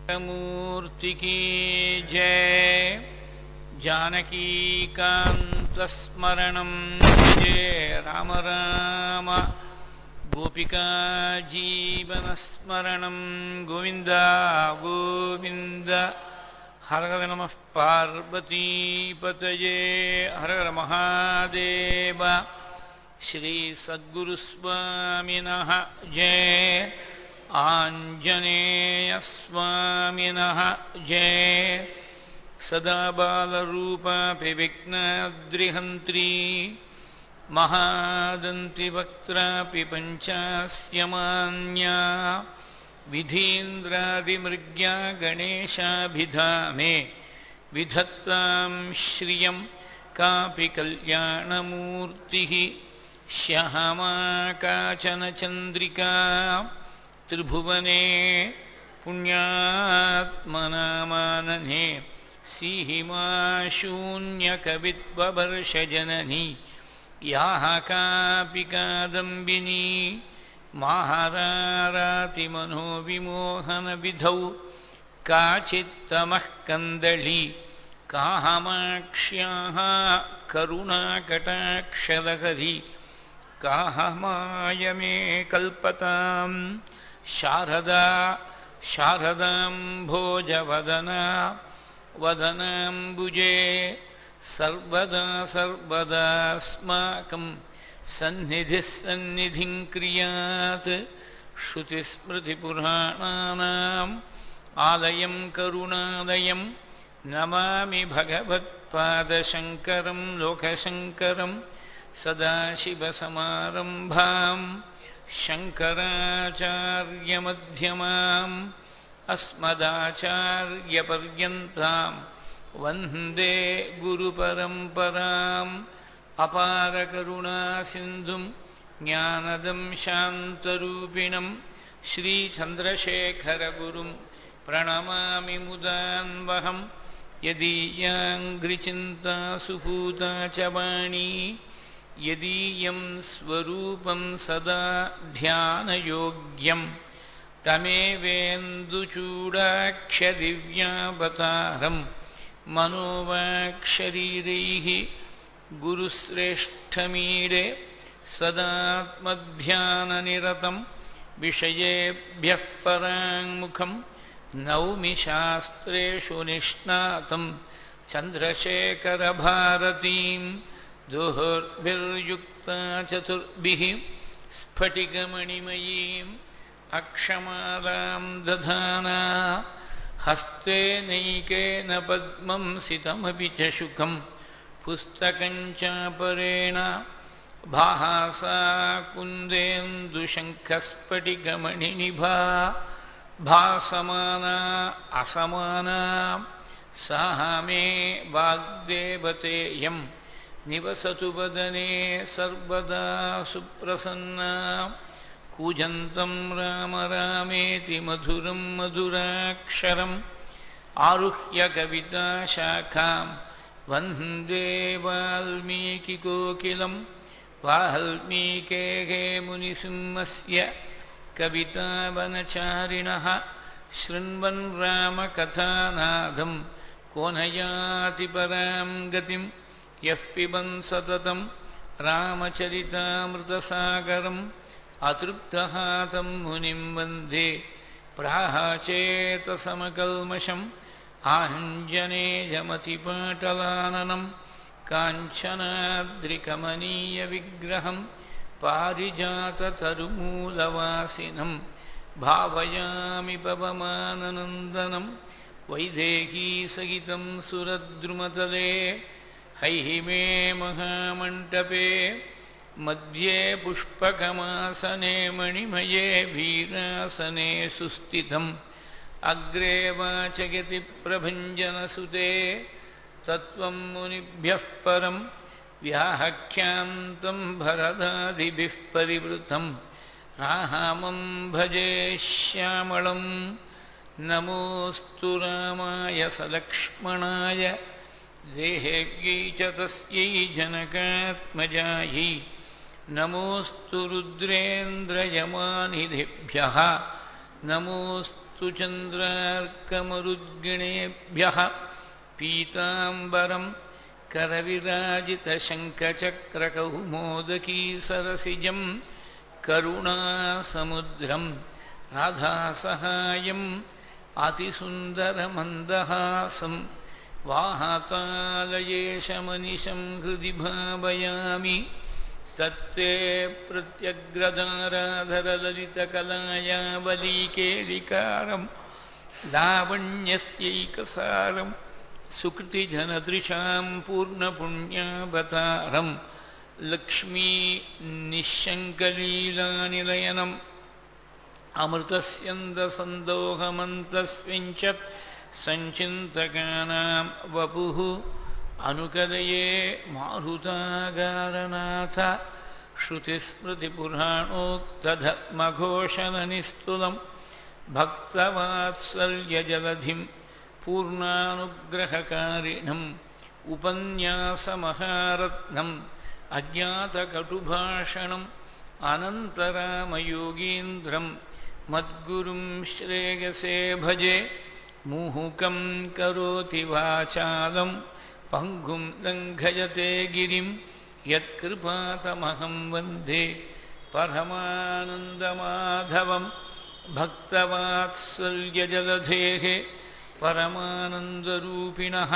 मूर्ति की जय जानकीकान्तस्मरणं जय राम राम गोपिका जीवनस्मरणं गोविन्द गोविन्द हर हर नमः पार्वतीपतये हर हर महादेव श्रीसद्गुरुस्वामिनः जय आञ्जनेयस्वामिनः जय सदा बालरूपापि विघ्नाद्रिहन्त्री महादन्तिवक्त्रापि पञ्चास्यमान्या विधीन्द्रादिमृग्या गणेशाभिधामे विधत्तां श्रियं कापि कल्याणमूर्तिः श्यामा काचन चन्द्रिका त्रिभुवने पुण्यात्मनामानने सीहिमा शून्यकवित्ववर्षजननी याः कापि कादम्बिनी माहारारातिमनोविमोहनविधौ काचित्तमः कन्दली काहमाक्ष्याः करुणाकटाक्षलहरी काहमाय मे कल्पतां शारदा शारदां भोजवदना वदनाम्बुजे सर्वदा सर्वदास्माकं सन्निधिः सन्निधिं क्रियात् श्रुतिस्मृतिपुराणानाम् आलयं करुणालयं नमामि भगवत्पादशङ्करं लोकशङ्करं सदाशिवसमारम्भां शङ्कराचार्यमध्यमाम् अस्मदाचार्यपर्यन्तां वन्दे गुरुपरम्पराम् अपारकरुणासिन्धुं ज्ञानदं शान्तरूपिणं श्रीचन्द्रशेखरगुरुं प्रणमामि मुदान्वहं यदीयाङ्घ्रिचिन्ता सुपूता च वाणी यदीयं स्वरूपं सदा ध्यानयोग्यं तमेवेन्दुचूडाख्यदिव्यावतारं मनोवाक्शरीरैः गुरुश्रेष्ठमीडे सदात्मध्याननिरतं विषयेभ्यः पराङ्मुखं नौमि शास्त्रेषु निष्णातं चन्द्रशेखरभारतीं दुहुर्भिर्युक्ता चतुर्भिः स्फटिकमणिमयीम् अक्षमालां दधाना हस्ते नैकेन पद्मं सितमपि च शुकं पुस्तकं चापरेण भासा कुन्देन्दुशङ्खस्फटिकमणिनिभा भासमाना असमाना सा मे वाग्देवतेयं निवसतु वदने सर्वदा सुप्रसन्ना कूजन्तं राम रामेति मधुरं मधुराक्षरम् आरुह्य कविताशाखां वन्दे वाल्मीकिकोकिलं वाल्मीकेः मुनिसिंहस्य कवितावनचारिणः शृण्वन् रामकथानादं को नयाति परां गतिं यः पिबन् सततं रामचरितामृतसागरम् अतृप्तः तं मुनिं वन्दे प्राहाचेतसमकल्मषम् आञ्जनेयमतिपाटलाननं काञ्चनाद्रिकमनीयविग्रहं पारिजाततरुमूलवासिनं भावयामि पवमाननन्दनं वैदेहीसहितं सुरद्रुमतले हैहिमे महामण्टपे मध्ये पुष्पकमासने मणिमये वीरासने सुस्थितम् अग्रे वाचयति प्रभञ्जनसुते तत्त्वं मुनिभ्यः परं व्याहख्यान्तं भरदादिभिः परिवृतं रामं भजे श्यामलं नमोऽस्तु रामाय सलक्ष्मणाय देहेव्यै च तस्यै जनकात्मजायै नमोऽस्तु रुद्रेन्द्रयमानिधिभ्यः नमोऽस्तु चन्द्रार्कमरुद्गिणेभ्यः पीताम्बरं करविराजितशङ्खचक्रकौमोदकीसरसिजं करुणासमुद्रं राधासहायम् अतिसुन्दरमन्दहासं वाहतालयेशमनिशं हृदि भावयामि तत्ते प्रत्यग्रदाराधरललितकलायावलीकेलिकारं लावण्यस्यैकसारं सुकृतिजनदृशां पूर्णपुण्यावतारं लक्ष्मीनिःशङ्कलीलानिलयनम् अमृतस्यन्दसन्दोहमन्तस्विञ्चत् सञ्चिन्तकानां वपुः अनुकदये मारुतागारनाथ श्रुतिस्मृतिपुराणोक्तधर्मघोषणनिस्तुलं भक्तवात्सल्यजलधिं पूर्णानुग्रहकारिणम् उपन्यासमहारत्नम् अज्ञातकटुभाषणम् अनन्तरामयोगीन्द्रं मद्गुरुं श्रेयसे भजे मुहुकं करोति वाचालं पङ्गुं लङ्घयते गिरिं यत्कृपातमहं वन्दे परमानन्दमाधवं भक्तवात्सल्यजलधेः परमानन्दरूपिणः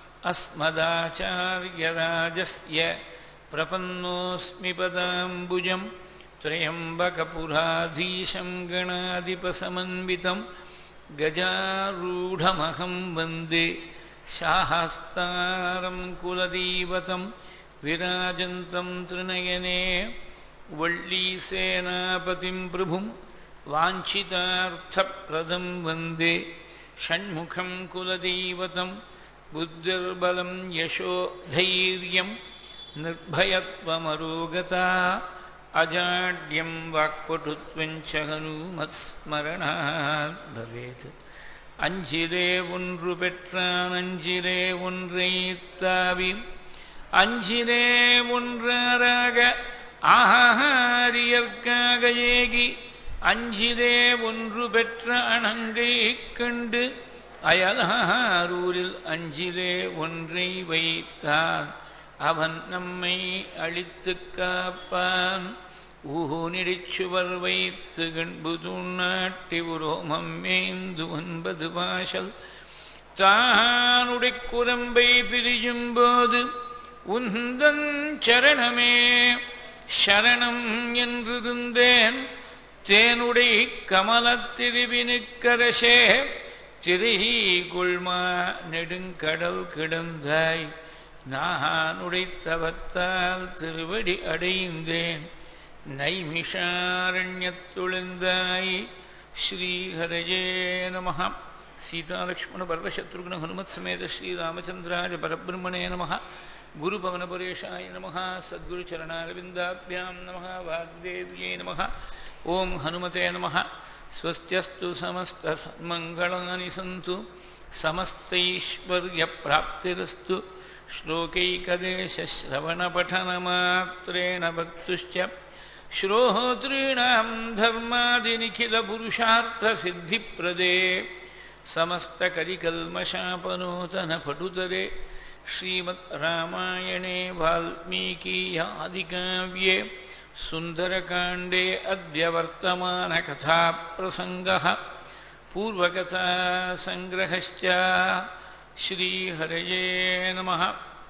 अस्मदाचार्यराजस्य प्रपन्नोऽस्मि पदाम्बुजं त्र्यम्बकपुराधीशं गणाधिपसमन्वितं गजारूढमहं वन्दे शाहस्तारं कुलदैवतं विराजन्तं त्रिनयने वल्लीसेनापतिं प्रभुं वाञ्छितार्थप्रदं वन्दे षण्मुखं कुलदैवतं बुद्धिर्बलं यशो धैर्यं निर्भयत्वमरोगता अजाड्यं वाक्पटुत्वं च हनुमत्स्मरणात् भवेत् அஞ்சிலே ஒன்று பெற்றான் அஞ்சிலே ஒன்றை தாவி அஞ்சிலே ஒன்றாராக ஆகாரியற்காக ஏகி அஞ்சிலே ஒன்று பெற்ற அணங்கை கண்டு அயலாரூரில் அஞ்சிலே ஒன்றை வைத்தான் அவன் நம்மை அழித்து காப்பான் ஊனிடிச்சுவர் வைத்து கண்புது நாட்டி உரோமம் மேந்து ஒன்பது வாசல் தானுடை குரம்பை பிரியும் போது உந்தன் சரணமே சரணம் என்றிருந்தேன் தேனுடை கமலத்திருவினுக்கரசே திரை கொள்மா நெடுங்கடல் கிடந்தாய் நான் உடைத்தவத்தால் திருவடி அடைந்தேன் நைமிஷாரண்யத்துளிந்தாய் ஸ்ரீஹரயே நம சீதாலக்ஷ்மண பரதசத்ருഘ്ന ஹனுமத் சமேத ஸ்ரீராமச்சந்திராய பரபிரம்மணே நம குருபவனபுரேஷாய நம சத்குருச்சரணாரவிந்தாभ्यां நம வாக்தேவ்யை நம ஓம் ஹனுமதே நம ஸ்வஸ்தியஸ்து समस्तसन्मङ्गलानि सन्तु समस्तैश्वर्यप्राप्तिरस्तु श्लोकैकदेशश्रवणपठनमात्रेण भक्तुश्च श्रोतॄणां धर्मादिनिखिलपुरुषार्थसिद्धिप्रदे समस्तकलिकल्मषापनूतनपटुतरे श्रीमद् रामायणे वाल्मीकीयादिकाव्ये सुन्दरकाण्डे अद्य वर्तमानकथाप्रसङ्गः पूर्वकथासङ्ग्रहश्च श्रीहरये नमः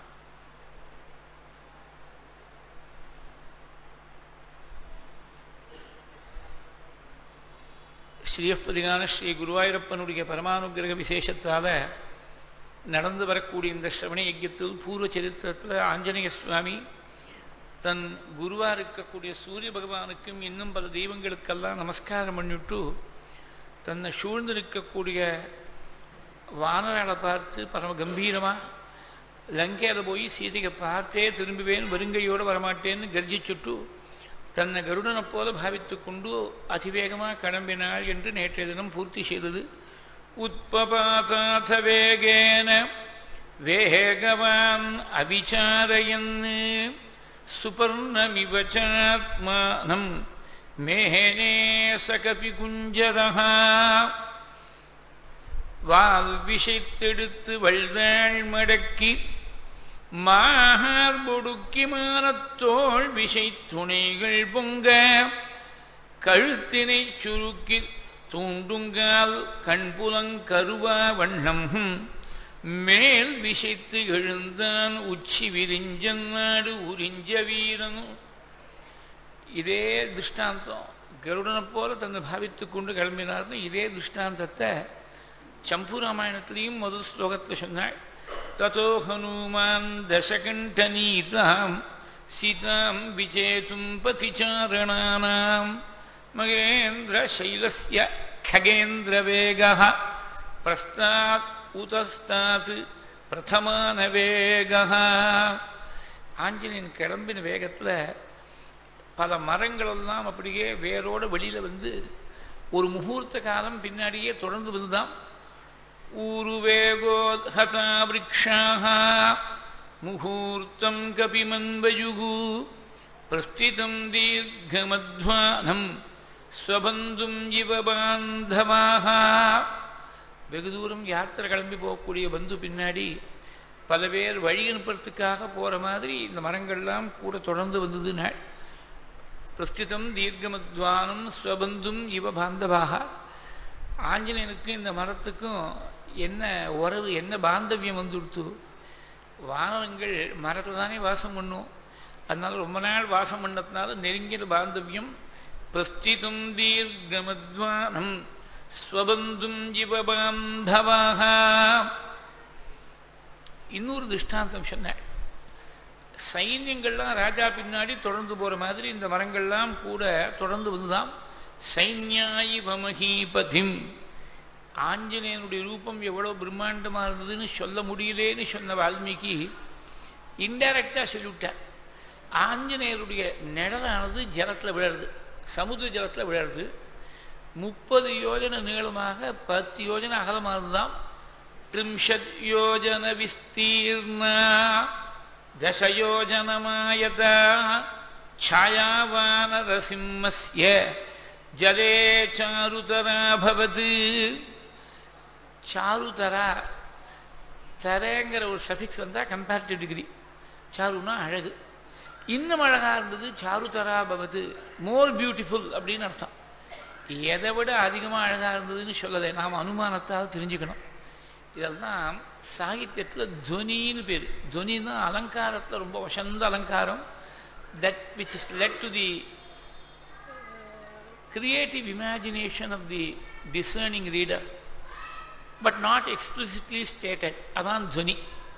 ஸ்ரீயப்பதிகான ஸ்ரீ குருவாயூரப்பனுடைய பரமானுகிரக விசேஷத்தால் நடந்து வரக்கூடிய இந்த சிரவண யஜ்யத்தில் பூர்வ சரித்திரத்தில் ஆஞ்சநேய சுவாமி தன் குருவா இருக்கக்கூடிய சூரிய பகவானுக்கும் இன்னும் பல தெய்வங்களுக்கெல்லாம் நமஸ்காரம் பண்ணிவிட்டு தன்னை சூழ்ந்து நிற்கக்கூடிய வானராளை பார்த்து பரம கம்பீரமாக லங்கையில் போய் சீதையை பார்த்தே திரும்புவேன் வருங்கையோடு வரமாட்டேன்னு கர்ஜிச்சுட்டு தன்னை கருடனை போல பாவித்து கொண்டு அதிவேகமாக கிளம்பினாள் என்று நேற்றைய தினம் பூர்த்தி செய்தது உத்பபாதாத வேகேன வேகவான் அவிச்சாரயன் சுபர்ணமிவச்சாத்மானம் மேனே சகபி குஞ்சரஹ வால் விஷைத்தெடுத்து வள்தாள் மடக்கி மாகார் பொடுக்கி மானத்தோள் விஷை துணைகள் பொங்க கழுத்தினை சுருக்கி தூண்டுங்கால் கண்புலங்கருவா வண்ணம் மேல் விஷைத்து எழுந்தான் உச்சி விரிஞ்சன் நாடு உறிஞ்ச வீரன் இதே திருஷ்டாந்தம் கருடனை போல தன்னை பாவித்துக் கொண்டு கிளம்பினார்னு இதே திருஷ்டாந்தத்தை சம்பு ராமாயணத்திலையும் முதல் ஸ்லோகத்தில் சொன்னாள் ததோ ஹனுமான் தசகண்டனீதாம் சீதாம் விஜேதும் பதிச்சாரணானாம் மகேந்திர சைலஸ்ய खगेन्द्र वेग प्रस्तात् உதஸ்தாத் பிரதமான வேக ஆஞ்சநேயன் கிளம்பின வேகத்தில் பல மரங்கள் எல்லாம் அப்படியே வேரோட வெளியில வந்து ஒரு முகூர்த்த காலம் பின்னாடியே தொடர்ந்து வந்துதான் ஊரு வேகோத்ஹதா விரக்ஷாக முகூர்த்தம் கபிமன்பயுகு பிரஸ்திதம் தீர்க்கமத்வானம் ஸ்வபந்தும் இவ பாந்தவாக வெகு தூரம் யாத்திரை கிளம்பி போகக்கூடிய பந்து பின்னாடி பல பேர் வழி அனுப்புறதுக்காக போற மாதிரி இந்த மரங்கள்லாம் கூட தொடர்ந்து வந்தது நாள் பிரஸ்திதம் தீர்க்கமத்வானம் ஸ்வபந்தும் இவ பாந்தவாக ஆஞ்சநேயனுக்கும் இந்த மரத்துக்கும் என்ன உறவு என்ன பாந்தவியம் வந்துடுத்து வானரங்கள் மரத்தில் தானே வாசம் பண்ணும் அதனால ரொம்ப நாள் வாசம் பண்ணதுனால நெருங்கிய பாந்தவியம் பிரஸ்திதம் தீர்க்கமத்வானம் ஸ்வபந்தும் இவ பாந்தவாக இன்னொரு திருஷ்டாந்தம் சொன்னாள் சைன்யங்கள்லாம் ராஜா பின்னாடி தொடர்ந்து போற மாதிரி இந்த மரங்கள்லாம் கூட தொடர்ந்து வந்துதான் சைன்யாயிவ மகீபதிம் ஆஞ்சநேயனுடைய ரூபம் எவ்வளவு பிரம்மாண்டமா இருந்ததுன்னு சொல்ல முடியலேன்னு சொன்ன வால்மீகி இன்டைரக்டா சொல்லிவிட்டார் ஆஞ்சநேயருடைய நிழலானது ஜலத்துல விழருது சமுத்திர ஜலத்துல விழருது முப்பது யோஜன நீளமாக பத்து யோஜன அகலமாக இருந்தாம் त्रिंशत् योजन विस्तीर्णा दशयोजनमायता छायावानरसिंहस्य जले चारुतरा भवति சாருதரா தரங்கிற ஒரு சஃபிக்ஸ் வந்தா கம்பேரிட்டிவ் டிகிரி சாருன்னா அழகு இன்னும் அழகா இருந்தது சாருதரா பவது மோர் பியூட்டிஃபுல் அப்படின்னு அர்த்தம் எதை விட அதிகமா அழகா இருந்ததுன்னு சொல்லலை நாம் அனுமானத்தால் தெரிஞ்சுக்கணும் இதெல்லாம் சாகித்யத்தில் துவனின்னு பேர் துவனின்னா அலங்காரத்தில் ரொம்ப வசந்த அலங்காரம் that which is left to the creative imagination of the discerning reader but not explicitly stated அதான் துவனி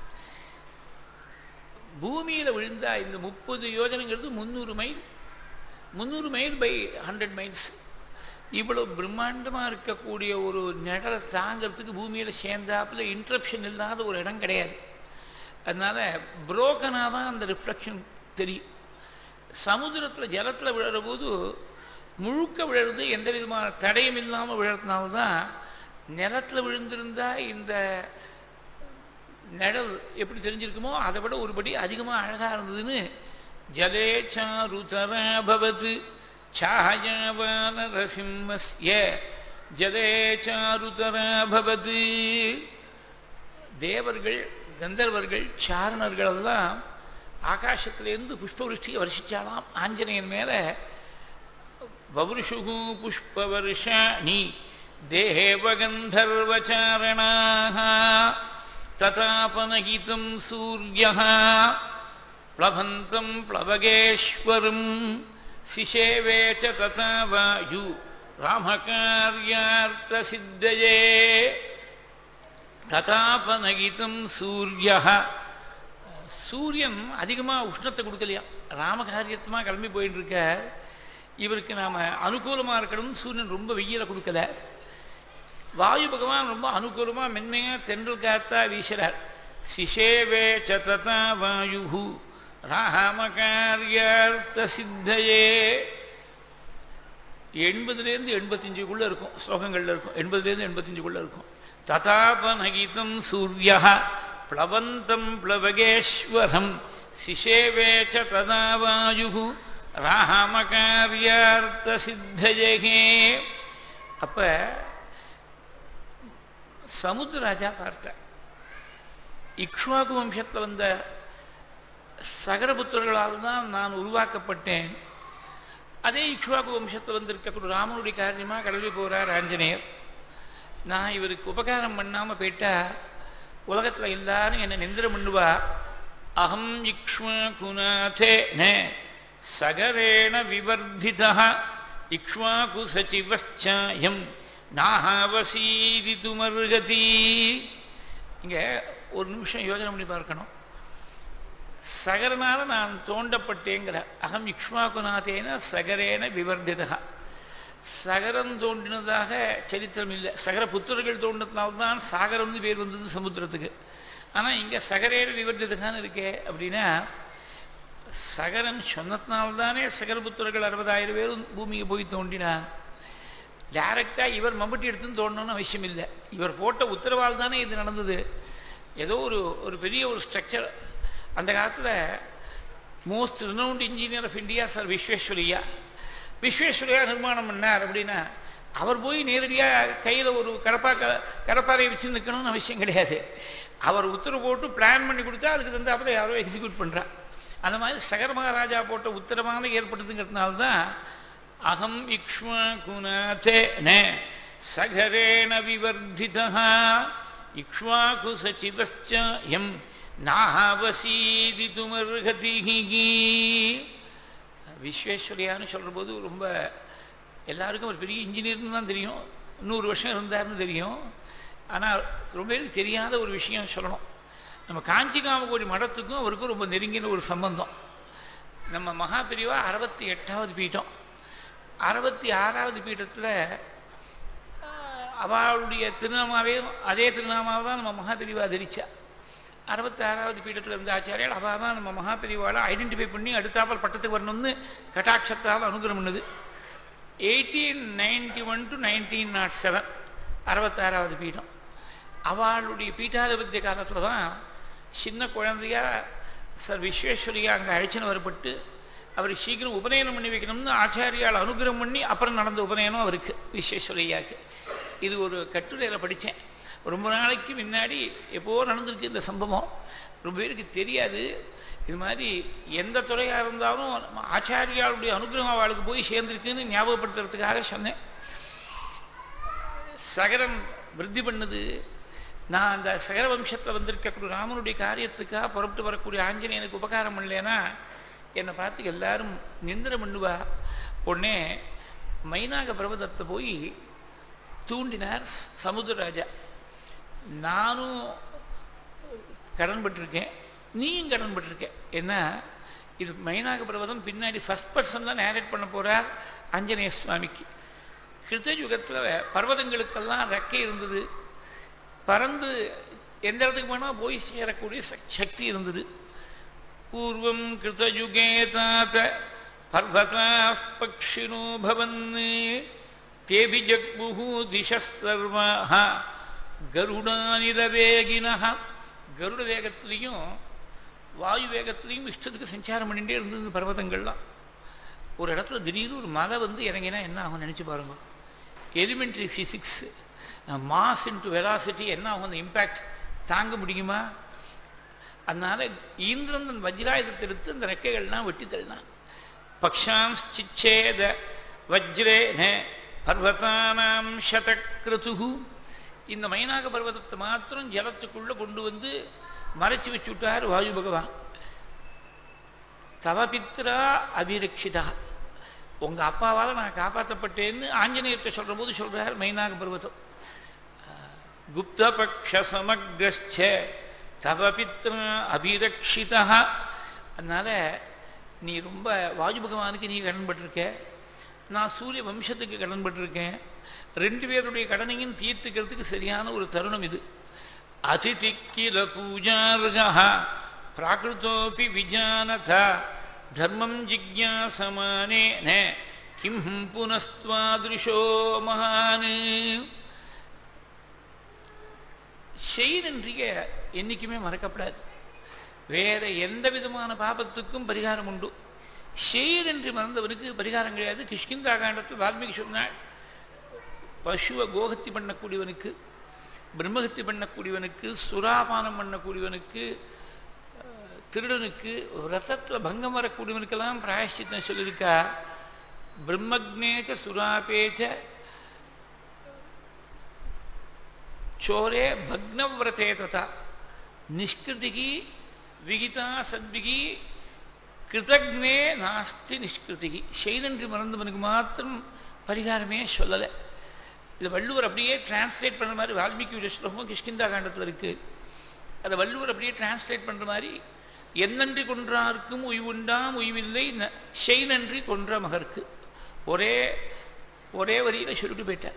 பூமியில் விழுந்தா இந்த முப்பது யோஜனைங்கிறது முந்நூறு மைல் முந்நூறு மைல் பை ஹண்ட்ரட் மைல்ஸ் இவ்வளவு பிரம்மாண்டமா இருக்கக்கூடிய ஒரு நிழலை தாங்கிறதுக்கு பூமியில சேர்ந்தாப்புல இன்ட்ரப்ஷன் இல்லாத ஒரு இடம் கிடையாது அதனால புரோக்கனா தான் அந்த ரிஃப்ளெக்ஷன் தெரியும் சமுதிரத்துல ஜலத்துல விழுற போது முழுக்க விழுறது எந்த விதமான தடையும் இல்லாம விழுறதுனால்தான் நிலத்துல விழுந்திருந்தா இந்த நிழல் எப்படி தெரிஞ்சிருக்குமோ அதை விட ஒருபடி அதிகமா அழகா இருந்ததுன்னு ஜலேச்சாருதரா பவது छायावानरसिंहस्य जले चारुतरा भवति தேவர்கள் கந்தர்வர்கள் சாரணர்கள் எல்லாம் ஆகாசத்திலிருந்து புஷ்பவருஷ்டியை வருஷிச்சாலாம் ஆஞ்சநேயன் மேல வவுருஷு புஷ்பவர்ஷாணி தேவகந்தர்வச்சாரணாக ததாபனகிதம் சூரிய பிளவந்தம் பிளவகேஸ்வரம் சிஷேவே ச ததா வாயு ராமகாரியார்த்தசித்தயே ததாபனகிதம் சூரிய சூரியன் அதிகமா உஷ்ணத்தை கொடுக்கலையா ராமகாரியத்தமா கிளம்பி போயிட்டு இருக்க இவருக்கு நாம அனுகூலமா இருக்கணும்னு சூரியன் ரொம்ப வெயில கொடுக்கல வாயு பகவான் ரொம்ப அனுகூலமா மென்மையா தென்றல் காத்தா வீசுறார் சிஷேவே ச ததா வாயு ராமகாரியார்த்த சித்தையே எண்பதுலேருந்து எண்பத்தஞ்சுக்குள்ள இருக்கும் ஸ்லோகங்கள்ல இருக்கும் எண்பதுலேருந்து எண்பத்தஞ்சுக்குள்ள இருக்கும் ததாபநகிதம் சூரிய பிளவந்தம் பிளவகேஸ்வரம் சிஷேவே ச ததா வாயு ராமகாரியார்த்த சித்தஜகே அப்ப சமுத்திரராஜா பார்த்த இக்ஷ்வாகு வம்சத்தில் வந்த சகரபுத்திரர்களால் தான் நான் உருவாக்கப்பட்டேன் அதே இக்ஷ்வாகு வம்சத்தில் வந்திருக்கக்கூடிய ராமனுடைய காரியமா கடலில் போறார் ஆஞ்சநேயர் நான் இவருக்கு உபகாரம் பண்ணாம போயிட்டா உலகத்துல எல்லாரும் என்னை நிந்திரம் பண்ணுவா அகம் இக்ஷ்வாகுநாதே நே சகரேண விவர்திதா இக்ஷ்வாகு சச்சிவச்சாயம் நாகவசீதிதுமர்கதி இங்க ஒரு நிமிஷம் யோஜனை பண்ணி பார்க்கணும் சகரனால நான் தோண்டப்பட்டேங்கிற அகம் இக்ஷ்வாகுநாதேன சகரேன விவர்திதா சகரம் தோண்டினதாக சரித்திரம் இல்லை சகர புத்திரர்கள் தோண்டினதுனால்தான் சாகரம்னு பேர் வந்தது சமுத்திரத்துக்கு ஆனா இங்க சகரேன விவர்திதகான்னு இருக்கே அப்படின்னா சகரன் சொன்னதுனால்தானே சகரபுத்திரர்கள் அறுபதாயிரம் பேரும் பூமிக்கு போய் தோண்டினா டைரக்டா இவர் மம்பட்டி எடுத்துன்னு தோண்டணும்னு அவசியம் இல்லை இவர் போட்ட உத்தரவால் தானே இது நடந்தது ஏதோ ஒரு ஒரு பெரிய ஒரு ஸ்ட்ரக்சர் அந்த காலத்துல most renowned engineer of India sir Visvesvaraya Visvesvaraya நிர்மாணம் பண்ணார் அப்படின்னா அவர் போய் நேரடியா கையில ஒரு கடப்பா கடப்பாறையை வச்சு நிற்கணும்னு அவசியம் கிடையாது அவர் உத்தரவு போட்டு பிளான் பண்ணி கொடுத்தா அதுக்கு தந்தாப்புல யாரோ எக்ஸிக்யூட் பண்றா அந்த மாதிரி சகர மகாராஜா போட்ட உத்தரவான ஏற்பட்டதுங்கிறதுனால தான் அகம் இக்ஷ்வாகுநாதே ந சகரேண விவர்திதா இக்ஷ்வாகு சச்சிவச்ச எம் நாகவசீதிதுமர்கதி விஸ்வேஸ்வரியான்னு சொல்ற போது ரொம்ப எல்லாருக்கும் ஒரு பெரிய இன்ஜினியர்னு தான் தெரியும் நூறு வருஷம் இருந்தாருன்னு தெரியும் ஆனால் ரொம்ப பேருக்கு தெரியாத ஒரு விஷயம் சொல்லணும் நம்ம காஞ்சி காமகோடி மடத்துக்கும் அவருக்கும் ரொம்ப நெருங்கின ஒரு சம்பந்தம் நம்ம மகாபிரிவா அறுபத்தி எட்டாவது பீட்டம் அறுபத்தி ஆறாவது பீட்டத்தில் அவளுடைய திருநாமாவே அதே திருநாமாவை தான் நம்ம மகாபிரிவா தரிச்சா அறுபத்தி ஆறாவது பீட்டத்தில் இருந்த ஆச்சாரியால் அவள் தான் நம்ம மகாபிரிவாவை ஐடென்டிஃபை பண்ணி அடுத்தாப்பல் பட்டத்துக்கு வரணும்னு கட்டாட்சத்தால் அனுகிரம் பண்ணுது eighteen ninety one to nineteen nought seven அறுபத்தாறாவது பீடம் அவளுடைய பீட்டாதிபத்திய காலத்தில் தான் சின்ன குழந்தையா சார் விஸ்வேஸ்வரியா அங்கே அழைச்சின்னு வரப்பட்டு அவருக்கு சீக்கிரம் உபநயனம் பண்ணி வைக்கணும்னு ஆச்சாரியால் அனுகிரம் பண்ணி அப்புறம் நடந்த உபநயனம் அவருக்கு விஸ்வேஸ்வரியாவுக்கு இது ஒரு கட்டுரையில் படித்தேன் ரொம்ப நாளைக்கு முன்னாடி எப்போ நடந்திருக்கு இந்த சம்பவம் ரொம்ப பேருக்கு தெரியாது இது மாதிரி எந்த துறையாக இருந்தாலும் ஆச்சாரியாளுடைய அனுகிரகம் அவளுக்கு போய் சேர்ந்திருக்குன்னு ஞாபகப்படுத்துறதுக்காக சொன்னேன் சகரம் விருத்தி பண்ணது நான் அந்த சகர வம்சத்தில் வந்திருக்கக்கூடிய ராமனுடைய காரியத்துக்காக புறப்பட்டு வரக்கூடிய ஆஞ்சநேயனுக்கு உபகாரம் பண்ணலேன்னா என்னை பார்த்து எல்லாரும் நிந்திரம் பண்ணுவா உடனே மைனாக பர்வதத்தை போய் தூண்டினார் சமுத்திரராஜா நானும் கடன்பட்டிருக்கேன் நீயும் கடன்பட்டிருக்க ஏன்னா இது மைனாக பர்வதம் பின்னாடி ஃபர்ஸ்ட் பர்சன் தான் நேரேட் பண்ண போறார் ஆஞ்சநேய சுவாமிக்கு கிருத்தயுகத்தில் பர்வதங்களுக்கெல்லாம் ரெக்கை இருந்தது பறந்து எந்த இடத்துக்கு வேணா போய் சேரக்கூடிய சக்தி இருந்தது பூர்வம் கிருத்தயுகே தாத்த பர்வதா பக்ஷினோ பவன் தேபி ஜக்முஹு திச சர்வாக கருடானில வேகினா கருட வேகத்திலையும் வாயு வேகத்திலையும் இஷ்டத்துக்கு சஞ்சாரம் பண்ணிட்டே இருந்தது பர்வதங்கள்லாம் ஒரு இடத்துல திடீர்னு ஒரு மலை வந்து இறங்கினா என்ன ஆகும் நினைச்சு பாருங்க elementary physics mass into velocity என்ன ஆகும் அந்த இம்பேக்ட் தாங்க முடியுமா அதனால ஈந்திரன் தன் வஜ்ராயுதத்தை எடுத்து அந்த ரெக்கைகள்லாம் வெட்டி தள்ளினான் பக்ஷாஞ்சிச்சேத வஜ்ரேன பர்வதானாம் சதக்ரது இந்த மைனாக பர்வதத்தை மாத்திரம் ஜலத்துக்குள்ள கொண்டு வந்து மறைச்சு வச்சு விட்டார் வாயு பகவான் தவபித்ரா அபிரக்ஷிதா உங்க அப்பாவால் நான் காப்பாற்றப்பட்டேன்னு ஆஞ்சநேயர்கிட்ட சொல்ற போது சொல்றார் மைனாக பர்வதம் குப்தபக்ஷ சமக்ரஸ்ச தவபித்ரா அபிரக்ஷிதா அதனால நீ ரொம்ப வாயு பகவானுக்கு நீ கடன்பட்டிருக்க நான் சூரிய வம்சத்துக்கு கடன்பட்டிருக்கேன் ரெண்டு பேருடைய கடனையும் தீர்த்துக்கிறதுக்கு சரியான ஒரு தருணம் இது அதிதி கில பூஜார்கா பிராகிருத்தோபி விஜானத தர்மம் ஜிக்யாசமானேன கிம் புனஸ்துவாதிருஷோ மகான் செய்திய என்னைக்குமே மறக்கப்படாது வேற எந்த விதமான பாபத்துக்கும் பரிகாரம் உண்டு ஷெயர் என்று மறந்தவனுக்கு பரிகாரம் கிடையாது கிஷ்கிந்தா காண்டத்தில் வால்மீகி சொன்னாள் பசுவை கோகத்தி பண்ணக்கூடியவனுக்கு பிரம்மகத்தி பண்ணக்கூடியவனுக்கு சுராபானம் பண்ணக்கூடியவனுக்கு திருடனுக்கு ரத்தத்தில் பங்கம் வரக்கூடியவனுக்கெல்லாம் பிராயஷ்சித்தம் சொல்லியிருக்கா பிரம்மக்னேச்ச சுராபேச்ச சோரே பக்னவிரதே ததா நிஷ்கிருதிகி விகிதா சத்விகி கிருதக்னே நாஸ்தி நிஷ்கிருதிகி செய்தன்றி மறந்தவனுக்கு மாத்திரம் பரிகாரமே சொல்லலை இது வள்ளுவர் அப்படியே டிரான்ஸ்லேட் பண்ணுற மாதிரி வால்மீகி ஸ்லோகம் கிஷ்கிந்தா காண்டத்தில் இருக்கு அதை வள்ளுவர் அப்படியே டிரான்ஸ்லேட் பண்ணுற மாதிரி என்னன்றி கொன்றார்க்கும் உய்வுண்டாம் உய்வில்லை செய் நன்றி கொன்ற மகர்க்கு ஒரே ஒரே வரியில சொல்லிட்டு போயிட்டார்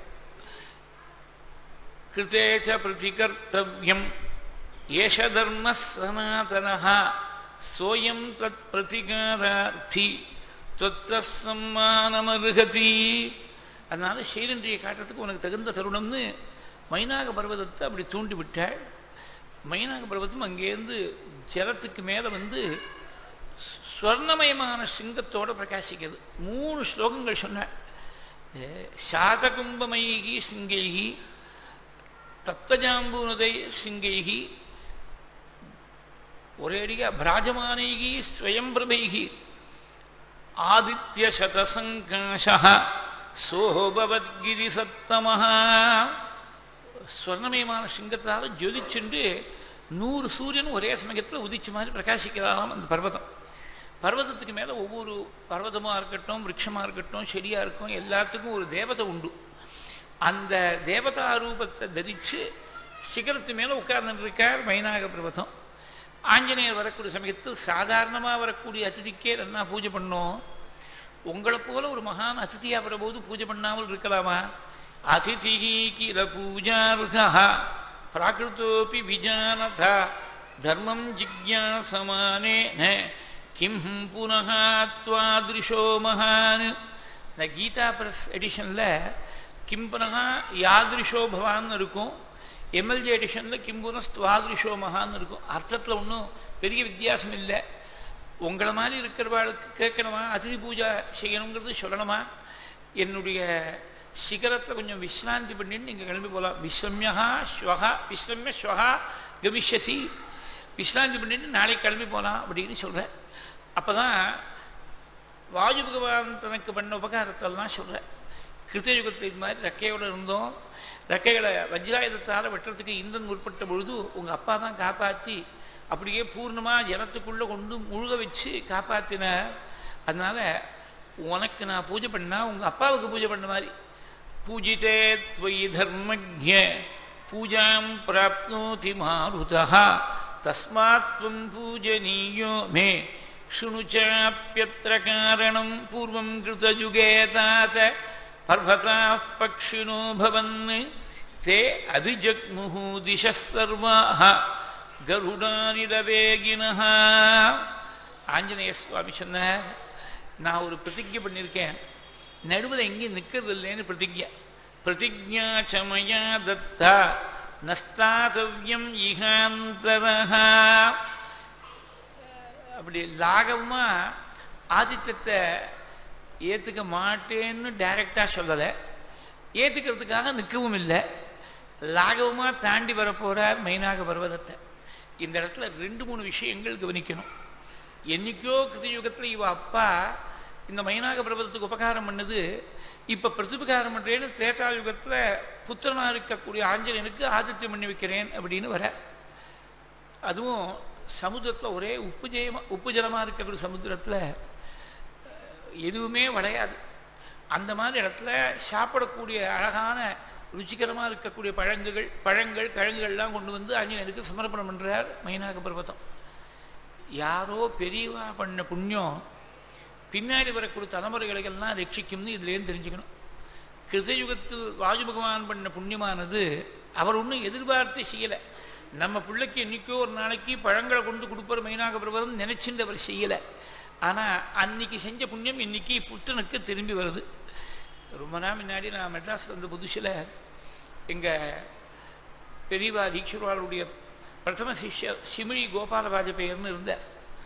கிருத்தேச்ச பிரதிகர்த்தவியம் ஏஷ தர்ம சனாதனா சோயம் தத் பிரதிகாரார்த்தி தொத்த சம்மானமருகதி அதனால செய்தன்றியை காட்டுறதுக்கு உனக்கு தகுந்த தருணம்னு மைனாக பர்வதத்தை அப்படி தூண்டி விட்டாள் மைனாக பர்வதம் அங்கேருந்து ஜலத்துக்கு மேலே வந்து ஸ்வர்ணமயமான சிங்கத்தோட பிரகாசிக்கிறது மூணு ஸ்லோகங்கள் சொன்னாள் சாதகும்பமயி சிங்கைகி தப்தஜாம்பூனதை சிங்கைகி ஒரேடியா பிராஜமானைகி ஸ்வயம்பிரபைகி ஆதித்ய சதசங்காஷ சோபவத்கிரி சத்தமஹா ஸ்வர்ணமயமான சிங்கத்தால் ஜொலிச்சுண்டு நூறு சூரியன் ஒரே சமயத்தில் உதிச்ச மாதிரி பிரகாசிக்கிறாராம் அந்த பர்வதம் பர்வதத்துக்கு மேலே ஒவ்வொரு பர்வதமாக இருக்கட்டும் விரக்ஷமாக இருக்கட்டும் செடியாக இருக்கும் எல்லாத்துக்கும் ஒரு தேவதை உண்டு அந்த தேவதா ரூபத்தை தரித்து சிகரத்து மேலே உட்கார்ந்து இருக்கார் மைனாக பர்வதம் ஆஞ்சநேயர் வரக்கூடிய சமயத்தில் சாதாரணமாக வரக்கூடிய அதிதிக்கே நல்லா பூஜை பண்ணோம் உங்களை போல ஒரு மகான் அதிதியா வரும்போது பூஜை பண்ணாமல் இருக்கலாமா அதிதி கில பூஜார்ஹா பிராகிருத்தோபி விஜானத தர்மம் ஜிக்யாசமானேன கிம் புனः त्वादृशோ மகான் இந்த கீதா பிரஸ் எடிஷன்ல கிம் புனः யாதிருஷோ பவான்னு இருக்கும் எம்எல்ஜே எடிஷன்ல கிம் புனஸ் துவாதிருஷோ மகான்னு இருக்கும் அர்த்தத்தில் ஒன்றும் பெரிய வித்தியாசம் இல்லை உங்களை மாதிரி இருக்கிறவாளுக்கு கேட்கணுமா அதிதி பூஜை செய்யணுங்கிறது சொல்லணுமா என்னுடைய சிகரத்தை கொஞ்சம் விஸ்ராந்தி பண்ணிட்டு நீங்கள் கிளம்பி போகலாம் விஸ்ரம்யா ஸ்வகா விஸ்ரம்ய ஸ்வகா கமிஷசி விஸ்ராந்தி பண்ணிட்டு நாளைக்கு கிளம்பி போகலாம் அப்படின்னு சொல்கிறேன் அப்போ தான் வாயு பகவான் தனக்கு பண்ண உபகாரத்தெல்லாம் சொல்கிறேன் கிருத்தயுகத்தை இது மாதிரி ரெக்கையோடு இருந்தோம் ரெக்கைகளை வஜ்ராயுதத்தால் வெட்டுறதுக்கு இந்தன் முற்பட்ட பொழுது உங்கள் அப்பா தான் காப்பாற்றி அப்படியே பூர்ணமாக ஜலத்துக்குள்ளே கொண்டு முழுக வச்சு காப்பாற்றின அதனால உனக்கு நான் பூஜை பண்ணா உங்கள் அப்பாவுக்கு பூஜை பண்ண மாதிரி பூஜிதே त्वयि धर्मज्ञ பூஜாம் பிராப்னோதி மாருதா தஸ்மாத் त्वं பூஜனீயோ மே शृणु चाप्यत्र कारणम् पूर्वम् कृतयुगे तात पर्वताः पक्षिणो भवन् ते अभिजग्मुः दिशः सर्वाः கருடானிடவேகினஹ ஆஞ்சநேய சுவாமி சொன்னார் நான் ஒரு பிரதிஜை பண்ணியிருக்கேன் நடுவில் எங்கேயும் நிற்கிறது இல்லைன்னு பிரதிஜை பிரதிஜா சமயா தத்தா நஸ்தாதவியம் இகாந்தரஹா அப்படி லாகவமா ஆதித்தத்தை ஏத்துக்க மாட்டேன்னு டைரக்டா சொல்லலை ஏத்துக்கிறதுக்காக நிற்கவும் இல்லை லாகவமா தாண்டி வரப்போறார் மைனாக பர்வதத்தை இந்த இடத்துல ரெண்டு மூணு விஷயங்கள் கவனிக்கணும் என்னைக்கோ கிருத்தியுகத்துல இவ அப்பா இந்த மைனாக பர்வதத்துக்கு உபகாரம் பண்ணது இப்ப பிரதிபகாரம் பண்றேன்னு திரேதா யுகத்துல புத்திரனா இருக்கக்கூடிய ஆஞ்சநேயனுக்கு ஆதித்யம் பண்ணி வைக்கிறேன் அப்படின்னு வர அதுவும் சமுத்திரத்துல ஒரே உப்பு ஜெயமா உப்பு ஜலமா இருக்கக்கூடிய சமுத்திரத்துல எதுவுமே விளையாது அந்த மாதிரி இடத்துல சாப்பிடக்கூடிய அழகான ருச்சிகரமா இருக்கக்கூடிய பழங்குகள் பழங்கள் கிழங்குகள்லாம் கொண்டு வந்து ஆஞ்சநேயனுக்கு சமர்ப்பணம் பண்றார் மைனாக பர்வதம் யாரோ பெரியவா பண்ண புண்ணியம் பின்னாடி வரக்கூடிய தலைமுறைகளுக்கெல்லாம் ரட்சிக்கும்னு இதுலேருந்து தெரிஞ்சுக்கணும் கிருதயுகத்தில் வாயு பகவான் பண்ண புண்ணியமானது அவர் ஒன்றும் எதிர்பார்த்து செய்யலை நம்ம பிள்ளைக்கு என்னைக்கோ ஒரு நாளைக்கு பழங்களை கொண்டு கொடுப்பார் மைனாக பர்வதம் நினைச்சுட்டு அவர் செய்யலை ஆனா அன்னைக்கு செஞ்ச புண்ணியம் இன்னைக்கு புத்தனுக்கு திரும்பி வருது ரொம்ப நாள் முன்னாடி நான் மெட்ராஸ்ல இருந்த புதுசுல எங்க பெரியவா தீட்சிர்வாளுடைய பிரதம சிஷ்ய சிமிழி கோபால வாஜபேயர்னு இருந்தார்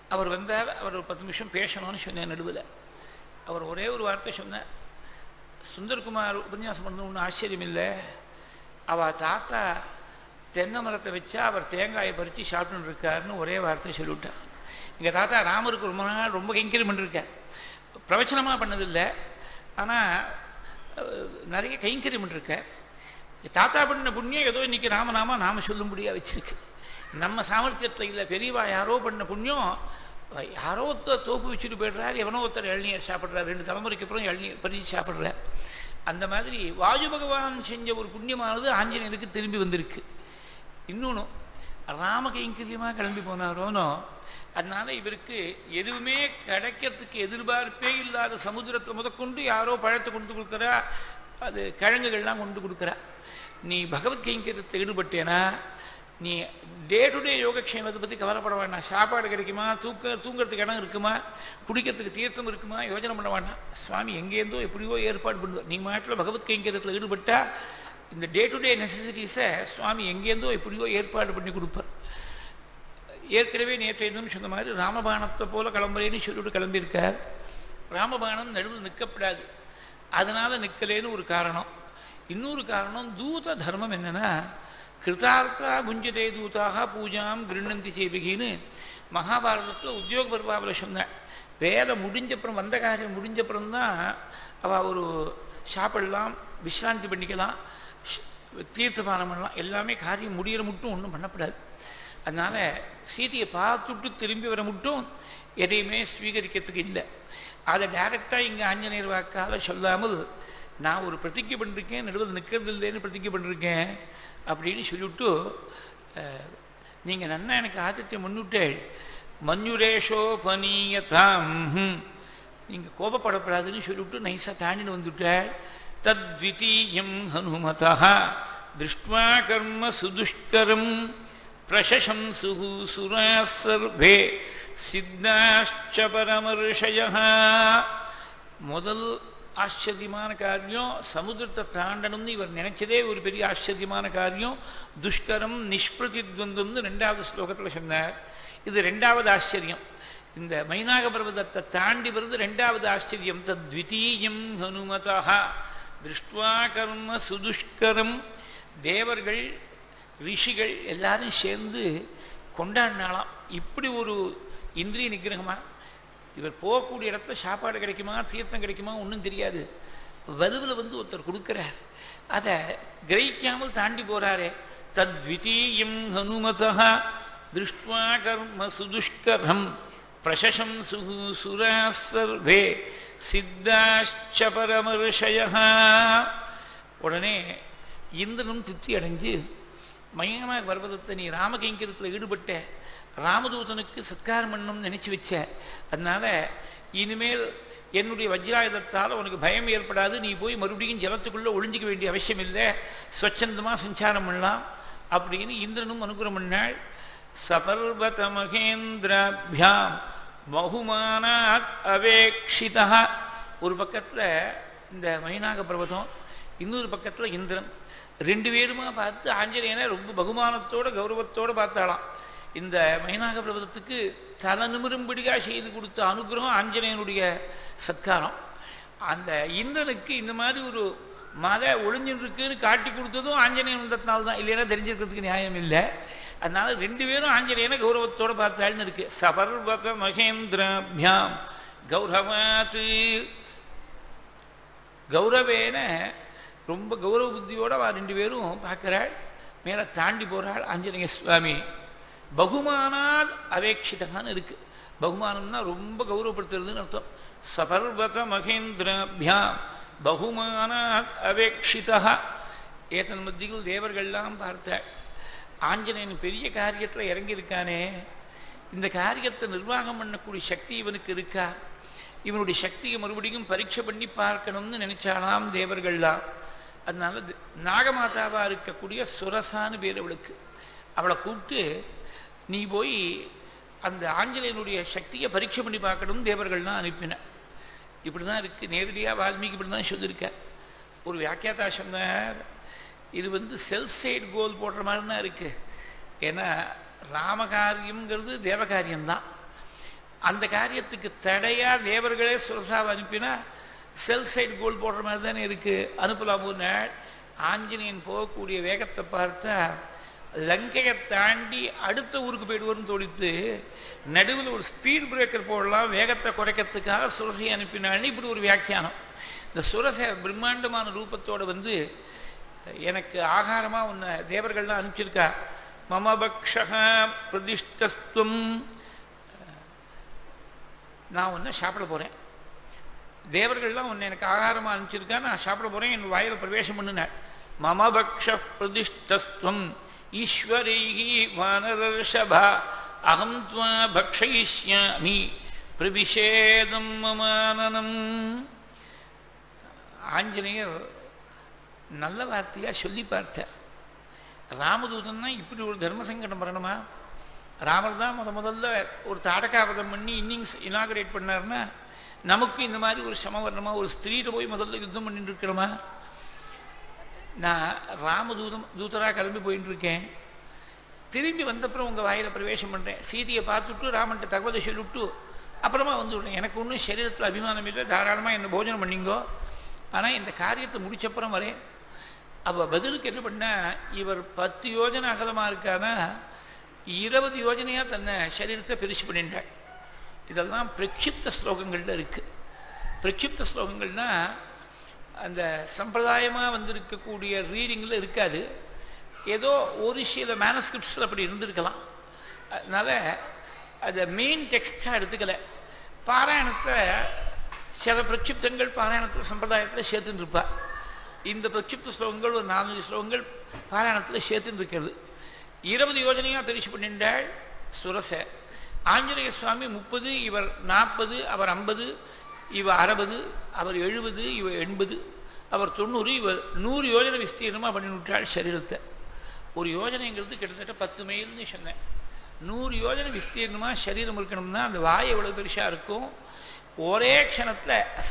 அவர் வந்தார் அவர் ஒரு பத்து நிமிஷம் பேசணும்னு சொன்னேன் நடுவில் அவர் ஒரே ஒரு வார்த்தை சொன்னார் சுந்தர்குமார் உபன்யாசம் பண்ணது ஒன்றும் ஆச்சரியம் இல்லை அவ தாத்தா தென்னை மரத்தை வச்சா அவர் தேங்காயை பறித்து சாப்பிட்டுன்னு இருக்காருன்னு ஒரே வார்த்தை சொல்லிவிட்டார் எங்கள் தாத்தா ராமருக்கு ரொம்ப நாள் ரொம்ப கைங்கரியம் பண்ணிருக்கார் பிரவச்சனமாக பண்ணதில்லை ஆனால் நிறைய கைங்கரியம் பண்ணிருக்கார் தாத்தா பண்ண புண்ணியம் ஏதோ இன்னைக்கு ராமநாமா நாம சொல்லும்படியா வச்சிருக்கு நம்ம சாமர்த்தியத்தில் இல்லை பெரியவா யாரோ பண்ண புண்ணியம் யாரோ ஒருத்தர் தோப்பு வச்சுட்டு போயிடுறாரு எவனோ ஒருத்தர் இளநீர் சாப்பிட்றாரு ரெண்டு தலைமுறைக்கு அப்புறம் இளநீர் பறிச்சு சாப்பிட்றார் அந்த மாதிரி வாயு பகவான் செஞ்ச ஒரு புண்ணியமானது ஆஞ்சநேயருக்கு திரும்பி வந்திருக்கு இன்னொன்று ராம கைங்கரியமாக கிளம்பி போனாரோனோ அதனால இவருக்கு எதுவுமே கிடைக்கிறதுக்கு எதிர்பார்ப்பே இல்லாத சமுத்திரத்தை முதற்கொண்டு யாரோ பழத்தை கொண்டு கொடுக்குறா அது கிழங்குகள்லாம் கொண்டு கொடுக்குறா நீ பகவத் கைங்கரியத்தை ஈடுபட்டேனா நீ டே டு டே யோகக்ஷேமத்தை பற்றி கவலைப்பட வேண்டாம் சாப்பாடு கிடைக்குமா தூக்க தூங்குறதுக்கு இடம் இருக்குமா குடிக்கிறதுக்கு தீர்த்தம் இருக்குமா யோஜனை பண்ண வேண்டாம் சுவாமி எங்கேருந்தோ எப்படியோ ஏற்பாடு பண்ணுவார் நீ மாட்டில் பகவத் கைங்கரியத்தில் ஈடுபட்டா இந்த டே டு டே நெசசிட்டிஸை சுவாமி எங்கேருந்தோ எப்படியோ ஏற்பாடு பண்ணி கொடுப்பார் ஏற்கனவே நேற்று இன்னும் சொன்ன மாதிரி ராமபாணத்தை போல கிளம்புறேன்னு சொல்லிட்டு கிளம்பியிருக்கார் ராமபாணம் நடுவில் நிற்கப்படாது அதனால நிற்கலேன்னு ஒரு காரணம் இன்னொரு காரணம் தூத தர்மம் என்னன்னா கிருதார்த்தா புஞ்சதே தூதாக பூஜாம் கிருண்ணந்தி சேபிகின்னு மகாபாரதத்தில் உத்தியோக பருவாவில் சொன்னேன் வேலை முடிஞ்சப்புறம் வந்த காரியம் முடிஞ்சப்புறம் தான் அவள் ஒரு சாப்பிடலாம் விசிராந்தி பண்ணிக்கலாம் தீர்த்தபானம் பண்ணலாம் எல்லாமே காரியம் முடிகிற மட்டும் ஒன்றும் பண்ணப்படாது அதனால சீதையை பார்த்துட்டு திரும்பி வர மட்டும் எதையுமே ஸ்வீகரிக்கிறதுக்கு இல்லை அதை டைரக்டாக இங்கே ஆஞ்சநேயர் வாக்கால சொல்லாமல் நான் ஒரு பிரதிஜை பண்ணிருக்கேன் நடுவில் நிற்கிறது இல்லைன்னு பிரதிஜை பண்ணிருக்கேன் அப்படின்னு சொல்லிவிட்டு நீங்கள் நன்னா எனக்கு ஆதித்யம் முன்னுட்டு மஞ்சுரேஷோபனீயதாம் நீங்கள் கோபப்படப்படாதுன்னு சொல்லிவிட்டு நைஸாக தாண்டின்னு வந்துட்டாள் தத்விதீயம் ஹனுமதா திருஷ்டுவா கர்ம சுதுஷ்கரம் பிரசசம்சு சுரா சர்வே சித்தாஷ்ட பரமர்ஷய முதல் ஆச்சரியமான காரியம் சமுதிரத்தை தாண்டணும்னு இவர் நினைச்சதே ஒரு பெரிய ஆச்சரியமான காரியம் துஷ்கரம் நிஷ்பிரதித்வந்தம்னு ரெண்டாவது ஸ்லோகத்தில் சொன்னார் இது ரெண்டாவது ஆச்சரியம் இந்த மைனாக பர்வதத்தை தாண்டி வருது ரெண்டாவது ஆச்சரியம் தத்விதீயம் ஹனுமதா திருஷ்டுவா கர்ம சுதுஷ்கரம் தேவர்கள் ரிஷிகள் எல்லாரும் சேர்ந்து கொண்டாடினாலாம் இப்படி ஒரு இந்திரிய நிகிரகமா இவர் போகக்கூடிய இடத்துல சாப்பாடு கிடைக்குமா தீர்த்தம் கிடைக்குமா ஒன்றும் தெரியாது வலுவில் வந்து ஒருத்தர் கொடுக்கிறார் அதை கிரகிக்காமல் தாண்டி போறாரே தத்விதீயம் ஹனுமதா திருஷ்டுவா கர்ம சுதுஷ்கரம் பிரசசம் சுகு சுரா சர்வே சித்தாச்ச பரமர்ஷய உடனே இந்திரனும் திருப்தி அடைஞ்சு மயமாக பர்வதத்தை நீ ராமகைங்கரத்தில் ஈடுபட்ட ராமதூதனுக்கு சத்காரம் பண்ணணும்னு நினைச்சு வச்ச அதனால இனிமேல் என்னுடைய வஜ்ராயுதத்தால் உனக்கு பயம் ஏற்படாது நீ போய் மறுபடியும் ஜலத்துக்குள்ள ஒளிஞ்சிக்க வேண்டிய அவசியம் இல்லை ஸ்வச்சந்தமா சஞ்சாரம் பண்ணலாம் அப்படின்னு இந்திரனும் அனுகிரம் பண்ணாள் சபர்வத மகேந்திராபியாம் பகுமானாத் அவேக்ஷிதா ஒரு பக்கத்துல இந்த மைனாக பர்வதம் இன்னொரு பக்கத்துல இந்திரன் ரெண்டு பேருமா பார்த்து ஆஞ்சநேயனை ரொம்ப பகுமானத்தோட கௌரவத்தோட பார்த்தாளாம் இந்த மைனாக பர்வதத்துக்கு தல நிமிரும்படியா செய்து கொடுத்த அனுகிரகம் ஆஞ்சநேயனுடைய சத்காரம் அந்த இந்திரனுக்கு இந்த மாதிரி ஒரு மத ஒளிஞ்சுட்டு இருக்குன்னு காட்டி கொடுத்ததும் ஆஞ்சநேயன்றதுனால தான் இல்லைன்னா தெரிஞ்சிருக்கிறதுக்கு நியாயம் இல்லை அதனால ரெண்டு பேரும் ஆஞ்சநேயனை கௌரவத்தோட பார்த்தாள்னு இருக்கு சபர்வத மகேந்திராபியாம் கௌரவாத்து கௌரவேன ரொம்ப கௌரவ புத்தியோட அவ ரெண்டு பேரும் பார்க்கிறாள் மேல தாண்டி போறாள் ஆஞ்சநேய சுவாமி பகுமானால் அவேட்சிதகான்னு இருக்கு பகுமானம்னா ரொம்ப கௌரவப்படுத்துறதுன்னு அர்த்தம் சபர்வத மகேந்திராபியாம் பகுமானாத் அவேட்சிதா ஏதன் மத்தியில் தேவர்கள்லாம் பார்த்தாள் ஆஞ்சநேயன் பெரிய காரியத்தில் இறங்கியிருக்கானே இந்த காரியத்தை நிர்வாகம் பண்ணக்கூடிய சக்தி இவனுக்கு இருக்கா இவனுடைய சக்தியை மறுபடியும் பரீட்சை பண்ணி பார்க்கணும்னு நினைச்சாலாம் தேவர்கள்லாம் அதனால நாகமாதாவா இருக்கக்கூடிய சுரசான்னு பேர் அவளுக்கு அவளை கூப்பிட்டு நீ போய் அந்த ஆஞ்சநேயனுடைய சக்தியை பரீட்சை பண்ணி பார்க்கணும் தேவர்கள்லாம் அனுப்பின இப்படிதான் இருக்கு நேரடியா வால்மீகி இப்படிதான் சொல்லியிருக்க ஒரு வியாக்கியாத்தா சொன்னார் இது வந்து செல்ஃப் சைடு கோல் போடுற மாதிரி தான் இருக்கு ஏன்னா ராமகாரியம்ங்கிறது தேவகாரியம்தான் அந்த காரியத்துக்கு தடையா தேவர்களே சுரசாவை அனுப்பினா செல் சைடு கோல் போடுற மாதிரி தானே இருக்கு அனுப்பலாம் ஒரு நாள் ஆஞ்சநேயன் போகக்கூடிய வேகத்தை பார்த்தா லங்கையை தாண்டி அடுத்த ஊருக்கு போயிடுவோம்னு தோழித்து நடுவில் ஒரு ஸ்பீட் பிரேக்கர் போடலாம் வேகத்தை குறைக்கிறதுக்காக சுரசையை அனுப்பினான்னு இப்படி ஒரு வியாக்கியானம் இந்த சுரச பிரம்மாண்டமான ரூபத்தோட வந்து எனக்கு ஆகாரமா உன்னை தேவர்கள்லாம் அனுப்பிச்சிருக்கா மமபக்ஷக பிரதிஷ்டஸ்துவம் நான் உன்னை சாப்பிட போறேன் தேவர்கள்லாம் உன்னை எனக்கு ஆகாரமா அனுப்பிச்சிருக்கா நான் சாப்பிட போறேன் என் வாயில பிரவேசம் பண்ணினாள் மமபக்ஷ பிரதிஷ்டஸ்துவம் ஈஸ்வரைகி வானரர்ஷபா அகம் துவா பக்ஷயிஷ்யாமி பிரவிஷேதம் மமானனம் ஆஞ்சநேயர் நல்ல வார்த்தையா சொல்லி பார்த்தார் ராமதூதன்னா இப்படி ஒரு தர்ம சங்கடம் வரணுமா ராமர் தான் முத முதல்ல ஒரு தாடகாவதம் பண்ணி இன்னிங்ஸ் இனாகரேட் பண்ணார்னா நமக்கு இந்த மாதிரி ஒரு சம வரணுமா ஒரு ஸ்திரீட்ட போய் முதல்ல யுத்தம் பண்ணிட்டு இருக்கிறோமா நான் ராமதூதம் தூதரா கிளம்பி போயிட்டு இருக்கேன் திரும்பி வந்தப்புறம் உங்க வாயில பிரவேசம் பண்றேன் சீதையை பார்த்துட்டு ராமன்ட்ட தகவலை சொல்லிவிட்டு அப்புறமா வந்து விடுறேன் எனக்கு ஒன்றும் சரீரத்தில் அபிமானம் இல்லை தாராளமா என்ன போஜனம் பண்ணிங்கோ ஆனா இந்த காரியத்தை முடிச்சப்புறம் வரேன் அவ பதிலுக்கு என்ன பண்ண இவர் பத்து யோஜனை அகலமா இருக்கானா இருபது யோஜனையா தன்னை சரீரத்தை பிரிச்சு பண்ணிட்டாள் இதெல்லாம் பிரக்ஷிப்த ஸ்லோகங்கள்ல இருக்கு பிரக்ஷிப்த ஸ்லோகங்கள்னா அந்த சம்பிரதாயமா வந்திருக்கக்கூடிய ரீடிங்ல இருக்காது ஏதோ ஒரு சில மேனஸ்கிரிப்ட்ஸ்ல அப்படி இருந்திருக்கலாம் அதனால அதை மெயின் டெக்ஸ்டா எடுத்துக்கல பாராயணத்தை சில பிரட்சிப்தங்கள் பாராயணத்தில் சம்பிரதாயத்தில் சேர்த்துன்னு இருப்பா இந்த பிரட்சிப்த ஸ்லோகங்கள் ஒரு நாலஞ்சு ஸ்லோகங்கள் பாராயணத்தில் சேர்த்துன்னு இருக்கிறது இருபது யோஜனையா பெருசு பண்ணிண்டாள் சுரச ஆஞ்சநேய சுவாமி முப்பது இவர் நாற்பது அவர் ஐம்பது இவ அறுபது அவர் எழுபது இவ எண்பது அவர் தொண்ணூறு இவர் நூறு யோஜனை விஸ்தீர்ணமா பண்ணி விட்டாள் சரீரத்தை ஒரு யோஜனைங்கிறது கிட்டத்தட்ட பத்து மைல்னு சொன்னேன் நூறு யோஜனை விஸ்தீர்ணமா சரீரம் இருக்கணும்னா அந்த வாய் எவ்வளவு பெருசா இருக்கும் ஒரே க்ஷணத்துல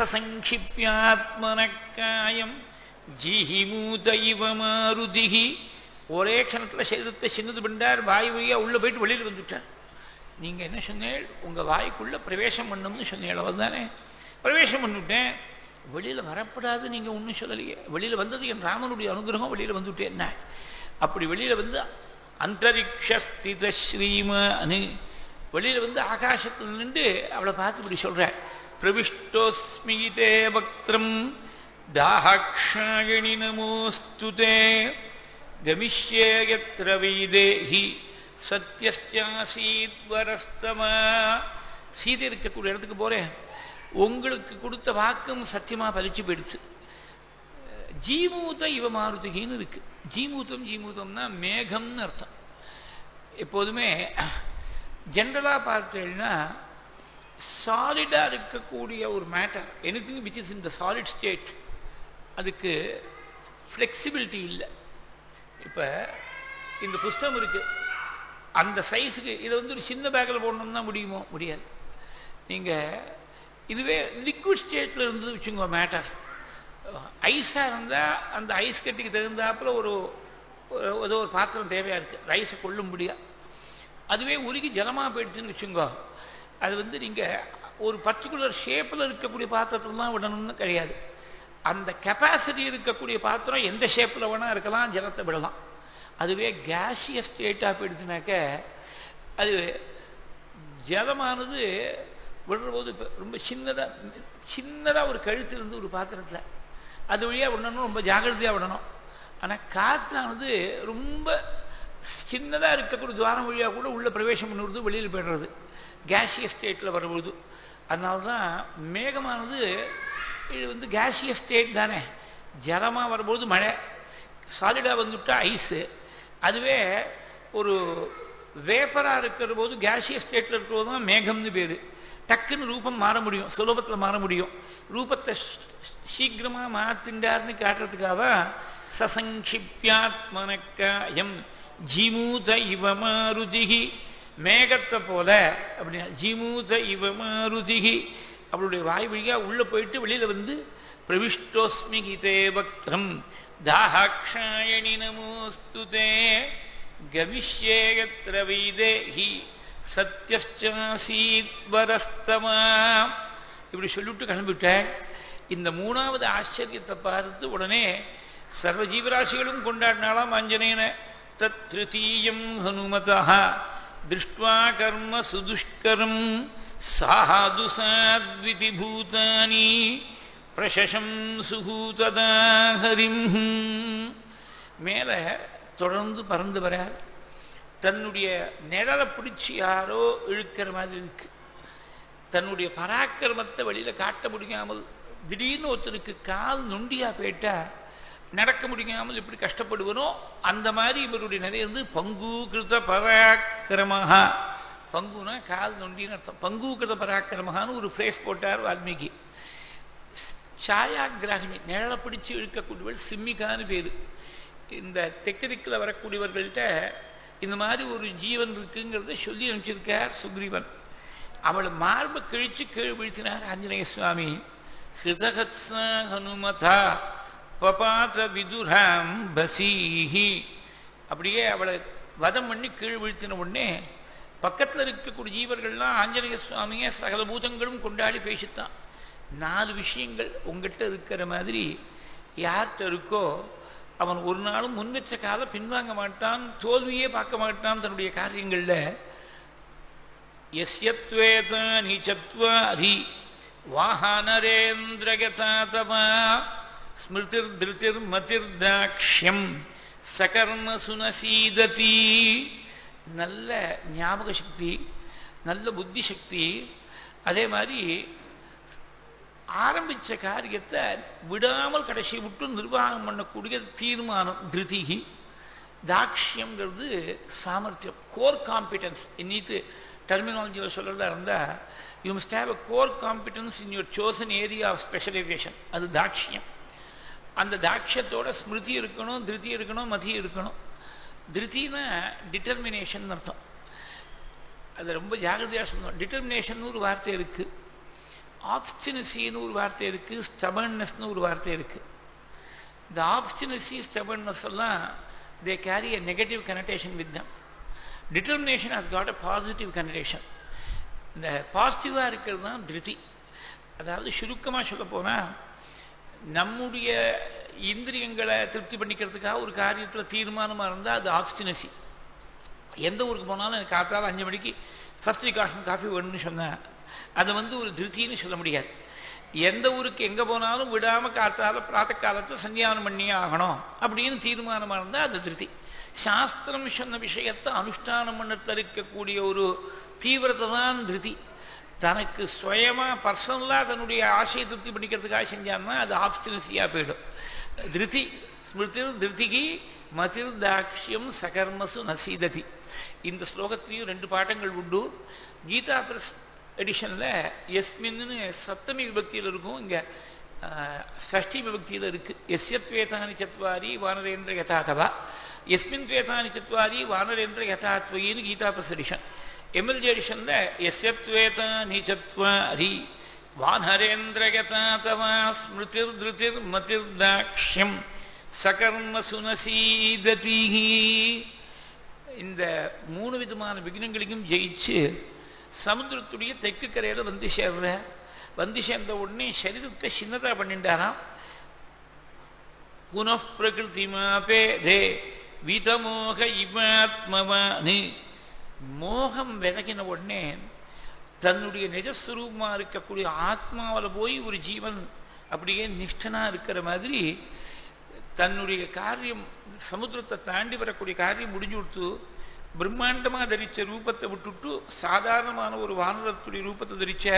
அசசங்கிப்பியாத்மனக்காயம் ஜிஹிமூத இவ மாருதிகி ஒரே க்ஷணத்துல சரீரத்தை சின்னது பண்ணார் வாய் வழியா உள்ள போயிட்டு வெளியில் வந்துட்டார் நீங்க என்ன சொன்னேள் உங்க வாய்க்குள்ள பிரவேசம் பண்ணணும்னு சொன்னேள் அவள் தானே பிரவேசம் பண்ணிவிட்டேன் வெளியில வரப்படாது நீங்க ஒன்றும் சொல்லலையே வெளியில வந்தது என் ராமனுடைய அனுகிரகம் வெளியில வந்துவிட்டேன் என்ன அப்படி வெளியில வந்து அந்தரிக்ஷஸ்தித ஸ்ரீமானு வெளியில வந்து ஆகாசத்தில் நின்று அவளை பார்த்து இப்படி சொல்ற பிரவிஷ்டோஸ்மிதே வக்திரம் தாஹாட்சாயணி நமோஸ்துதே கமிஷ்யே யத்ர வைதேஹி சத்யஸ்யாசீத் வரஸ்தமா சீதை இருக்கக்கூடிய இடத்துக்கு போறேன் உங்களுக்கு கொடுத்த வாக்கும் சத்தியமா பலிச்சு போயிடுச்சு ஜீமூத இவ மாருதிகின்னு இருக்கு ஜீமூத்தம் ஜீமூத்தம்னா மேகம்னு அர்த்தம் எப்போதுமே ஜென்ரலா பார்த்தீங்கன்னா சாலிடா இருக்கக்கூடிய ஒரு matter anything which is in the solid state அதுக்கு ஃப்ளெக்சிபிலிட்டி இல்லை இப்ப இந்த புஸ்தகம் இருக்கு அந்த சைஸுக்கு இதை வந்து ஒரு சின்ன பேக்கில் போடணும்னா முடியுமோ முடியாது நீங்க இதுவே லிக்விட் ஸ்டேட்ல இருந்து வச்சுங்க மேட்டர் ஐஸா இருந்தா அந்த ஐஸ் கட்டிக்கு தகுந்தாப்புல ஒரு ஏதோ ஒரு பாத்திரம் தேவையா இருக்கு ரைஸை கொள்ளும்படியா அதுவே உருகி ஜலமா போயிடுச்சுன்னு வச்சுங்க அது வந்து நீங்க ஒரு பர்டிகுலர் ஷேப்ல இருக்கக்கூடிய பாத்திரத்துல தான் விடணும்னு கிடையாது அந்த கெப்பாசிட்டி இருக்கக்கூடிய பாத்திரம் எந்த ஷேப்ல வேணா இருக்கலாம் ஜலத்தை விடலாம் அதுவே கேசியஸ் ஸ்டேட்டா போயிடுச்சுனாக்க அது ஜலமானது விடுற போது ரொம்ப சின்னதா சின்னதா ஒரு கழுத்து இருந்து ஒரு பாத்திரத்துல அது வழியா விடணும் ரொம்ப ஜாகிரதையா விடணும் ஆனா காற்றானது ரொம்ப சின்னதா இருக்கக்கூடிய துவாரம் வழியா கூட உள்ள பிரவேசம் பண்ணுறது வெளியில் போயிடுறது கேசியஸ் ஸ்டேட்ல வரும்போது அதனால்தான் மேகமானது இது வந்து கேசியஸ் ஸ்டேட் தானே ஜலமா வரும்போது மழை சாலிடா வந்துவிட்டா ஐஸு அதுவே ஒரு வேப்பரா இருக்கிற போது கேசியஸ் ஸ்டேட்ல இருக்கிற போது தான் மேகம்னு பேரு டக்குன்னு ரூபம் மாற முடியும் சுலபத்துல மாற முடியும் ரூபத்தை சீக்கிரமா மாத்திண்டார்னு காட்டுறதுக்காக சசங்கிப்யாத்மனக்காயம் ஜிமூத இவ மாருதிகி மேகத்தை போல அப்படின்னா ஜிமூத இவ மாருதிகி அவளுடைய வாய் வழியா உள்ள போயிட்டு வெளியில வந்து பிரவிஷ்டோஸ்மி ஹிதே வக்திரம் தாஹாட்சாயணி நமோஸ்துதே கமிஷ்யே யத்ர வைதேஹி சத்யஸ்டாசீத் வரஸ்தமா இப்படி சொல்லிவிட்டு கிளம்பிவிட்டேன் இந்த மூணாவது ஆச்சரியத்தை பார்த்து உடனே சர்வ ஜீவராசிகளும் கொண்டாடினாலாம் ஆஞ்சநேயன தத் திருத்தீயம் ஹனுமதா திருஷ்டுவா கர்ம சுதுஷ்கரம் சாது சாத்விதி பூதானி பிரசசம் சுகூததா ஹரிம் மேல தொடர்ந்து பறந்து வர தன்னுடைய நிழலை பிடிச்சி யாரோ இழுக்கிற மாதிரி இருக்கு தன்னுடைய பராக்கிரமத்தை வெளியில காட்ட முடியாமல் திடீர்னு ஒருத்தனுக்கு கால் நொண்டியா போயிட்டா நடக்க முடியாமல் எப்படி கஷ்டப்படுவனோ அந்த மாதிரி இவருடைய நிறைய வந்து பங்கு கிருத பராக்கிரமஹா பங்குனா கால் நொண்டின்னு அர்த்தம் பங்கு கிருத பராக்கிரமஹான்னு ஒரு ஃப்ரேஸ் போட்டார் வால்மீகி சாயாகிராகினி நிழலை பிடிச்சு இழுக்கக்கூடியவள் சிம்மிகான்னு பேரு இந்த தெற்கு வரக்கூடியவர்கள்ட்ட இந்த மாதிரி ஒரு ஜீவன் இருக்குங்கிறத சொல்லி அனுப்பிச்சிருக்கார் சுக்ரீவன் அவளை மார்பை கிழிச்சு கீழ் வீழ்த்தினார் ஆஞ்சநேய சுவாமி ஹிருதகத்ஸ ஹனுமதா பபாத விதுராம் பசீஹி அப்படியே அவளை வதம் பண்ணி கீழ் வீழ்த்தின உடனே பக்கத்தில் இருக்கக்கூடிய ஜீவர்கள்லாம் ஆஞ்சநேய சுவாமியை சகல பூதங்களும் கொண்டாடி பேசித்தான் நாலு விஷயங்கள் உங்ககிட்ட இருக்கிற மாதிரி யார்கிட்ட இருக்கோ அவன் ஒரு நாளும் முன்னெச்ச கால பின்வாங்க மாட்டான் தோல்வியே பார்க்க மாட்டான் தன்னுடைய காரியங்கள்ல எஸ்யத்வேதானி சத்வாரி வாஹனரேந்திரகதாதமா ஸ்மிருதிர் திருதிர் மதிர் தாக்ஷியம் சகர்ம சுனசீததி நல்ல ஞாபக சக்தி நல்ல புத்தி சக்தி அதே மாதிரி ஆரம்பிச்ச காரியத்தை விடாமல் கடைசி விட்டு நிர்வாகம் பண்ணக்கூடிய தீர்மானம் திருதிகி தாக்ஷியம்ங்கிறது சாமர்த்தியம் கோர் காம்பிடன்ஸ் இன்னிட்டு டெர்மினாலஜியில் சொல்றதா இருந்தா you must have a core competence in your chosen area of specialisation அது தாக்ஷியம் அந்த தாட்சியத்தோட ஸ்மிருதி இருக்கணும் திருத்தி இருக்கணும் மதி இருக்கணும் திருத்தினா டிட்டர்மினேஷன் அர்த்தம் அது ரொம்ப ஜாகிரதையாக சொல்லணும் டிட்டர்மினேஷன் ஒரு வார்த்தை இருக்கு ஆப்ஸ்டினசின்னு ஒரு வார்த்தை இருக்கு ஸ்டபர்னஸ்னு ஒரு வார்த்தை இருக்கு இந்த ஆப்ஸ்டினசி ஸ்டபர்னஸ் எல்லாம் they carry a negative connotation with them determination has got a positive connotation இந்த பாசிட்டிவாக இருக்கிறது தான் திருதி அதாவது சுருக்கமாக சொல்ல போனால் நம்முடைய இந்திரியங்களை திருப்தி பண்ணிக்கிறதுக்காக ஒரு காரியத்தில் தீர்மானமாக இருந்தால் அது ஆப்ஸ்டினசி எந்த ஊருக்கு போனாலும் எனக்கு காத்தால அஞ்சு மணிக்கு ஃபர்ஸ்ட் காஃபி காஃபி வேணும்னு சொன்னேன் அதை வந்து ஒரு திருப்தின்னு சொல்ல முடியாது எந்த ஊருக்கு எங்கே போனாலும் விடாமல் காத்தால பிராத்த காலத்தை சந்தியானம் பண்ணியே ஆகணும் அப்படின்னு தீர்மானமாக இருந்தால் அது திருப்தி சாஸ்திரம் சொன்ன விஷயத்தை அனுஷ்டானம் பண்ணத்தில் இருக்கக்கூடிய ஒரு தீவிரத்தை தான் திருதி தனக்கு சுயமா பர்சனலா தன்னுடைய ஆசையை திருப்தி பண்ணிக்கிறதுக்காக செஞ்சான்னா அது ஆப்ஸ்டினசியா போயிடும் திருதி ஸ்மிருதிர் திருதிகி மதிர் தாக்ஷியம் சகர்மசு நசீததி இந்த ஸ்லோகத்திலையும் ரெண்டு பாட்டங்கள் உண்டு கீதா பிரஸ் எடிஷன்ல எஸ்மின்னு சப்தமி விபக்தியில் இருக்கும் இங்க ஷஷ்டி விபக்தியில் இருக்கு எஸ்யத்வேதானி சத்வாரி வானரேந்திர யதாதவா எஸ்மின் துவேதானி சத்வாரி வானரேந்திர யதாத்வயின்னு கீதா பிரஸ் எடிஷன் எம்எல்ஜி எடிஷன்ல எஸ்யத்வேதானி சத்வாரி வானரேந்திரகதாதவா ஸ்மிருதிர் திருதிர் மதிர் தாக்ஷியம் சகர்ம சுனசீததி இந்த மூணு விதமான விக்னங்களையும் ஜெயிச்சு சமுத்திரத்துடைய தெற்கு கரையில வந்து சேர்ற வந்து சேர்ந்த உடனே சரீரத்தை சின்னதா பண்ணிட்டாராம் புனப்பிரகிருதிமாபேதே விதமோக இவாத்மவானு மோகம் விலகின உடனே தன்னுடைய நிஜஸ்வரூபமா இருக்கக்கூடிய ஆத்மாவில் போய் ஒரு ஜீவன் அப்படியே நிஷ்டனா இருக்கிற மாதிரி தன்னுடைய காரியம் சமுத்திரத்தை தாண்டி வரக்கூடிய காரியம் முடிஞ்சு கொடுத்து பிரம்மாண்டமா தரிச்ச ரூபத்தை விட்டுட்டு சாதாரணமான ஒரு வானரத்துடைய ரூபத்தை தரிச்ச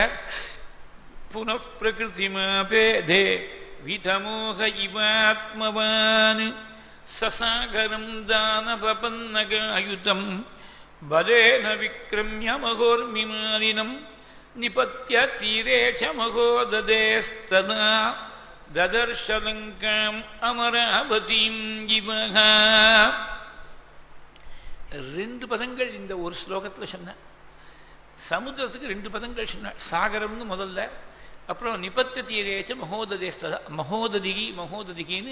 புனப்பிரகிருதிமாபேதே விதமோக இவாத்மவான் சசாகரம் தானபன்னகாயுதம் பலேன விக்ரமிய மகோர்மிமாலினம் நிபத்திய தீரே ச மகோததேஸ்ததா ததர்ஷலங்காம் அமராவதீம் இவகா ரெண்டு பதங்கள் இந்த ஒரு ஸ்லோகத்தில் சொன்ன சமுத்திரத்துக்கு ரெண்டு பதங்கள் சொன்ன சாகரம்னு முதல்ல அப்புறம் நிபத்த தீரேச்ச மகோததேஸ்ததா மகோததிகி மகோததிகின்னு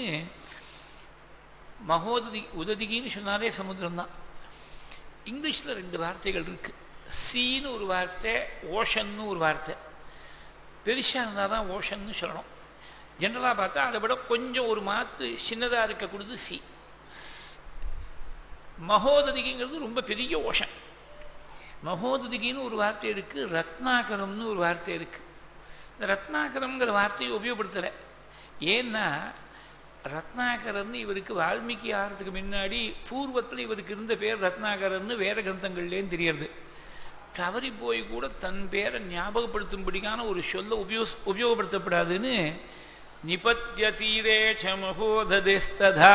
மகோததி உததிகின்னு சொன்னாலே சமுத்திரம் தான் இங்கிலீஷ்ல ரெண்டு வார்த்தைகள் இருக்கு சீன்னு ஒரு வார்த்தை ஓஷன்னு ஒரு வார்த்தை பெருசா இருந்தால் தான் ஓஷன்னு சொல்லணும் ஜென்ரலாக பார்த்தா அதை விட கொஞ்சம் ஒரு மாத்து சின்னதாக இருக்கக்கூடியது சி மகோததிங்கிறது ரொம்ப பெரிய ஓஷன் மகோததிகின்னு ஒரு வார்த்தை இருக்கு ரத்னாகரம்னு ஒரு வார்த்தை இருக்கு இந்த ரத்னாகரம்ங்கிற வார்த்தையை உபயோகப்படுத்தலை ஏன்னா ரத்னாகரன்னு இவருக்கு வால்மீகி ஆகிறதுக்கு முன்னாடி பூர்வத்தில் இவருக்கு இருந்த பேர் ரத்னாகரன்னு வேத கிரந்தங்கள்லேயும் தெரியறது தவறி போய் கூட தன் பேரை ஞாபகப்படுத்தும்படியான ஒரு சொல்ல உபயோ உபயோகப்படுத்தப்படாதுன்னு நிபத்திய தீரே சமகோததேஸ்ததா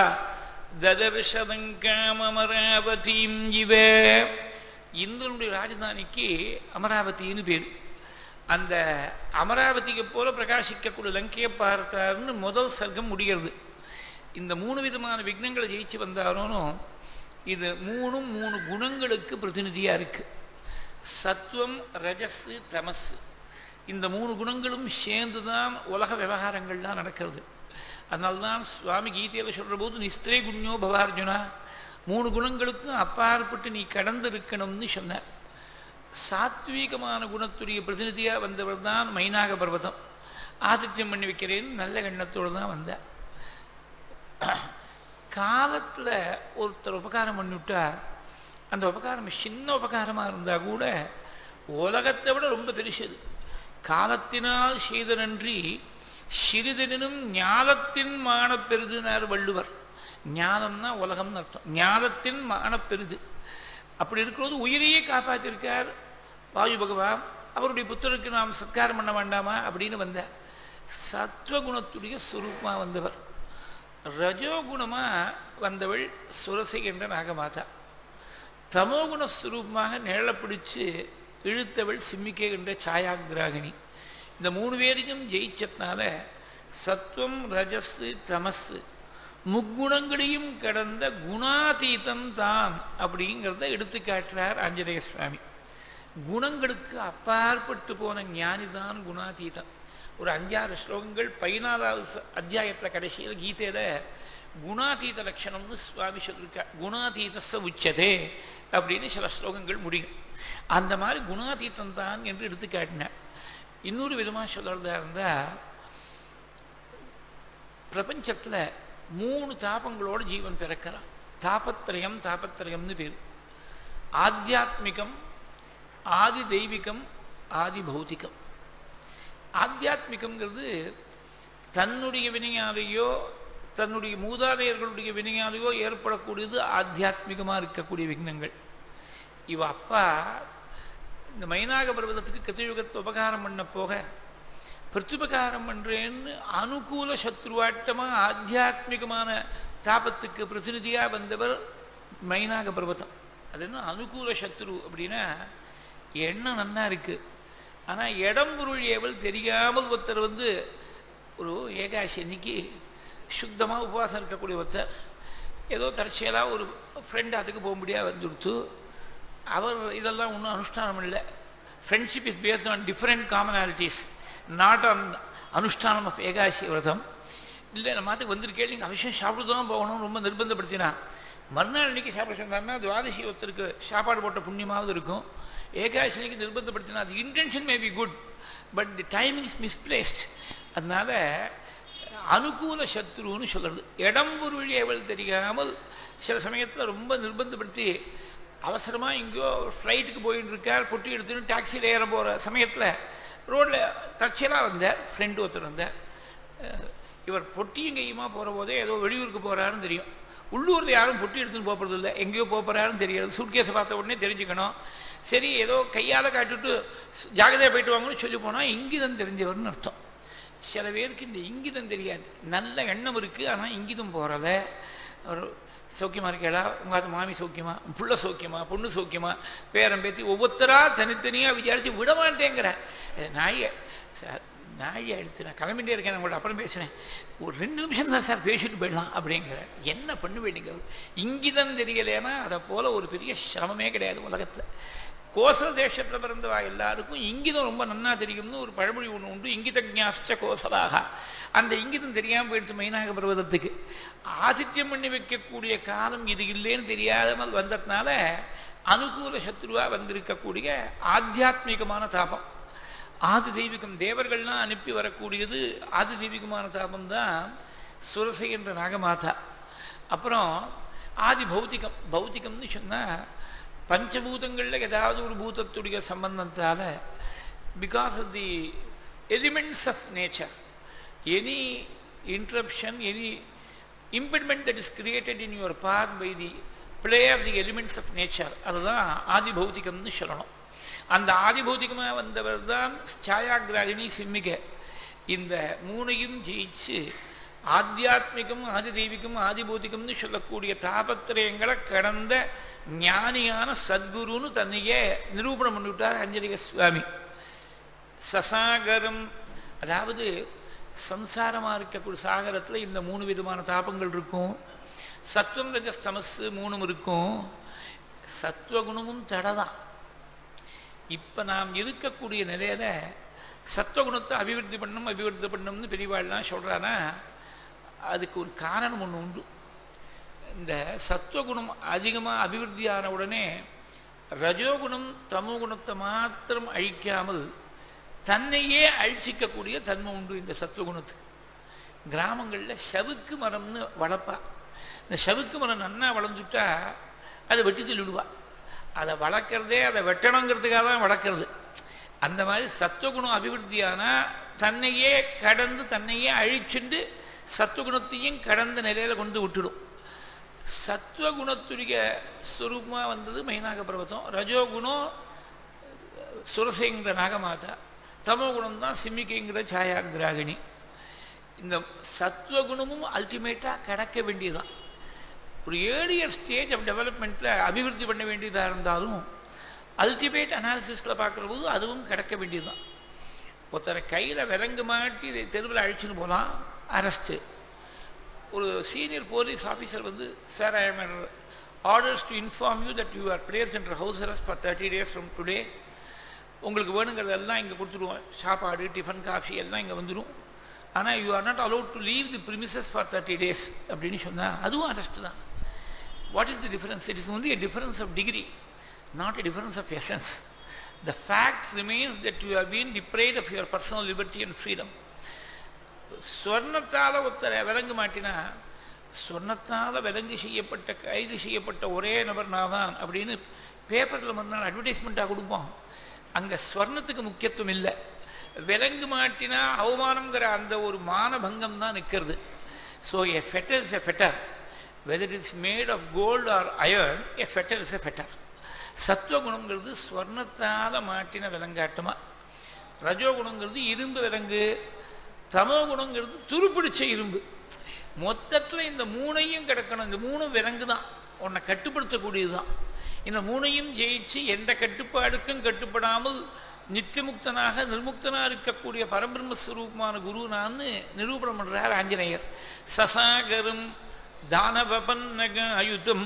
ததர்ஷதங்காமராவதீம் இவ இந்திரனுடைய ராஜதானிக்கு அமராவதின்னு பேர் அந்த அமராவதிக்கு போல பிரகாசிக்கக்கூடிய லங்கையை பார்த்தாருன்னு முதல் சர்க்கம் முடிகிறது இந்த மூணு விதமான விக்னங்களை ஜெயிச்சு வந்தாரோனும் இது மூணும் மூணு குணங்களுக்கு பிரதிநிதியா இருக்கு சத்துவம் ரஜஸ் தமஸ் இந்த மூணு குணங்களும் சேர்ந்துதான் உலக விவகாரங்கள்லாம் நடக்கிறது அதனால்தான் சுவாமி கீதையில சொல்ற போது நிஸ்திரே குண்யோ பவார்ஜுனா மூணு குணங்களுக்கும் அப்பாற்பட்டு நீ கடந்து இருக்கணும்னு சொன்னார் சாத்வீகமான குணத்துடைய பிரதிநிதியா வந்தவர் தான் மைனாக பர்வதம் ஆதித்யம் பண்ணி வைக்கிறேன்னு நல்ல எண்ணத்தோடு தான் வந்தார் காலத்துல ஒருத்தர் உபகாரம் பண்ணிவிட்டா அந்த உபகாரம் சின்ன உபகாரமா இருந்தா கூட உலகத்தை விட ரொம்ப பெருசது காலத்தினால் செய்த நன்றி சிறிதெனும் ஞானத்தின் மானப்பெருதுனார் வள்ளுவர் ஞானம்னா உலகம்னு அர்த்தம் ஞானத்தின் மானப்பெருது அப்படி இருக்கிறது உயிரையே காப்பாற்றிருக்கார் வாயு பகவான் அவருடைய புத்தருக்கு நாம் சத்காரம் பண்ண வேண்டாமா அப்படின்னு வந்த சத்வகுணத்துடைய சுரூபமா வந்தவர் ரஜோகுணமா வந்தவள் சுரசை என்ற நாகமாதா தமோகுண சுரூபமாக நிழலை பிடிச்சு இழுத்தவள் சிம்மிக்கை என்ற சாயாகிராகினி இந்த மூணு பேரையும் ஜெயிச்சதுனால சத்துவம் ரஜஸ் தமஸ் முக்குணங்களையும் கடந்த குணாதீதம் தான் அப்படிங்கிறத எடுத்து காட்டுறார் ஆஞ்சநேய சுவாமி குணங்களுக்கு அப்பாற்பட்டு போன ஞானிதான் குணாதீதம் ஒரு அஞ்சாறு ஸ்லோகங்கள் பதினாலாவது அத்தியாயத்துல கடைசியில் கீதையில குணாதீத லட்சணம்னு சுவாமி சொல்லியிருக்கார் குணாதீதச உச்சதே அப்படின்னு சில ஸ்லோகங்கள் முடியும் அந்த மாதிரி குணாதீதம் தான் என்று எடுத்து காட்டினார் இன்னொரு விதமா சொல்றதா இருந்தா பிரபஞ்சத்துல மூணு தாபங்களோட ஜீவன் பிறக்கிறான் தாபத்திரயம் தாபத்திரயம்னு பேர் ஆத்தியாத்மிகம் ஆதி தெய்வீகம் ஆதி பௌத்திகம் ஆத்தியாத்மிகம்ங்கிறது தன்னுடைய வினையாலேயோ தன்னுடைய மூதாதையர்களுடைய வினையாலேயோ ஏற்படக்கூடியது ஆத்தியாத்மிகமா இருக்கக்கூடிய விக்னங்கள் இவ அப்பா இந்த மைனாக பர்வதத்துக்கு கத்தியுகத்தை உபகாரம் பண்ண போக பிரத்யுபகாரம் பண்றேன்னு அனுகூல சத்ருவாட்டமா ஆத்தியாத்மிகமான தாபத்துக்கு பிரதிநிதியா வந்தவர் மைனாக பர்வதம் அது என்ன அனுகூல சத்ரு அப்படின்னா எண்ணம் நன்னா இருக்கு ஆனா இடம் பொருள் ஏவல் தெரியாமல் ஒருத்தர் வந்து ஒரு ஏகாசி அன்னைக்கு சுத்தமா உபவாசம் இருக்கக்கூடிய ஒருத்தர் ஏதோ தற்செயலா ஒரு ஃப்ரெண்ட் அதுக்கு போக முடியாது வந்துடுத்து அவர் இதெல்லாம் ஒன்றும் அனுஷ்டானம் இல்லை friendship is based on different commonalities not on அனுஷ்டானம் ஆஃப் ஏகாசி விரதம் இல்லை நம்ம மாத்துக்கு வந்திருக்கேன் நீங்கள் அவசியம் சாப்பிட்டு தான் போகணும் ரொம்ப நிர்பந்தப்படுத்தினா மறுநாள் இன்னைக்கு சாப்பிட சொன்னார்னா துவாதசி ஒருத்தருக்கு சாப்பாடு போட்ட புண்ணியமாவது இருக்கும் ஏகாசி அன்னைக்கு நிர்பந்தப்படுத்தினா அது intention may be good but the timing is misplaced அதனால அனுகூல சத்ருன்னு சொல்றது இடம் பொருள் ஏவல் தெரியாமல் சில சமயத்தில் ரொம்ப நிர்பந்தப்படுத்தி அவசரமா எங்கேயோ ஃப்ளைட்டுக்கு போயிட்டு இருக்கார் பொட்டி எடுத்துன்னு டாக்ஸியில் ஏற போற சமயத்தில் ரோட்ல தற்செயலாக வந்தார் ஃப்ரெண்டு ஒருத்தர் வந்தார் இவர் பொட்டியும் கையுமா போற போதே ஏதோ வெளியூருக்கு போறாருன்னு தெரியும் உள்ளூர்ல யாரும் பொட்டி எடுத்துன்னு போறது இல்லை எங்கேயோ போறாருன்னு தெரியாது சூட்கேஸை பார்த்த உடனே தெரிஞ்சுக்கணும் சரி ஏதோ கையால காட்டிட்டு ஜாகிரதையா போயிட்டு வாங்கன்னு சொல்லி போனா இங்கிதம் தெரிஞ்சவர்னு அர்த்தம் சில பேருக்கு இந்த இங்கிதம் தெரியாது நல்ல எண்ணம் இருக்கு ஆனா இங்கிதம் போறத ஒரு சௌக்கியமா இருக்கேடா உங்க அது மாமி சௌக்கியமா புள்ள சௌக்கியமா பொண்ணு சௌக்கியமா பேரம் பேத்தி ஒவ்வொருத்தரா தனித்தனியா விசாரிச்சு விட மாட்டேங்கிற நாய சார் நாயை எடுத்து நான் கிளம்பிட்டே இருக்கேன் உங்கள்ட்ட அப்புறம் பேசுறேன் ஒரு ரெண்டு நிமிஷம் தான் சார் பேசிட்டு போயிடலாம் அப்படிங்கிற என்ன பண்ணுவேண்டிங்க இங்கிதம் தெரியலைன்னா அதை போல ஒரு பெரிய சிரமமே கிடையாது உலகத்துல கோசல தேசத்துல பிறந்தவா எல்லாருக்கும் இங்கிதம் ரொம்ப நன்னா தெரியும்னு ஒரு பழமொழி ஒண்ணு உண்டு இங்கிதஜாஸ்ட கோசலாக அந்த இங்கிதம் தெரியாம போயிடுச்சு மைனாக பர்வதத்துக்கு ஆதித்யம் பண்ணி வைக்கக்கூடிய காலம் இது இல்லைன்னு தெரியாமல் வந்ததுனால அனுகூல சத்ருவா வந்திருக்கக்கூடிய ஆத்தியாத்மிகமான தாபம் ஆதி தெய்வீகம் தேவர்கள்லாம் அனுப்பி வரக்கூடியது ஆதி தெய்வீகமான தாபம் தான் சுரசை என்ற நாகமாதா அப்புறம் ஆதி பௌத்திகம் பௌத்திகம்னு சொன்னா பஞ்சபூதங்கள்ல ஏதாவது ஒரு பூதத்துடைய சம்பந்தத்தால because of the elements of nature any interruption, any impediment that is created in your path by the play of the elements of nature அதுதான் ஆதி பௌத்திகம்னு சொல்லணும் அந்த ஆதி பௌத்திகமா வந்தவர் தான் சாயாகிராகினி சிம்மிக இந்த மூணையும் ஜெயிச்சு ஆத்தியாத்மிகம் ஆதி தெய்வீகம் ஆதி பௌத்திகம்னு சொல்லக்கூடிய தாபத்திரயங்களை கடந்த ஞானியான சத்குருன்னு தன்னையே நிரூபணம் பண்ணிவிட்டார் அஞ்சலிக சுவாமி சசாகரம் அதாவது சம்சாரமா இருக்கக்கூடிய சாகரத்துல இந்த மூணு விதமான தாபங்கள் இருக்கும் சத்துவம் ரஜஸ் தமசு மூணும் இருக்கும் சத்துவகுணமும் தடதான் இப்ப நாம் இருக்கக்கூடிய நிலையில சத்துவகுணத்தை அபிவிருத்தி பண்ணும் அபிவிருத்தி பண்ணணும்னு பெரியவாள்லாம் சொல்றானா அதுக்கு ஒரு காரணம் ஒண்ணு உண்டு இந்த சத்துவகுணம் அதிகமா அபிவிருத்தியான உடனே ரஜோகுணம் தமோகுணத்தை மாத்திரம் அழிக்காமல் தன்னையே அழிச்சிக்கக்கூடிய தன்மை உண்டு இந்த சத்துவகுணத்துக்கு கிராமங்கள்ல சவுக்கு மரம்னு வளர்ப்பா இந்த சவுக்கு மரம் நன்னா வளர்ந்துட்டா அதை வெட்டி தள்ளிடுவா அதை வளர்க்கறதே அதை வெட்டணுங்கிறதுக்காக தான் வளர்க்கறது அந்த மாதிரி சத்துவகுணம் அபிவிருத்தியானா தன்னையே கடந்து தன்னையே அழிச்சுண்டு சத்துவகுணத்தையும் கடந்த நிலையில கொண்டு விட்டுடும் சத்துவகுணத்துடைய ஸ்வரூபமா வந்தது மைனாக பர்வதம் ரஜோகுணம் சுரசேங்கிற நாகமாதா தமோகுணம் தான் சிம்மிக்கைங்கிற சாயாகிராகினி இந்த சத்துவகுணமும் அல்டிமேட்டா கடக்க வேண்டியதுதான் ஒரு ஏர்லியர் ஸ்டேஜ் ஆஃப் டெவலப்மெண்ட்ல அபிவிருத்தி பண்ண வேண்டியதா இருந்தாலும் அல்டிமேட் அனாலிசிஸ்ல பார்க்குற போது அதுவும் கிடக்க வேண்டியதுதான் ஒருத்தரை கையில விலங்கு மாட்டி தெருவில் அழிச்சுன்னு போகலாம் அரெஸ்ட் ஒரு சீனியர் போலீஸ் ஆஃபீஸர் வந்து sir I am orders to inform you that you are placed under house arrest for thirty days from today உங்களுக்கு வேணுங்கிறதெல்லாம் இங்கே கொடுத்துருவோம் சாப்பாடு டிஃபன் காஃபி எல்லாம் இங்கே வந்துடும் ஆனால் you are not allowed to leave the premises for thirty days அப்படின்னு சொன்னால் அதுவும் அரெஸ்ட் தான் what is the difference it is only a difference of degree not a difference of essence the fact remains that you have been deprived of your personal liberty and freedom சொர்ணத்தால ஒருத்தரை விலங்கு மாட்டினா சொர்ணத்தால விலங்கு செய்யப்பட்ட கைது செய்யப்பட்ட ஒரே நபர் நான் தான் அப்படின்னு பேப்பர்ல மறுநாள் அட்வர்டைஸ்மெண்ட்டாக கொடுப்போம் அங்க ஸ்வர்ணத்துக்கு முக்கியத்துவம் இல்லை விலங்கு மாட்டினா அவமானம்ங்கிற அந்த ஒரு மானபங்கம் தான் நிற்கிறது so a fetter is a fetter whether it's made of gold or iron a fetter is a fetter சத்துவகுணங்கிறது ஸ்வர்ணத்தால மாட்டின விலங்காட்டமா ரஜோகுணங்கிறது இரும்பு விலங்கு தமோ குணங்கிறது துருப்பிடிச்ச இரும்பு மொத்தத்துல இந்த மூணையும் கிடக்கணும் இந்த மூணும் விலங்கு தான் உன்னை கட்டுப்படுத்தக்கூடியதுதான் இந்த மூணையும் ஜெயிச்சு எந்த கட்டுப்பாடுக்கும் கட்டுப்படாமல் நித்தியமுக்தனாக நிர்முக்தனா இருக்கக்கூடிய பரபிரம்மஸ்வரூபமான குரு நான் நிரூபணம் பண்றார் ஆஞ்சநேயர் சசாகரம் தானவபன்னக அயுதம்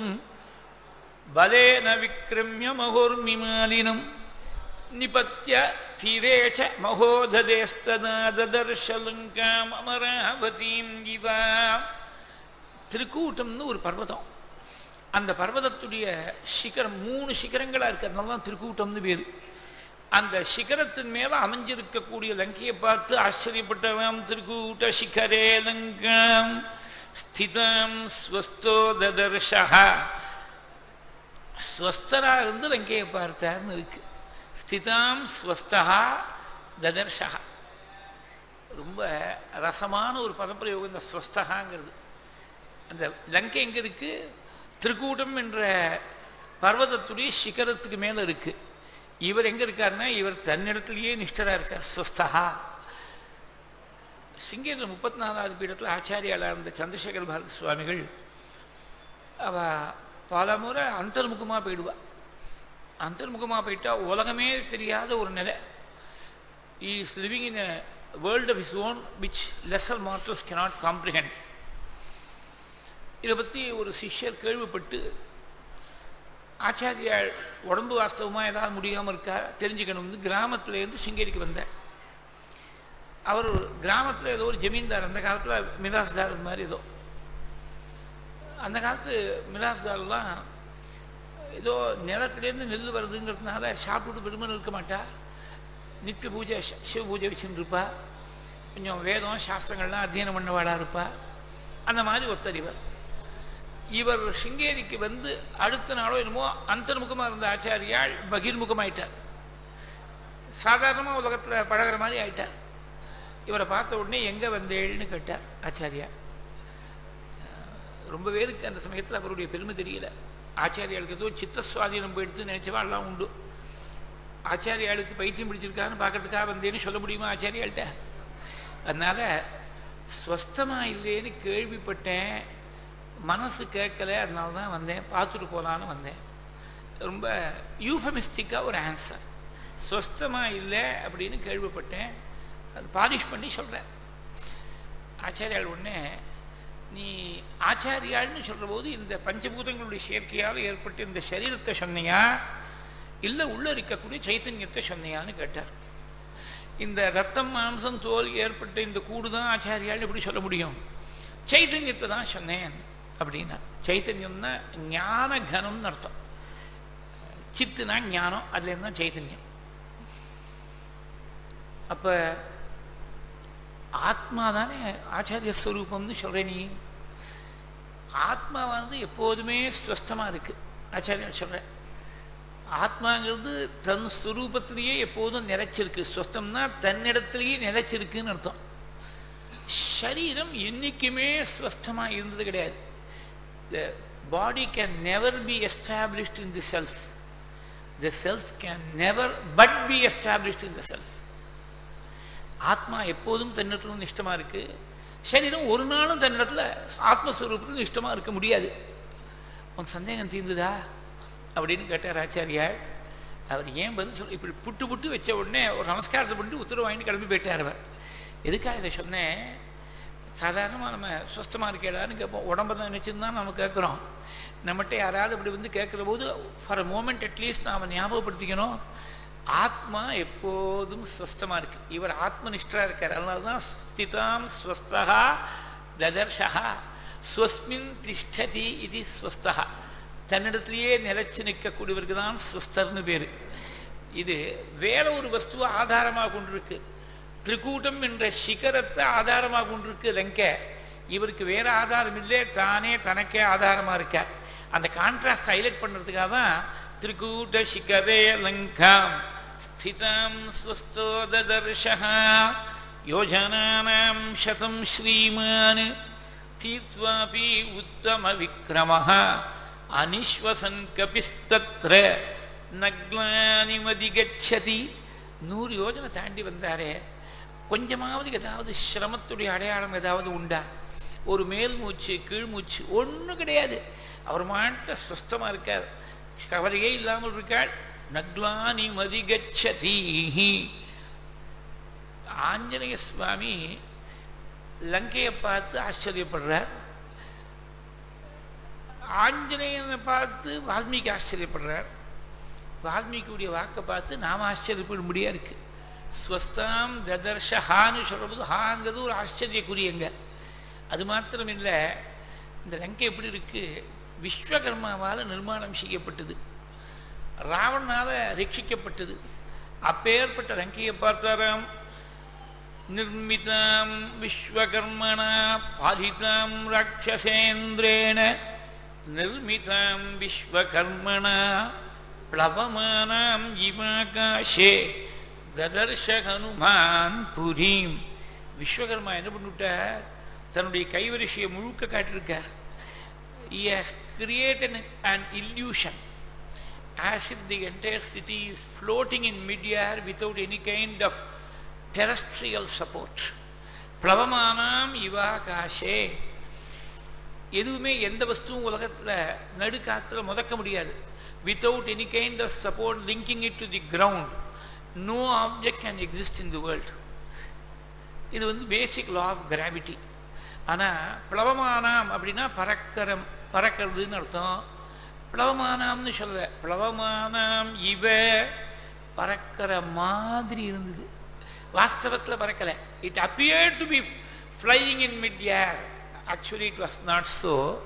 பலேன விக்ரமிய மகோர்மிமாலினம் நிபத்திய தீரேச்ச மகோததேஸ்தனாதர்ஷலுங்காம் அமராவதீம் இவா திருக்கூட்டம்னு ஒரு பர்வதம் அந்த பர்வதத்துடைய சிகரம் மூணு சிகரங்களா இருக்கு அதனால தான் திருக்கூட்டம்னு பேரு அந்த சிகரத்தின் மேல அமைஞ்சிருக்கக்கூடிய லங்கையை பார்த்து ஆச்சரியப்பட்டவன் திருக்கூட்ட சிகரே லங்காம் ஸ்திதம் ஸ்வஸ்தோ ததர்ஷா ஸ்வஸ்தரா இருந்து லங்கையை பார்த்தார்னு இருக்கு ஸ்திதாம் ஸ்வஸ்தா ததர்ஷா ரொம்ப ரசமான ஒரு பதப்பிரயோகம் இந்த ஸ்வஸ்தகாங்கிறது அந்த லங்கை எங்க இருக்கு திருக்கூட்டம் என்ற பர்வதத்துடைய சிகரத்துக்கு மேல இருக்கு இவர் எங்க இருக்காருன்னா இவர் தன்னிடத்திலேயே நிஷ்டரா இருக்கார் ஸ்வஸ்தகா சிங்கேரில் முப்பத்தி நாலாவது பீடத்தில் ஆச்சாரியாளா இருந்த சந்திரசேகர் பாரதி சுவாமிகள் அவ பல முறை அந்தர்முகமா போயிடுவா அந்தர்முகமா போயிட்டா உலகமே தெரியாத ஒரு நிலை is living in world of is own which lesser mortals cannot comprehend இதை பத்தி ஒரு சிஷ்யர் கேள்விப்பட்டு ஆச்சாரியால் உடம்பு வாஸ்தவமா ஏதாவது முடியாம இருக்கா தெரிஞ்சுக்கணும்னு கிராமத்துல இருந்து சிங்கேரிக்கு வந்தார் அவர் கிராமத்துல ஏதோ ஒரு ஜமீன்தார் அந்த காலத்துல மிராஸ்தார் மாதிரி ஏதோ அந்த காலத்து மிராஸ்தார்லாம் ஏதோ நிலத்திலேருந்து நெல் வருதுங்கிறதுனால சாப்பிட்டு பெருமன் இருக்க மாட்டா நித்திய பூஜை ச- சிவ பூஜை வச்சுட்டு இருப்பா கொஞ்சம் வேதம் சாஸ்திரங்கள்லாம் அத்தியனம் பண்ணவாளா இருப்பா அந்த மாதிரி ஒத்தர் இவர் இவர் சிங்கேரிக்கு வந்து அடுத்த நாளோ என்னமோ அந்தர்முகமா இருந்த ஆச்சாரியால் பகிர்முகமாயிட்டார் சாதாரணமா உலகத்துல பழகுற மாதிரி ஆயிட்டார் இவரை பார்த்த உடனே எங்க வந்தேள்னு கேட்டார் ஆச்சாரியா ரொம்ப பேருக்கு அந்த சமயத்துல அவருடைய பெருமை தெரியல ஆச்சாரியாளுக்கு ஏதோ சித்த சுவாதீனம் போயிடுத்து நினைச்சவா எல்லாம் உண்டு ஆச்சாரியாளுக்கு பைத்தியம் பிடிச்சிருக்கான்னு பார்க்கறதுக்காக வந்தேன்னு சொல்ல முடியுமா ஆச்சாரியாள்கிட்ட அதனால ஸ்வஸ்தமா இல்லைன்னு கேள்விப்பட்டேன் மனசு கேட்கல அதனால தான் வந்தேன் பார்த்துட்டு போலான்னு வந்தேன் ரொம்ப யூஃபமிஸ்டிக்கா ஒரு ஆன்சர் ஸ்வஸ்தமா இல்லை அப்படின்னு கேள்விப்பட்டேன் அது பாலிஷ் பண்ணி சொல்றேன் ஆச்சாரியால் உடனே நீ ஆச்சாரியாள்னு சொல்ற போது இந்த பஞ்சபூதங்களுடைய சேர்க்கையால் ஏற்பட்ட இந்த சரீரத்தை சொன்னியா இல்ல உள்ள இருக்கக்கூடிய சைத்தன்யத்தை சொன்னியான்னு கேட்டார் இந்த ரத்தம் மாம்சம் தோல் ஏற்பட்ட இந்த கூடு தான் ஆச்சாரியால் எப்படி சொல்ல முடியும் சைத்தன்யத்தை தான் சொன்னேன் அப்படின்னா சைத்தன்யம்னா ஞான கனம்னு அர்த்தம் சித்துனா ஞானம் அதுல இருந்தா சைத்தன்யம் அப்ப ஆத்மா தானே ஆச்சாரிய ஸ்வரூபம்னு சொல்ற நீ ஆத்மா வந்து எப்போதுமே ஸ்வஸ்தமா இருக்கு ஆச்சாரியன் சொல்ற ஆத்மாங்கிறது தன் ஸ்வரூபத்திலேயே எப்போதும் நிலைச்சிருக்கு ஸ்வஸ்தம்னா தன்னிடத்திலேயே நிலைச்சிருக்குன்னு அர்த்தம் சரீரம் என்னைக்குமே ஸ்வஸ்தமா இருந்தது கிடையாது the body can never be established in the self the self can never but be established in the self ஆத்மா எப்போதும் தன்னிடத்துல நிஷ்டமா இருக்கு சரீரம் ஒரு நாளும் தன்னிடத்துல ஆத்மஸ்வரூபத்தில் நிஷ்டமா இருக்க முடியாது உன் சந்தேகம் தீர்ந்துதா அப்படின்னு கேட்டார் ஆச்சாரியார் அவர் ஏன் பதில் சொல்ல இப்படி புட்டு புட்டு வச்ச உடனே ஒரு நமஸ்காரத்தை பண்ணிட்டு உத்தரவு வாங்கிட்டு கிளம்பி போயிட்டார் அவர் எதுக்காக இதை சொன்னேன் சாதாரணமாக நம்ம சுஸ்தமாக இருக்கேடான்னு கேட்போம் உடம்ப தான் நினைச்சிருந்தா நம்ம கேட்குறோம் நம்மகிட்ட யாராவது அப்படி வந்து கேட்குற போது ஃபார் அ மோமெண்ட் அட்லீஸ்ட் நாம் ஞாபகப்படுத்திக்கணும் ஆத்மா எப்போதும் ஸ்வஸ்தமா இருக்கு இவர் ஆத்மனிஷ்டரா இருக்கார் அதனால்தான் ஸ்திதாம் ஸ்வஸ்தகா ததர்ஷா ஸ்வஸ்மின் திஷ்டதி இது ஸ்வஸ்தகா தன்னிடத்திலேயே நிலைச்சு நிற்கக்கூடியவருக்கு தான் ஸ்வஸ்தர்னு பேரு இது வேற ஒரு வஸ்துவை ஆதாரமாக கொண்டிருக்கு திரிகூட்டம் என்ற சிகரத்தை ஆதாரமாக கொண்டிருக்கு லங்கை இவருக்கு வேற ஆதாரம் இல்லை தானே தனக்கே ஆதாரமா இருக்கார் அந்த கான்ட்ராஸ்ட் ஹைலைட் பண்றதுக்காக தான் திரிகூட்ட சிகரே லங்காம் ஸ்திதாம் ஸ்வஸ்தோ ததர்ஷः யோஜனானாம் சதம் ஸ்ரீமான் தீர்த்வாபி உத்தம விக்ரமः அனிஸ்வசன் கபிஸ்தத்ர நக்லானிமதி கச்சதி நூறு யோஜனை தாண்டி வந்தாரே கொஞ்சமாவது ஏதாவது சிரமத்துடைய அடையாளம் ஏதாவது உண்டா ஒரு மேல் மூச்சு கீழ் மூச்சு ஒண்ணும் கிடையாது அவர் மாட்ட சுஸ்தமா இருக்கார் கவலையே இல்லாமல் இருக்காள் நக்லானி மதிகச்சதீஹி ஆஞ்சநேய சுவாமி லங்கையை பார்த்து ஆச்சரியப்படுறார் ஆஞ்சநேயனை பார்த்து வால்மீகி ஆச்சரியப்படுறார் வால்மீகியுடைய வாக்கை பார்த்து நாம ஆச்சரியப்பட முடியா இருக்கு ஸ்வஸ்தாம் ததர்ஷ ஹான்னு சொல்றது ஹாங்கிறது ஒரு ஆச்சரியக்குரியங்க அது மாத்திரம் இல்லை இந்த லங்கை எப்படி இருக்கு விஸ்வகர்மாவால நிர்மாணம் செய்யப்பட்டது ராவணனால ரட்சிக்கப்பட்டது அப்பேற்பட்ட லங்கையை பார்த்தாராம் நிர்மிதாம் விஸ்வகர்மணா பாலிதாம் ராட்சசேந்திரேன நிர்மிதாம் விஸ்வகர்மணா பிளவமானாம் இவாகாஷே ததர்ஷ ஹனுமான் புரீம் விஸ்வகர்மா என்ன பண்ணிவிட்டார் தன்னுடைய கைவரிசையை முழுக்க காட்டியிருக்கார் he has created an illusion as if the entire city is floating in mid-air without any kind of terrestrial support பிளவமானாம் இவாகாஷே எதுவுமே எந்த வஸ்துவும் உலகத்துல நடுக்காத்துல முதக்க முடியாது without any kind of support linking it to the ground no object can exist in the world இது வந்து பேசிக் law of gravity ஆனா பிளவமானாம் அப்படின்னா பறக்கிற பறக்கிறதுன்னு அர்த்தம் பிளவமானாம்னு சொல்ல பிளவமானாம் இவ பறக்கிற மாதிரி இருந்தது வாஸ்தவத்துல பறக்கல it appear to be flying in mid air actually it was not so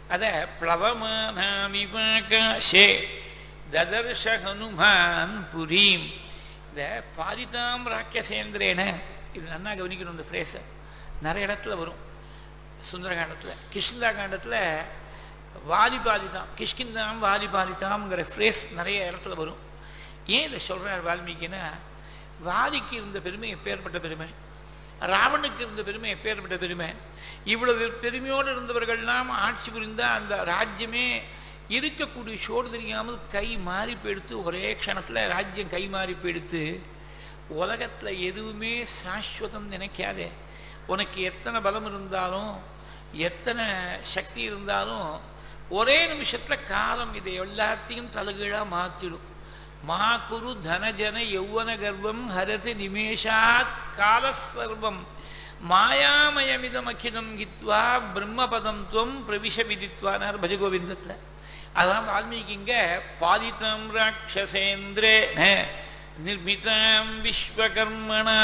அத பிளவமானாமிவாகாஷே ததர்ஷ ஹனுமான் புரீம் இந்த பாதிதாம் ராக்கியசேந்திரேன இது நன்னா கவனிக்கணும் இந்த ஃப்ரேஸ நிறைய இடத்துல வரும் சுந்தரகாண்டத்துல கிருஷ்ணா காண்டத்துல வாதி பாதிதாம் கிஷ்கிந்தாம் வாதி பாதிதாம்ங்கிற ஃப்ரேஸ் நிறைய இடத்துல வரும் ஏன் இதை சொல்றார் வால்மீகினா வாதிக்கு இருந்த பெருமை எப்பேற்பட்ட பெருமை ராவனுக்கு இருந்த பெருமை எப்பேற்பட்ட பெருமை இவ்வளவு பெருமையோடு இருந்தவர்கள்லாம் ஆட்சி புரிந்தா அந்த ராஜ்யமே இருக்கக்கூடிய சோடு தெரியாமல் கை மாறி போயிடுத்து ஒரே க்ஷணத்துல ராஜ்யம் கை மாறி போயிடுத்து உலகத்துல எதுவுமே சாஸ்வதம் நினைக்காதே உனக்கு எத்தனை பலம் இருந்தாலும் எத்தனை சக்தி இருந்தாலும் ஒரே நிமிஷத்துல காலம் இதை எல்லாத்தையும் தலைகீழா மாத்திடும் மா குரு தனஜன யௌவன கர்வம் ஹரதி நிமேஷாத் கால சர்வம் மாயாமயமிதம் அகிதம் கித்வா பிரம்மபதம் துவம் பிரவிஷ விதித்வானார் பஜகோவிந்தத்துல அதான் வால்மீகி இங்க பாதிதம் ராட்சசேந்திரே நிர்மிதாம் விஸ்வகர்மணா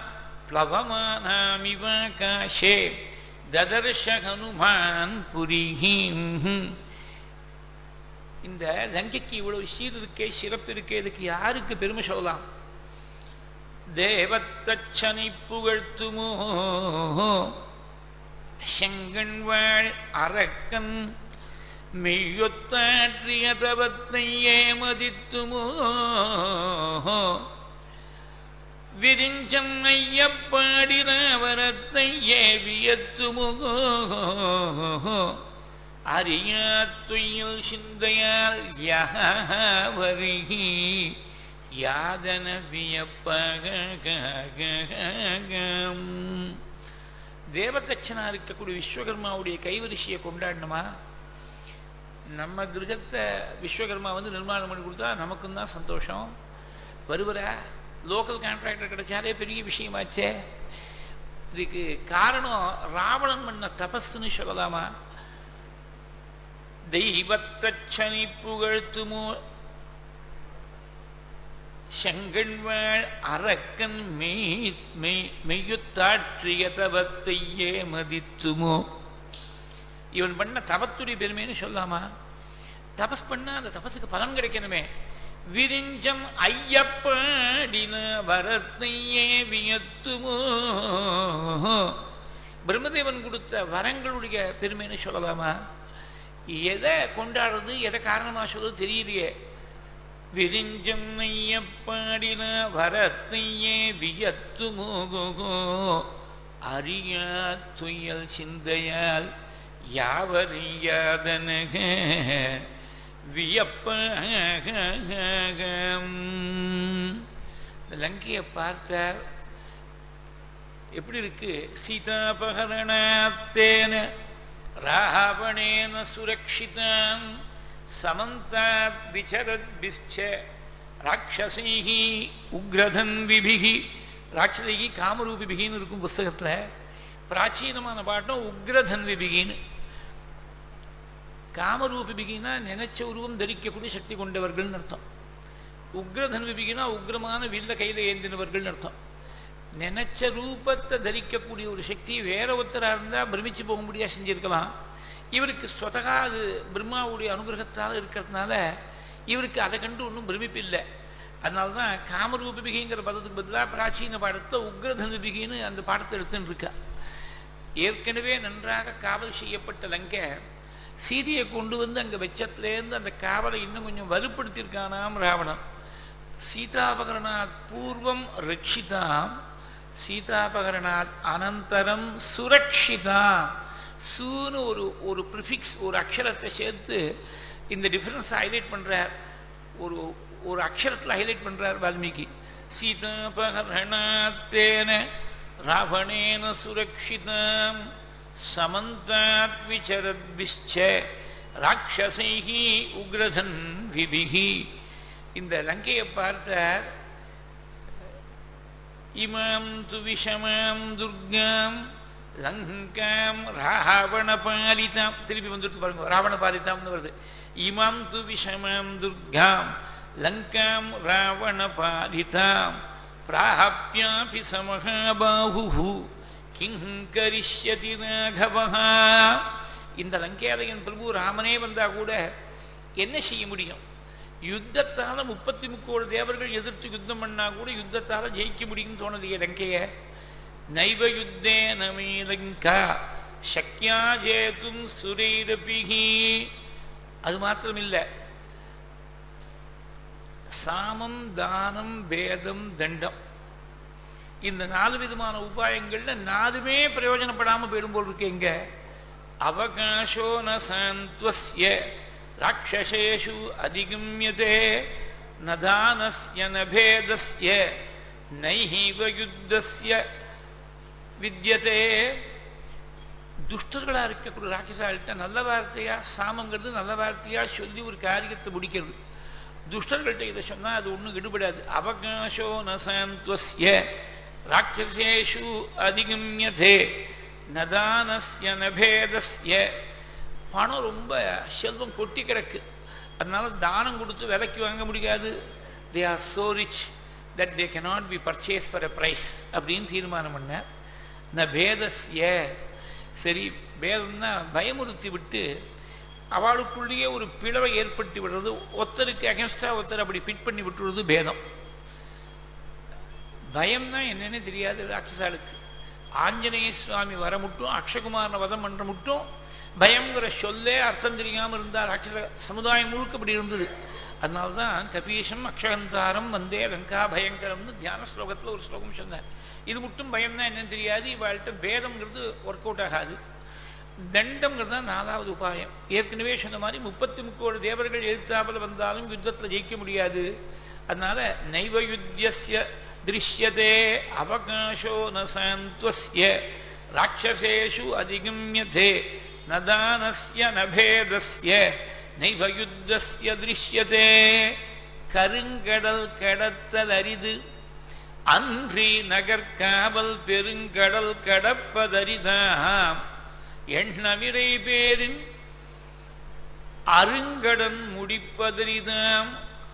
பிளவமானாமிவாகாஷே ததர்ஷ ஹனுமான் புரிஹீம் இந்த லங்கைக்கு இவ்வளவு சீர் இருக்கே சிறப்பு இருக்கே இதுக்கு யாருக்கு பெருமை சொல்லலாம் தேவத்தச்சனை புகழ்த்துமோ செங்கண்வாழ் அரக்கன் மெய்யொத்தாற்றிய தவத்தை ஏமதித்துமோ விரிஞ்சம் ஐயப்பாடின வரத்தை ஏவியத்துமோ அறியாத்துயில் சிந்தையால் யாவருகி யாதன வியப்பகம் தேவதட்சணா இருக்கக்கூடிய விஸ்வகர்மாவுடைய கைவரிசையை கொண்டாடணுமா நம்ம கிரகத்தை விஸ்வகர்மா வந்து நிர்மாணம் பண்ணி கொடுத்தா நமக்கும் தான் சந்தோஷம் வருவரா லோக்கல் கான்ட்ராக்டர் கிடைச்சாலே பெரிய விஷயமாச்சே இதுக்கு காரணம் ராவணன் பண்ண தபஸ்ன்னு சொல்லலாமா தெய்வத்தச்சனி புகழ்த்துமோ செங்கண்வாழ் அரக்கன் மெய் மெய்யுத்தாற்றிய தவத்தையே மதித்துமோ இவன் பண்ண தவத்துடைய பெருமைன்னு சொல்லாமா தபஸ் பண்ணா அந்த தபஸுக்கு பலன் கிடைக்கணுமே விரிஞ்சம் ஐயப்பாடின வரத்தையே வியத்துமோ பிரம்மதேவன் கொடுத்த வரங்களுடைய பெருமைன்னு சொல்லலாமா எதை கொண்டாடுறது எதை காரணமா சொல்றது தெரியலையே விரிஞ்சம் ஐயப்பாடின வரத்தையே வியத்துமோகோ அறியா துயல் சிந்தையால் யாவறியாதனக வியப்பகம் லங்கையை பார்த்தார் எப்படி இருக்கு சீதாபகரணாத்தேன ராவணேன சுரக்ஷிதாம் சமந்தாத் விசரத்பிஷ்ச ராட்சசைஹி உக்ரதன்விபிகி ராட்சதைகி காமரூபிபிகின்னு இருக்கும் புஸ்தகத்துல பிராச்சீனமான பாட்டம் உக்ரதன்விபிகின்னு காமரூபிபிகினா நினைச்ச உருவம் தரிக்கக்கூடிய சக்தி கொண்டவர்கள்னு அர்த்தம் உக்ரதன்விபிகினா உக்ரமான வில்ல கையில ஏந்தினவர்கள்னு அர்த்தம் நினைச்ச ரூபத்தை தரிக்கக்கூடிய ஒரு சக்தி வேற ஒருத்தரா இருந்தா பிரமிச்சு போக முடியா செஞ்சிருக்கலாம் இவருக்கு ஸ்வதகா அது பிரம்மாவுடைய அனுகிரகத்தால் இருக்கிறதுனால இவருக்கு அதை கண்டு ஒன்றும் பிரமிப்பு இல்லை அதனால்தான் காமரூபிபிகிங்கிற பதத்துக்கு பதிலாக பிராச்சீன பாடத்தை உக்ரதனுபிகின்னு அந்த பாடத்தை எடுத்துன்னு இருக்கா ஏற்கனவே நன்றாக காவல் செய்யப்பட்ட லங்கை சீதையை கொண்டு வந்து அங்க வெச்சத்திலேருந்து அந்த காவலை இன்னும் கொஞ்சம் வலுப்படுத்தியிருக்கானாம் ராவணன் சீதாபகரணாத் பூர்வம் ரட்சிதாம் சீதாபகரணாத் அனந்தரம் சுரக்ஷிதாம் சூன்னு ஒரு ஒரு ப்ரிஃபிக்ஸ் ஒரு அக்ஷரத்தை சேர்த்து இந்த டிஃபரன்ஸ் ஹைலைட் பண்றார் ஒரு ஒரு அக்ஷரத்தில் ஹைலைட் பண்றார் வால்மீகி சீதாபகரணாத்தேன ராவணேன சுரக்ஷிதாம் சமந்தாத் விசரத்பிஷ்ச ராட்சசைகி உக்ரதன் விபிகி இந்த லங்கையை பார்த்தார் இமாம் து விஷமாம் துர்காம் லங்காம் ராவண பாலிதாம் திருப்பி வந்துட்டு பாருங்க ராவண பாலிதாம்னு வருது இமாம் து விஷமாம் துர்காம் லங்காம் ராவண பாலிதாம் பிராபியாபி சமகாபாஹு கிங் கரிஷ்யதி ராഘவः இந்த லங்கேதையன் பிரபு ராமனே வந்தா கூட என்ன செய்ய முடியும் யுத்தத்தால முப்பத்தி முக்கோடு தேவர்கள் எதிர்த்து யுத்தம் பண்ணா கூட யுத்தத்தால ஜெயிக்க முடியும்னு தோணுது லங்கைய நைவ யுத்தே நமே லங்கா சக்யா ஜேதும் சுரீரபிகி அது மாத்திரம் இல்லை சாமம் தானம் பேதம் தண்டம் இந்த நாலு விதமான உபாயங்கள்ல நாலுமே பிரயோஜனப்படாம போயிடும் போல் இருக்கு எங்க அவகாசோ ந சாந்த்வஸ்ய ராட்சசேஷு அதிகமியதே நதானஸ்ய நபேதஸ்ய நைஹீவ யுத்தஸ்ய வித்யதே துஷ்டர்களா இருக்கக்கூடிய ராட்சசாள்கிட்ட நல்ல வார்த்தையா சாமங்கிறது நல்ல வார்த்தையா சொல்லி ஒரு காரியத்தை முடிக்கிறது துஷ்டர்கள்ட்ட இதை சொன்னா அது ஒண்ணும் ஈடுபடாது அவகாசோ நசாந்த்வஸ்ய ராட்சசேஷு அதிகமியதே நதானஸ்ய நபேதஸ்ய பணம் ரொம்ப செல்வம் கொட்டி கிடக்கு அதனால தானம் கொடுத்து விலைக்கு வாங்க முடியாது they are so rich that they cannot be purchase for a price அப்படின்னு தீர்மானம் பண்ண ந பேதஸ்ய சரி பேதம்னா பயமுறுத்தி விட்டு அவளுக்குள்ளேயே ஒரு பிளவை ஏற்படுத்தி விடுறது ஒருத்தருக்கு அகேன்ஸ்டா ஒருத்தர் அப்படி பிட் பண்ணி விட்டுறது பேதம் பயம்னா என்னன்னு தெரியாது ராட்சசாளுக்கு ஆஞ்சநேய சுவாமி வர மட்டும் அக்ஷகுமாரனை வதம் பண்ற மட்டும் பயங்கிற சொல்லே அர்த்தம் தெரியாம இருந்தா ராட்சச சமுதாயம் முழுக்க அப்படி இருந்தது அதனால்தான் கபீஷம் அக்ஷகந்தாரம் வந்தே லங்கா பயங்கரம்னு தியான ஸ்லோகத்துல ஒரு ஸ்லோகம் சொன்னார் இது மட்டும் பயம்னா என்னன்னு தெரியாது இவாள்கிட்ட பேதம்ங்கிறது ஒர்க் அவுட் ஆகாது தண்டம்ங்கிறது தான் நாலாவது உபாயம் ஏற்கனவே சொன்ன மாதிரி முப்பத்தி முக்கோடு தேவர்கள் எதிர்த்தாப்புல வந்தாலும் யுத்தத்துல ஜெயிக்க முடியாது அதனால நைவ யுத்தியஸ்ய திருஷ்யதே அவகாசோ ந சாந்த்வஸ்ய ராட்சசேஷு அதிகமியதே நதானஸ்ய நபேதஸ்ய நைவ யுத்தஸ்ய திருஷ்யதே கருங்கடல் கடத்தல் அரிது அன்றி நகர்காவல் பெருங்கடல் கடப்பதரிதாம் எண்ணமிரை பேரின் அருங்கடன் முடிப்பதரிதாம்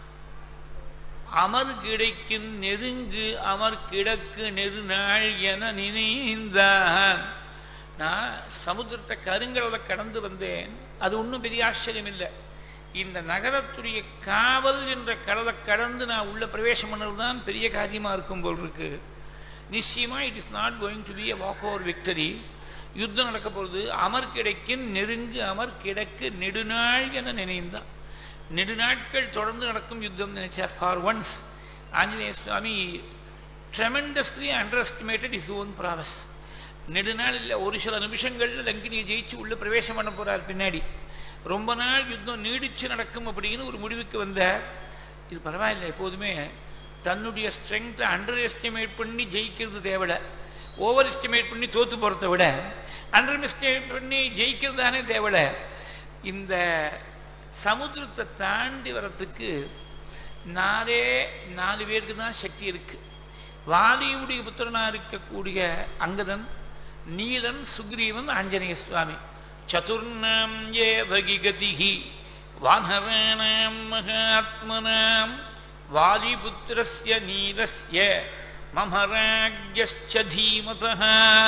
அமர் கிடைக்கும் நெருங்கு அமர் கிடக்கு நெருநாள் என நினைந்தான் நான் சமுத்திரத்தை கருங்கடலை கடந்து வந்தேன் அது ஒன்றும் பெரிய ஆச்சரியம் இல்லை இந்த நகரத்துடைய காவல் என்ற கடலை கடந்து நான் உள்ள பிரவேசம் பண்ணது தான் பெரிய காரியமா இருக்கும் போல் இருக்கு நிச்சயமா it is not going to be a walkover victory யுத்தம் நடக்க போறது அமர் கிடைக்கும் நெருங்கு அமர் கிடக்கு நெடுநாள் என நினைந்தான் நெடுநாட்கள் தொடர்ந்து நடக்கும் யுத்தம் நினைச்சார் for once Anjaneya Swami tremendously underestimated is own prowess நெடுநாள் இல்லை ஒரு சில நிமிஷங்கள்ல லங்கினியை ஜெயிச்சு உள்ள பிரவேசம் பண்ண போறார் பின்னாடி ரொம்ப நாள் யுத்தம் நீடிச்சு நடக்கும் அப்படின்னு ஒரு முடிவுக்கு வந்தார் இது பரவாயில்லை எப்போதுமே தன்னுடைய ஸ்ட்ரென்த்தை அண்டர் எஸ்டிமேட் பண்ணி ஜெயிக்கிறது தேவையில்ல ஓவர் எஸ்டிமேட் பண்ணி தோத்து போறதை விட அண்டர் எஸ்டிமேட் பண்ணி ஜெயிக்கிறது தானே தேவையில்ல இந்த சமுத்திரத்தை தாண்டி வரத்துக்கு நாலே நாலு பேருக்கு தான் சக்தி இருக்கு வாலியுடைய புத்திரனா இருக்கக்கூடிய அங்கதன் நீலன் சுக்ரீவன் ஆஞ்சநேய சுவாமி சதுர்ணாம் ஏ பகிகதிஹி வானராணாம் மகாத்மனாம் வாலிபுத்திரஸ்ய நீலஸ்ய மமராஜ்யச்ச தீமதः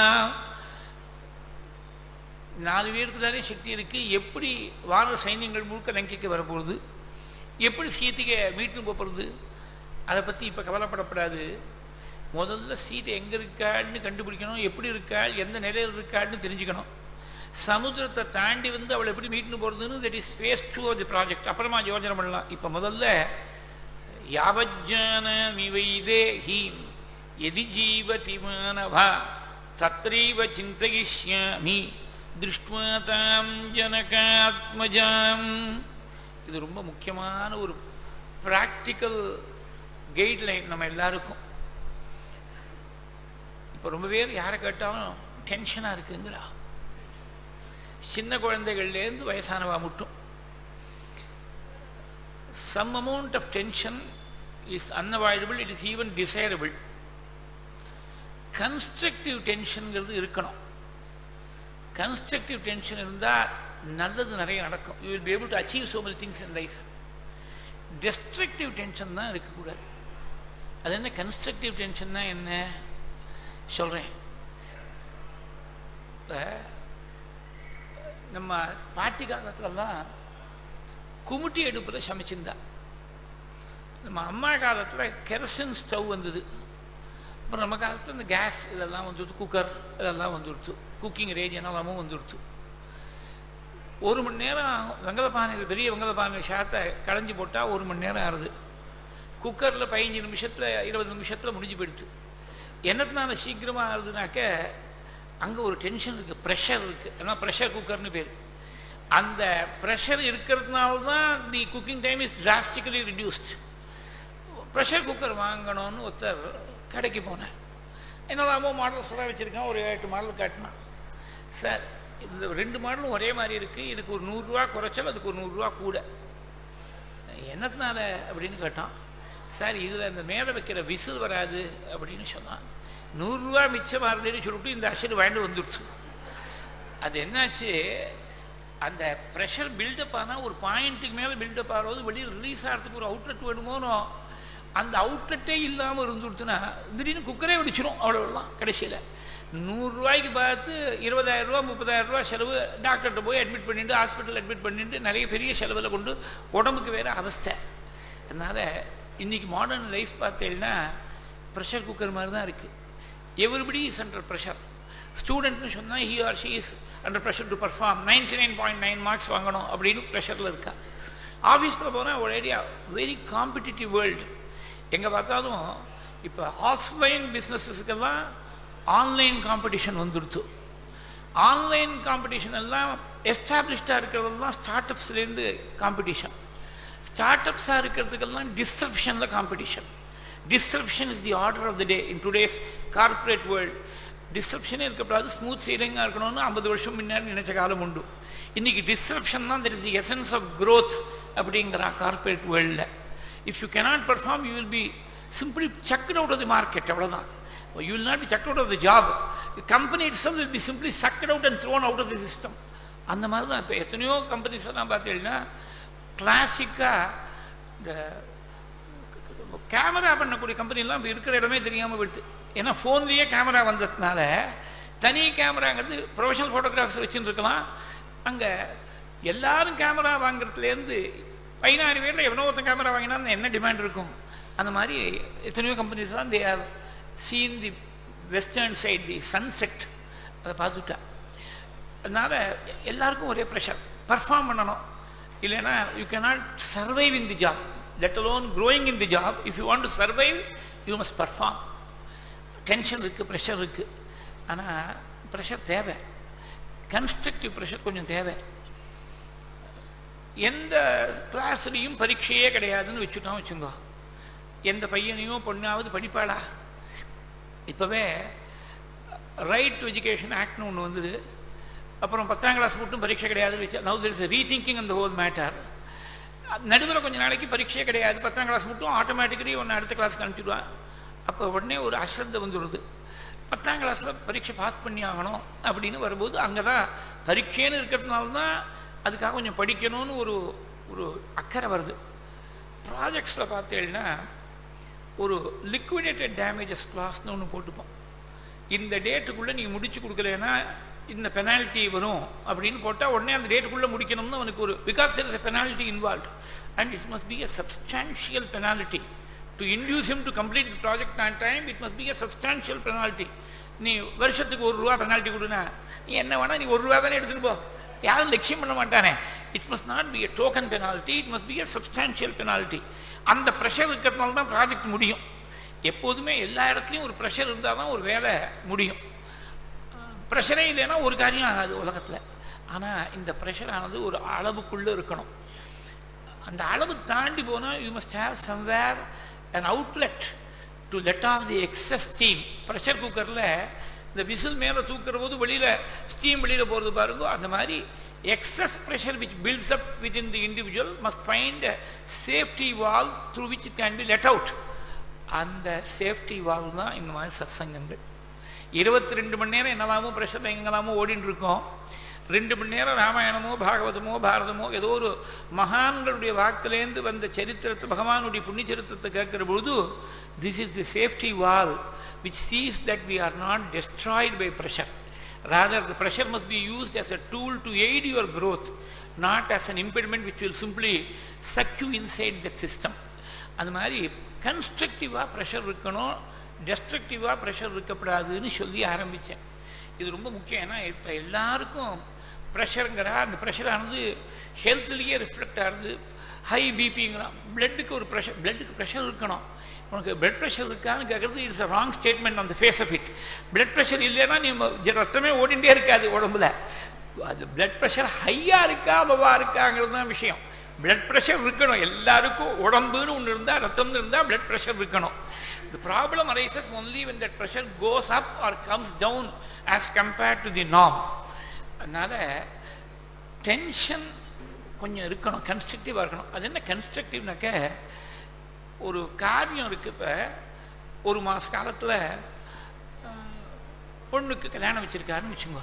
நாலு பேருக்கு தானே சக்தி இருக்கு எப்படி வான சைன்யங்கள் முழுக்க லங்கைக்கு வரப்போகுது எப்படி சீதையை மீட்டு போகிறது அதை பத்தி இப்ப கவலைப்படப்படாது முதல்ல சீதை எங்க இருக்காள்னு கண்டுபிடிக்கணும் எப்படி இருக்காள் எந்த நிலையில் இருக்காள்னு தெரிஞ்சுக்கணும் சமுத்திரத்தை தாண்டி வந்து அவளை எப்படி மீட்டு போறதுன்னு that is phase two of the project அப்புறமா யோஜனை பண்ணலாம் இப்ப முதல்ல யாவஜானமிவைதே ஹீம் எதி ஜீவதி மானவா தத்ரைவ சிந்தயிஷ்யாமி திருஷ்டுவா தாம் ஜனகாத்மஜாம் இது ரொம்ப முக்கியமான ஒரு பிராக்டிக்கல் கைட்லைன் நம்ம எல்லாருக்கும் இப்ப ரொம்ப பேர் யாரை கேட்டாலும் டென்ஷனா இருக்குங்கிறா சின்ன குழந்தைகள்லேருந்து வயசானவா மட்டும் some amount of tension is unavoidable it is even desirable constructive டென்ஷன்ங்கிறது இருக்கணும் கன்ஸ்ட்ரக்டிவ் டென்ஷன் இருந்தா நல்லது நிறைய நடக்கும் you will be able to achieve so many things in life destructive tension தான் இருக்கக்கூடாது அது என்ன கன்ஸ்ட்ரக்டிவ் டென்ஷன்னா என்ன சொல்றேன் நம்ம பாட்டி காலத்துலலாம் குமுட்டி அடுப்புல சமைச்சிருந்தா நம்ம அம்மா காலத்துல கெரசின் ஸ்டவ் வந்தது அப்புறம் நம்ம காலத்துல இந்த கேஸ் இதெல்லாம் வந்துடுச்சு குக்கர் இதெல்லாம் வந்துடுச்சு குக்கிங் ரேஞ்ச் என்னெல்லாமும் வந்துடுச்சு ஒரு மணி நேரம் வெங்கல பானையில் பெரிய வெங்கல பானை ஷாத்தை களைஞ்சி போட்டா ஒரு மணி நேரம் ஆறுது குக்கர்ல பதினஞ்சு நிமிஷத்துல இருபது நிமிஷத்துல முடிஞ்சு போயிடுச்சு என்னத்தினால சீக்கிரமா ஆகுதுனாக்க அங்க ஒரு டென்ஷன் இருக்கு ப்ரெஷர் இருக்கு ஏன்னா ப்ரெஷர் குக்கர்னு பேரு அந்த ப்ரெஷர் இருக்கிறதுனால தான் the cooking time is drastically reduced pressure cooker வாங்கணும்னு ஒருத்தர் கடைக்கு போனேன் என்னெல்லாமோ மாடல்ஸ் எல்லாம் வச்சிருக்கான் ஒரு எட்டு மாடல் காட்டினான் சார் இந்த ரெண்டு மாடலும் ஒரே மாதிரி இருக்கு இதுக்கு ஒரு நூறுரூவா குறைச்சல் அதுக்கு ஒரு நூறுரூவா கூட என்னத்தினால அப்படின்னு கேட்டான் சார் இதுல இந்த மேலே வைக்கிற விசில் வராது அப்படின்னு சொன்னான் நூறுரூவா மிச்சம் வருதுன்னு சொல்லிட்டு இந்த அசல் வாங்கிட்டு வந்துடுச்சு அது என்னாச்சு அந்த ப்ரெஷர் பில்டப் ஆனால் ஒரு பாயிண்ட்டுக்கு மேலே பில்டப் ஆகிறது வெளியில் ரிலீஸ் ஆகிறதுக்கு ஒரு அவுட்லெட் வேணுமோனோ அந்த அவுட்லெட்டே இல்லாமல் இருந்துடுச்சுன்னா திடீர்னு குக்கரே வெடிச்சிடும் அவ்வளவுதான் கடைசியில் நூறுரூவாய்க்கு பார்த்து இருபதாயிரம் ரூபா முப்பதாயிரம் ரூபா செலவு டாக்டர்கிட்ட போய் அட்மிட் பண்ணிட்டு ஹாஸ்பிட்டல் அட்மிட் பண்ணிட்டு நிறைய பெரிய செலவில் கொண்டு உடம்புக்கு வேற அவஸ்தை அதனால இன்னைக்கு மாடர்ன் லைஃப் பார்த்தீங்கன்னா ப்ரெஷர் குக்கர் மாதிரி தான் இருக்கு எவ்ரிபடி இஸ் அண்டர் ப்ரெஷர் ஸ்டூடெண்ட்னு சொன்னால் he or she is under pressure to perform ninety nine point nine marks வாங்கணும் அப்படின்னு ப்ரெஷரில் இருக்கா ஆஃபீஸில் போனால் ஒரு ஏரியா வெரி காம்படிட்டிவ் வேர்ல்டு எங்கே பார்த்தாலும் இப்போ ஆஃப்லைன் பிஸ்னஸஸுக்கெல்லாம் ஆன்லைன் காம்படிஷன் வந்துடுச்சு ஆன்லைன் காம்படிஷன் எல்லாம் எஸ்டாப்ளிஷ்டாக இருக்கிறதெல்லாம் ஸ்டார்ட் அப்ஸ்லேருந்து காம்படிஷன் ஸ்டார்ட் அப்ஸாக இருக்கிறதுக்கெல்லாம் டிஸ்ட்ரப்ஷனில் competition disruption is the order of the day in today's corporate world டிஸ்ட்ரப்ஷனே இருக்கக்கூடாது ஸ்மூத் சீலிங்காக இருக்கணும்னு ஐம்பது வருஷம் முன்னாடி நினைச்ச காலம் உண்டு இன்னைக்கு டிஸ்ட்ரப்ஷன் தான் there is the essence of growth அப்படிங்கிறான் கார்பரேட் வேர்ல்டில் if you cannot perform you will be simply chucked out of the market அவ்வளவுதான் you will not be chucked out of the job the company itself will be simply sucked out and thrown out of the system அந்த மாதிரி தான் இப்போ எத்தனையோ companies எல்லாம் பார்த்தீங்கன்னா கிளாசிக்காக இந்த camera பண்ணக்கூடிய கம்பெனி எல்லாம் இப்ப இருக்கிற இடமே தெரியாம போயிடுது ஏன்னா போன்லயே கேமரா வந்ததுனால தனி கேமராங்கிறது ப்ரொஃபஷனல் போட்டோகிராஃபர்ஸ் வச்சுட்டு இருக்கலாம் அங்க எல்லாரும் கேமரா வாங்குறதுல இருந்து பதினாறு பேர்ல எவனோ ஒருத்தன் கேமரா வாங்கினா என்ன டிமாண்ட் இருக்கும் அந்த மாதிரி எத்தனையோ கம்பெனிஸ் தான் they are seen the western side the sunset அதை பார்த்துட்டா அதனால எல்லாருக்கும் ஒரே ப்ரெஷர் பர்ஃபார்ம் பண்ணணும் இல்லைன்னா you cannot survive in the job let alone growing in the job if you want to survive you must perform tension இருக்கு pressure இருக்கு ஆனா ப்ரெஷர் தேவை கன்ஸ்ட்ரக்டிவ் ப்ரெஷர் கொஞ்சம் தேவை எந்த கிளாஸ்லையும் பரீட்சையே கிடையாதுன்னு வச்சுட்டோம் வச்சுங்கோ எந்த பையனையும் பொண்ணாவது படிப்பாளா இப்பவே ரைட் டு எஜுகேஷன் ஆக்ட்னு ஒன்று வந்தது அப்புறம் பத்தாம் கிளாஸ் மட்டும் பரீட்சை கிடையாது வச்சு நவு தெர் இஸ் ரீதிங்கிங் அந்த ஹோல் மேட்டர் நடுவில் கொஞ்ச நாளைக்கு பரீட்சையே கிடையாது பத்தாம் கிளாஸ் மட்டும் ஆட்டோமேட்டிக்கலி ஒன்று அடுத்த கிளாஸ்க்கு அனுப்பிச்சிடுவான் அப்போ உடனே ஒரு அஸ்ரத்தை வந்துடுது பத்தாம் கிளாஸ்ல பரீட்சை பாஸ் பண்ணி ஆகணும் அப்படின்னு வரும்போது அங்கதான் பரீட்சைன்னு இருக்கிறதுனால தான் அதுக்காக கொஞ்சம் படிக்கணும்னு ஒரு ஒரு அக்கறை வருது ப்ராஜெக்ட்ஸ்ல பார்த்தீங்கன்னா ஒரு லிக்விடேட்டட் டேமேஜஸ் கிளாஸ்னு ஒன்று போட்டுப்போம் இந்த டேட்டுக்குள்ள நீ முடிச்சு கொடுக்கலன்னா இந்த பெனால்ட்டி வரும் அப்படின்னு போட்டா உடனே அந்த டேட்டுக்குள்ள முடிக்கணும்னு அவனுக்கு ஒரு because there is penalty involve and it must be a substantial penalty to induce him to complete the project on time it must be a substantial penalty நீ வருஷத்துக்கு ஒரு ரூபா பெனால்ட்டி கொடுனா நீ என்ன வேணா நீ ஒரு ரூபா தானே எடுத்துட்டு போ யாரும் லட்சியம் பண்ண மாட்டானே it must not be a token penalty it must be a substantial penalty அந்த ப்ரெஷர் இருக்கிறதுனால தான் ப்ராஜெக்ட் முடியும் எப்போதுமே எல்லா இடத்துலையும் ஒரு ப்ரெஷர் இருந்தால் தான் ஒரு வேலை முடியும் ப்ரெஷரே இல்லைன்னா ஒரு காரியம் ஆகாது உலகத்துல ஆனா இந்த ப்ரெஷர் ஆனது ஒரு அளவுக்குள்ள இருக்கணும் அந்த அளவு தாண்டி போனா you must have somewhere an outlet to let off the excess steam pressure குக்கர்ல இந்த விசில் மேல தூக்குற போது வெளியில ஸ்டீம் வெளியில போறது பாருங்க அந்த மாதிரி excess pressure which builds up within the individual must find a safety valve through which it can be let out அந்த சேஃப்டி வால்வ் தான் இந்த மாதிரி சத்சங்கங்கள் இருபத்தி ரெண்டு மணி நேரம் என்னலாமோ பிரஷர் எங்கெல்லாமோ ஓடிட்டு இருக்கோம் ரெண்டு மணி நேரம் ராமாயணமோ பாகவதமோ பாரதமோ ஏதோ ஒரு மகான்களுடைய வாக்கிலேருந்து வந்த சரித்திரத்தை பகவானுடைய புண்ணிய சரித்திரத்தை கேட்கிற பொழுது this is the safety valve which sees that we are not destroyed by pressure Rather, the pressure must be used as a tool to aid your growth, not as an impediment which will simply suck you inside that system. அது மாதிரி கன்ஸ்ட்ரக்டிவாக pressure இருக்கணும் டெஸ்ட்ரக்டிவாக pressure இருக்கக்கூடாதுன்னு சொல்லி ஆரம்பித்தேன் இது ரொம்ப முக்கியம் ஏன்னா இப்போ எல்லாருக்கும் ப்ரெஷருங்கிறா அந்த ப்ரெஷரானது ஹெல்த்லேயே ரிஃப்ளெக்ட் ஆகுது ஹை பிபிங்கிறான் பிளட்டுக்கு ஒரு ப்ரெஷர் பிளட்டுக்கு ப்ரெஷர் இருக்கணும் உனக்கு பிளட் ப்ரெஷர் இருக்கான்னு கேட்கறது it's a wrong statement on the face of it blood pressure இல்லைன்னா நீ ரத்தமே ஓடிண்டே இருக்காது உடம்புல அது பிளட் ப்ரெஷர் ஹையா இருக்கா லோவா இருக்காங்கிறது தான் விஷயம் பிளட் ப்ரெஷர் இருக்கணும் எல்லாருக்கும் உடம்புன்னு ஒன்று இருந்தால் ரத்தம்னு இருந்தால் பிளட் ப்ரெஷர் இருக்கணும் The problem arises only when that pressure goes up or comes down as compared to the norm. அதனால டென்ஷன் கொஞ்சம் இருக்கணும் கன்ஸ்ட்ரக்டிவாக இருக்கணும் அது என்ன கன்ஸ்ட்ரக்டிவ்னாக்க ஒரு காரியம் இருக்கு இப்போ ஒரு மாச காலத்தில் பொண்ணுக்கு கல்யாணம் வச்சிருக்காருன்னு வச்சுக்கோ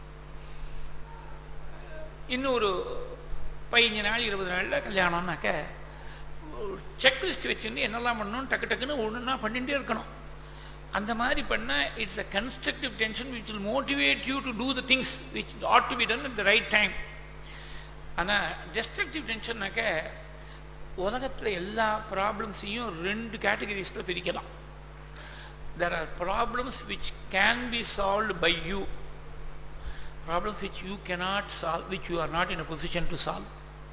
இன்னும் ஒரு பதினஞ்சு நாள் இருபது நாளில் கல்யாணம்னாக்க செக்லிஸ்ட் வச்சுருந்து என்னெல்லாம் பண்ணணும் டக்கு டக்குன்னு ஒன்றுனா பண்ணிகிட்டே இருக்கணும் அந்த மாதிரி பண்ணால் it's a constructive tension which will motivate you to do the things which ought to be done at the right time ஆனால் டெஸ்ட்ரக்டிவ் டென்ஷன்னாக்க உலகத்தில் எல்லா ப்ராப்ளம்ஸையும் ரெண்டு கேட்டகரிஸில் பிரிக்கலாம் there are problems which can be solved by you problems which you cannot solve which you are not in a position to solve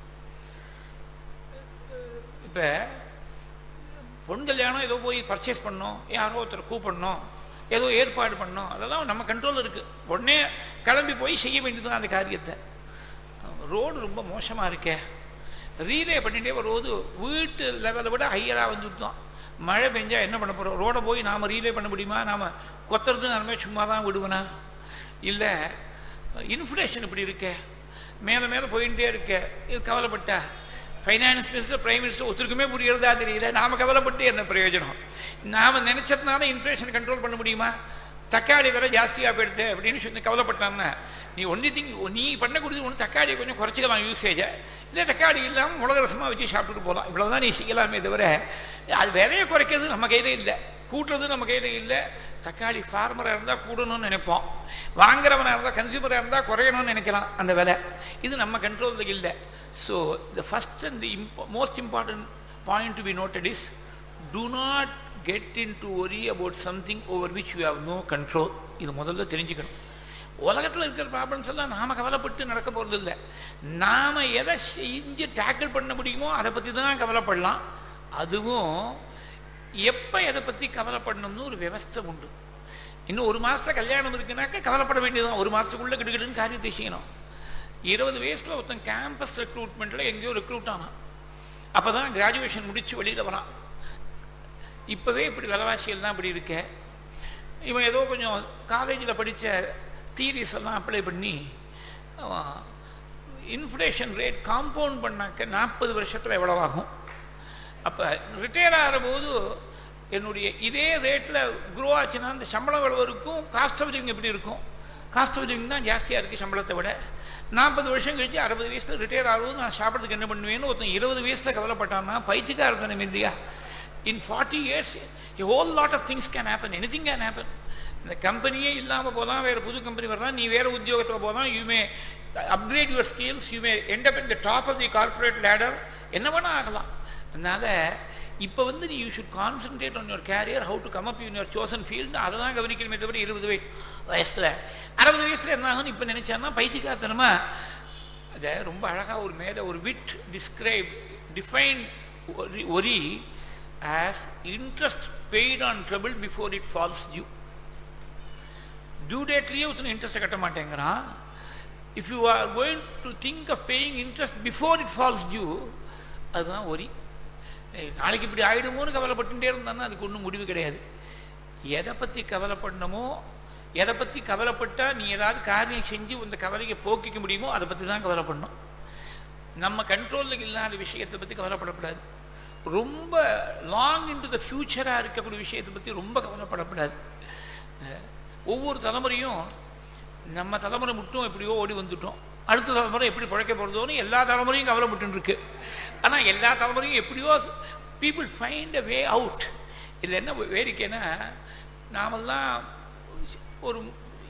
இப்போ பொன் கல்யாணம் ஏதோ போய் பர்ச்சேஸ் பண்ணோம் யாரோ ஒருத்தர் கூப்பிடணும் ஏதோ ஏற்பாடு பண்ணோம் அதெல்லாம் நம்ம கண்ட்ரோல் இருக்கு உடனே கிளம்பி போய் செய்ய வேண்டியதுதான் அந்த காரியத்தை ரோடு ரொம்ப மோசமாக இருக்கே ரீலே பண்ணிட்டே வரும்போது வீட்டு லெவலை விட ஹையராக வந்து விட்டோம் மழை பெஞ்சா என்ன பண்ண போகிறோம் ரோடை போய் நாம் ரீலே பண்ண முடியுமா நாம் கொத்துறது நம்ம சும்மா தான் விடுவனா இல்லை இன்ஃப்ளேஷன் இப்படி இருக்கே மேலே மேலே போயிட்டே இருக்க இது கவலைப்பட்டா ஃபைனான்ஸ் மினிஸ்டர் பிரைம் மினிஸ்டர் ஒருத்தருக்குமே புரியறதா தெரியல நாம கவலைப்பட்டு என்ன பிரயோஜனம் நாம நினைச்சதுனால இன்ஃப்ளேஷன் கண்ட்ரோல் பண்ண முடியுமா தக்காளி விலை ஜாஸ்தியாக போயிடுது அப்படின்னு சொல்லி கவலைப்பட்டான்னா நீ ஒன்லி திங் நீ பண்ணக்கூடியது ஒன்று தக்காளியை கொஞ்சம் குறைச்சிக்கலாம் யூசேஜை இல்லை தக்காளி இல்லாமல் மிளகு ரசமாக வச்சு சாப்பிட்டுட்டு போகலாம் இவ்வளவுதான் நீ செய்யலாமே தவிர அது விலையை குறைக்கிறது நம்ம கையில இல்லை கூட்டுறது நம்ம கையில இல்லை தக்காளி ஃபார்மராக இருந்தால் கூடணும்னு நினைப்போம் வாங்குறவனாக இருந்தால் கன்சியூமராக இருந்தால் குறையணும்னு நினைக்கலாம் அந்த விலை இது நம்ம கண்ட்ரோலில் இல்லை so the first and the most important point to be noted is do not get into worry about something over which you have no control இது முதல்ல தெரிஞ்சுக்கணும் உலகத்தில் இருக்கிற ப்ராப்ளம்ஸ் எல்லாம் நாம கவலைப்பட்டு நடக்க போறது இல்லை நாம எதை செஞ்சு டேக்கிள் பண்ண முடியுமோ அதை பத்தி தான் கவலைப்படலாம் அதுவும் எப்ப எதை பத்தி கவலைப்படணும்னு ஒரு விவஸ்தை உண்டு இன்னும் ஒரு மாசத்துல கல்யாணம் இருக்குனாக்க கவலைப்பட வேண்டியதுதான் ஒரு மாசத்துக்குள்ள கிடுகிடுன்னு காரியத்தை செய்யணும் இருபது வயசுல ஒருத்தன் கேம்பஸ் ரெக்ரூட்மெண்ட்ல எங்கேயோ ரெக்ரூட் ஆனான் அப்பதான் கிராஜுவேஷன் முடிச்சு வெளியில வரான் இப்பவே இப்படி விலைவாசிகள் தான் இப்படி இருக்க இவன் ஏதோ கொஞ்சம் காலேஜில் படித்த தீரிஸ் எல்லாம் அப்ளை பண்ணி இன்ஃப்ளேஷன் ரேட் காம்பவுண்ட் பண்ணாக்க நாற்பது வருஷத்தில் எவ்வளவாகும் அப்போ ரிட்டையர் ஆகிற போது என்னுடைய இதே ரேட்டில் க்ரோ ஆச்சுன்னா அந்த சம்பளம் எவ்வளவு இருக்கும் காஸ்ட் ஆஃப் லிவிங் எப்படி இருக்கும் காஸ்ட் ஆஃப் லிவிங் தான் ஜாஸ்தியாக இருக்குது சம்பளத்தை விட நாற்பது வருஷம் கழிச்சு அறுபது வயசில் ரிட்டையர் ஆகுது நான் சாப்பிட்றதுக்கு என்ன பண்ணுவேன்னு ஒருத்தன் இருபது வயசில் கவலைப்பட்டான்னா பைத்தியக்காரத்தனம் இல்லையா in 40 years a whole lot of things can happen anything can happen இந்த கம்பெனியே இல்லாம போதான் வேற புது கம்பெனி வரலாம் நீ வேற உத்தியோகத்துல போதான் you may upgrade your skills you may end up in the top of the corporate ladder என்ன வேணா ஆகலாம் அதனால இப்ப வந்து நீ you should concentrate on your career how to come up in your chosen field அதை தான் கவனிக்கணுமே தவிர இருபது வயசு வயசுல அறுபது வயசுல என்ன ஆகும் இப்ப நினைச்சான்னா பைத்தியக்காரத்தனமா அதை ரொம்ப அழகா ஒரு மேல ஒரு விட் describe define worry as interest paid on trouble before it falls due. Due dateலயே ஒருத்தன் இன்ட்ரெஸ்ட் கட்ட மாட்டேங்கிறான் if you are going to think of paying interest before it falls due அதுதான் ஒரி நாளைக்கு இப்படி ஆயிடுமோன்னு கவலைப்பட்டுட்டே இருந்தான்னா அதுக்கு ஒன்றும் முடிவு கிடையாது எதை பத்தி கவலைப்படணுமோ எதை பத்தி கவலைப்பட்டா நீ ஏதாவது காரியம் செஞ்சு இந்த கவலையை போக்கிக்க முடியுமோ அதை பத்தி தான் கவலைப்படணும் நம்ம கண்ட்ரோலில் இல்லாத விஷயத்தை பத்தி கவலைப்படக்கூடாது ரொம்ப லாங் இன்டு த ஃபியூச்சரா இருக்கக்கூடிய விஷயத்தை பத்தி ரொம்ப கவலைப்படக்கூடாது ஒவ்வொரு தலைமுறையும் நம்ம தலைமுறை மட்டும் எப்படியோ ஓடி வந்துட்டோம் அடுத்த தலைமுறை எப்படி பிழைக்க போறதோன்னு எல்லா தலைமுறையும் கவலைப்பட்டு இருக்கு ஆனா எல்லா தலைமுறையும் எப்படியோ people find a way out இதுல என்ன வேடிக்கைன்னா நாமெல்லாம் ஒரு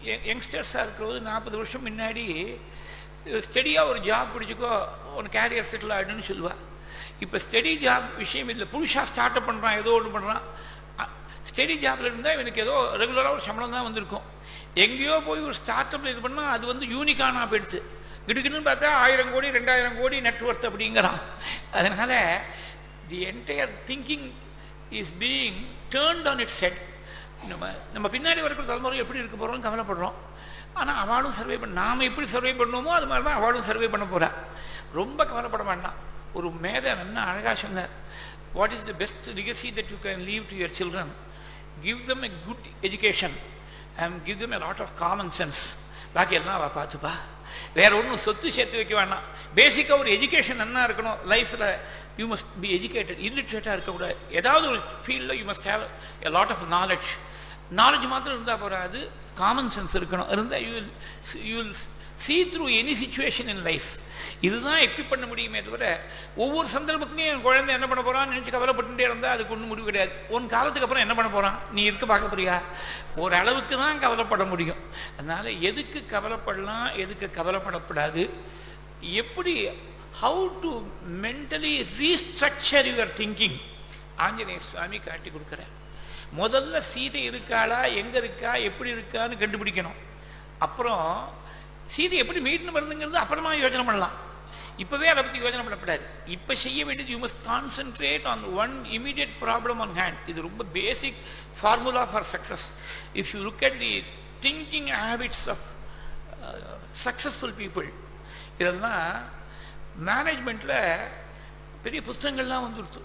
யங்ஸ்டர்ஸாக இருக்கிறது நாற்பது வருஷம் முன்னாடி ஸ்டடியாக ஒரு ஜாப் பிடிச்சிக்கோ உன் கேரியர் செட்டில் ஆகிடுன்னு சொல்லுவா இப்போ ஸ்டடி ஜாப் விஷயம் இல்லை புதுசாக ஸ்டார்ட் அப் பண்ணுறான் ஏதோ ஒன்று பண்ணுறான் ஸ்டடி ஜாப்ல இருந்தால் இவனுக்கு ஏதோ ரெகுலராக ஒரு சம்பளம் தான் வந்திருக்கும் எங்கேயோ போய் ஒரு ஸ்டார்ட் அப்ல இது பண்ணால் அது வந்து யூனிக்கானா போயிடுது கிடுக்குன்னு பார்த்தா ஆயிரம் கோடி ரெண்டாயிரம் கோடி நெட்ஒர்த் அப்படிங்கிறான் அதனால the entire thinking is being turned on its head நம்ம நம்ம பின்னாடி வரக்கூடிய தலைமுறை எப்படி இருக்க போறோம் கவலைப்படுறோம் ஆனா அவளும் சர்வே பண்ண நாம எப்படி சர்வே பண்ணுவோமோ அது மாதிரி தான் அவளும் சர்வே பண்ண போறா ரொம்ப கவலைப்பட வேண்டாம் ஒரு மேதை நல்லா அழகா சொன்னார் what is the best legacy that you can leave to your children give them a good education and give them a lot of common sense பாக்கி எல்லாம் அவ பார்த்துப்பா வேற ஒன்றும் சொத்து சேர்த்து வைக்க வேண்டாம் பேசிக்கா ஒரு எஜுகேஷன் நல்லா இருக்கணும் லைஃப்ல யூ மஸ்ட் பி எஜுகேட்டட் இல்லிட்ரேட்டா இருக்கக்கூடாது ஏதாவது ஒரு ஃபீல்டில் you must have a lot of knowledge knowledge மாத்திரம் இருந்தா போறாது காமன் சென்ஸ் இருக்கணும் இருந்தா you will you will see through any situation in life இதுதான் எக்யூப் பண்ண முடியுமே தவிர ஒவ்வொரு சந்தர்ப்பத்திலையும் என் குழந்தை என்ன பண்ண போறான் நினைச்சு கவலைப்பட்டுட்டே இருந்தா அதுக்கு ஒன்றும் முடிவு கிடையாது உன் காலத்துக்கு அப்புறம் என்ன பண்ண போறான் நீ இருக்க பார்க்க போறியா ஒரு அளவுக்கு தான் கவலைப்பட முடியும் அதனால எதுக்கு கவலைப்படலாம் எதுக்கு கவலைப்படக்கூடாது எப்படி how to mentally restructure your thinking Anjaneya Swami காட்டி கொடுக்குறார் முதல்ல சீதை இருக்காளா எங்க இருக்கா எப்படி இருக்கான்னு கண்டுபிடிக்கணும் அப்புறம் சீதை எப்படி மீட்னு வருதுங்கிறது அப்புறமா யோசனை பண்ணலாம் இப்பவே அதை பத்தி யோசனை பண்ணக்கூடாது இப்ப செய்ய வேண்டியது you must concentrate on one immediate problem on hand இது ரொம்ப basic formula for success if you look at the thinking habits of successful people இதெல்லாம் மேனேஜ்மெண்ட்ல பெரிய புஸ்தகங்கள்லாம் வந்துருச்சு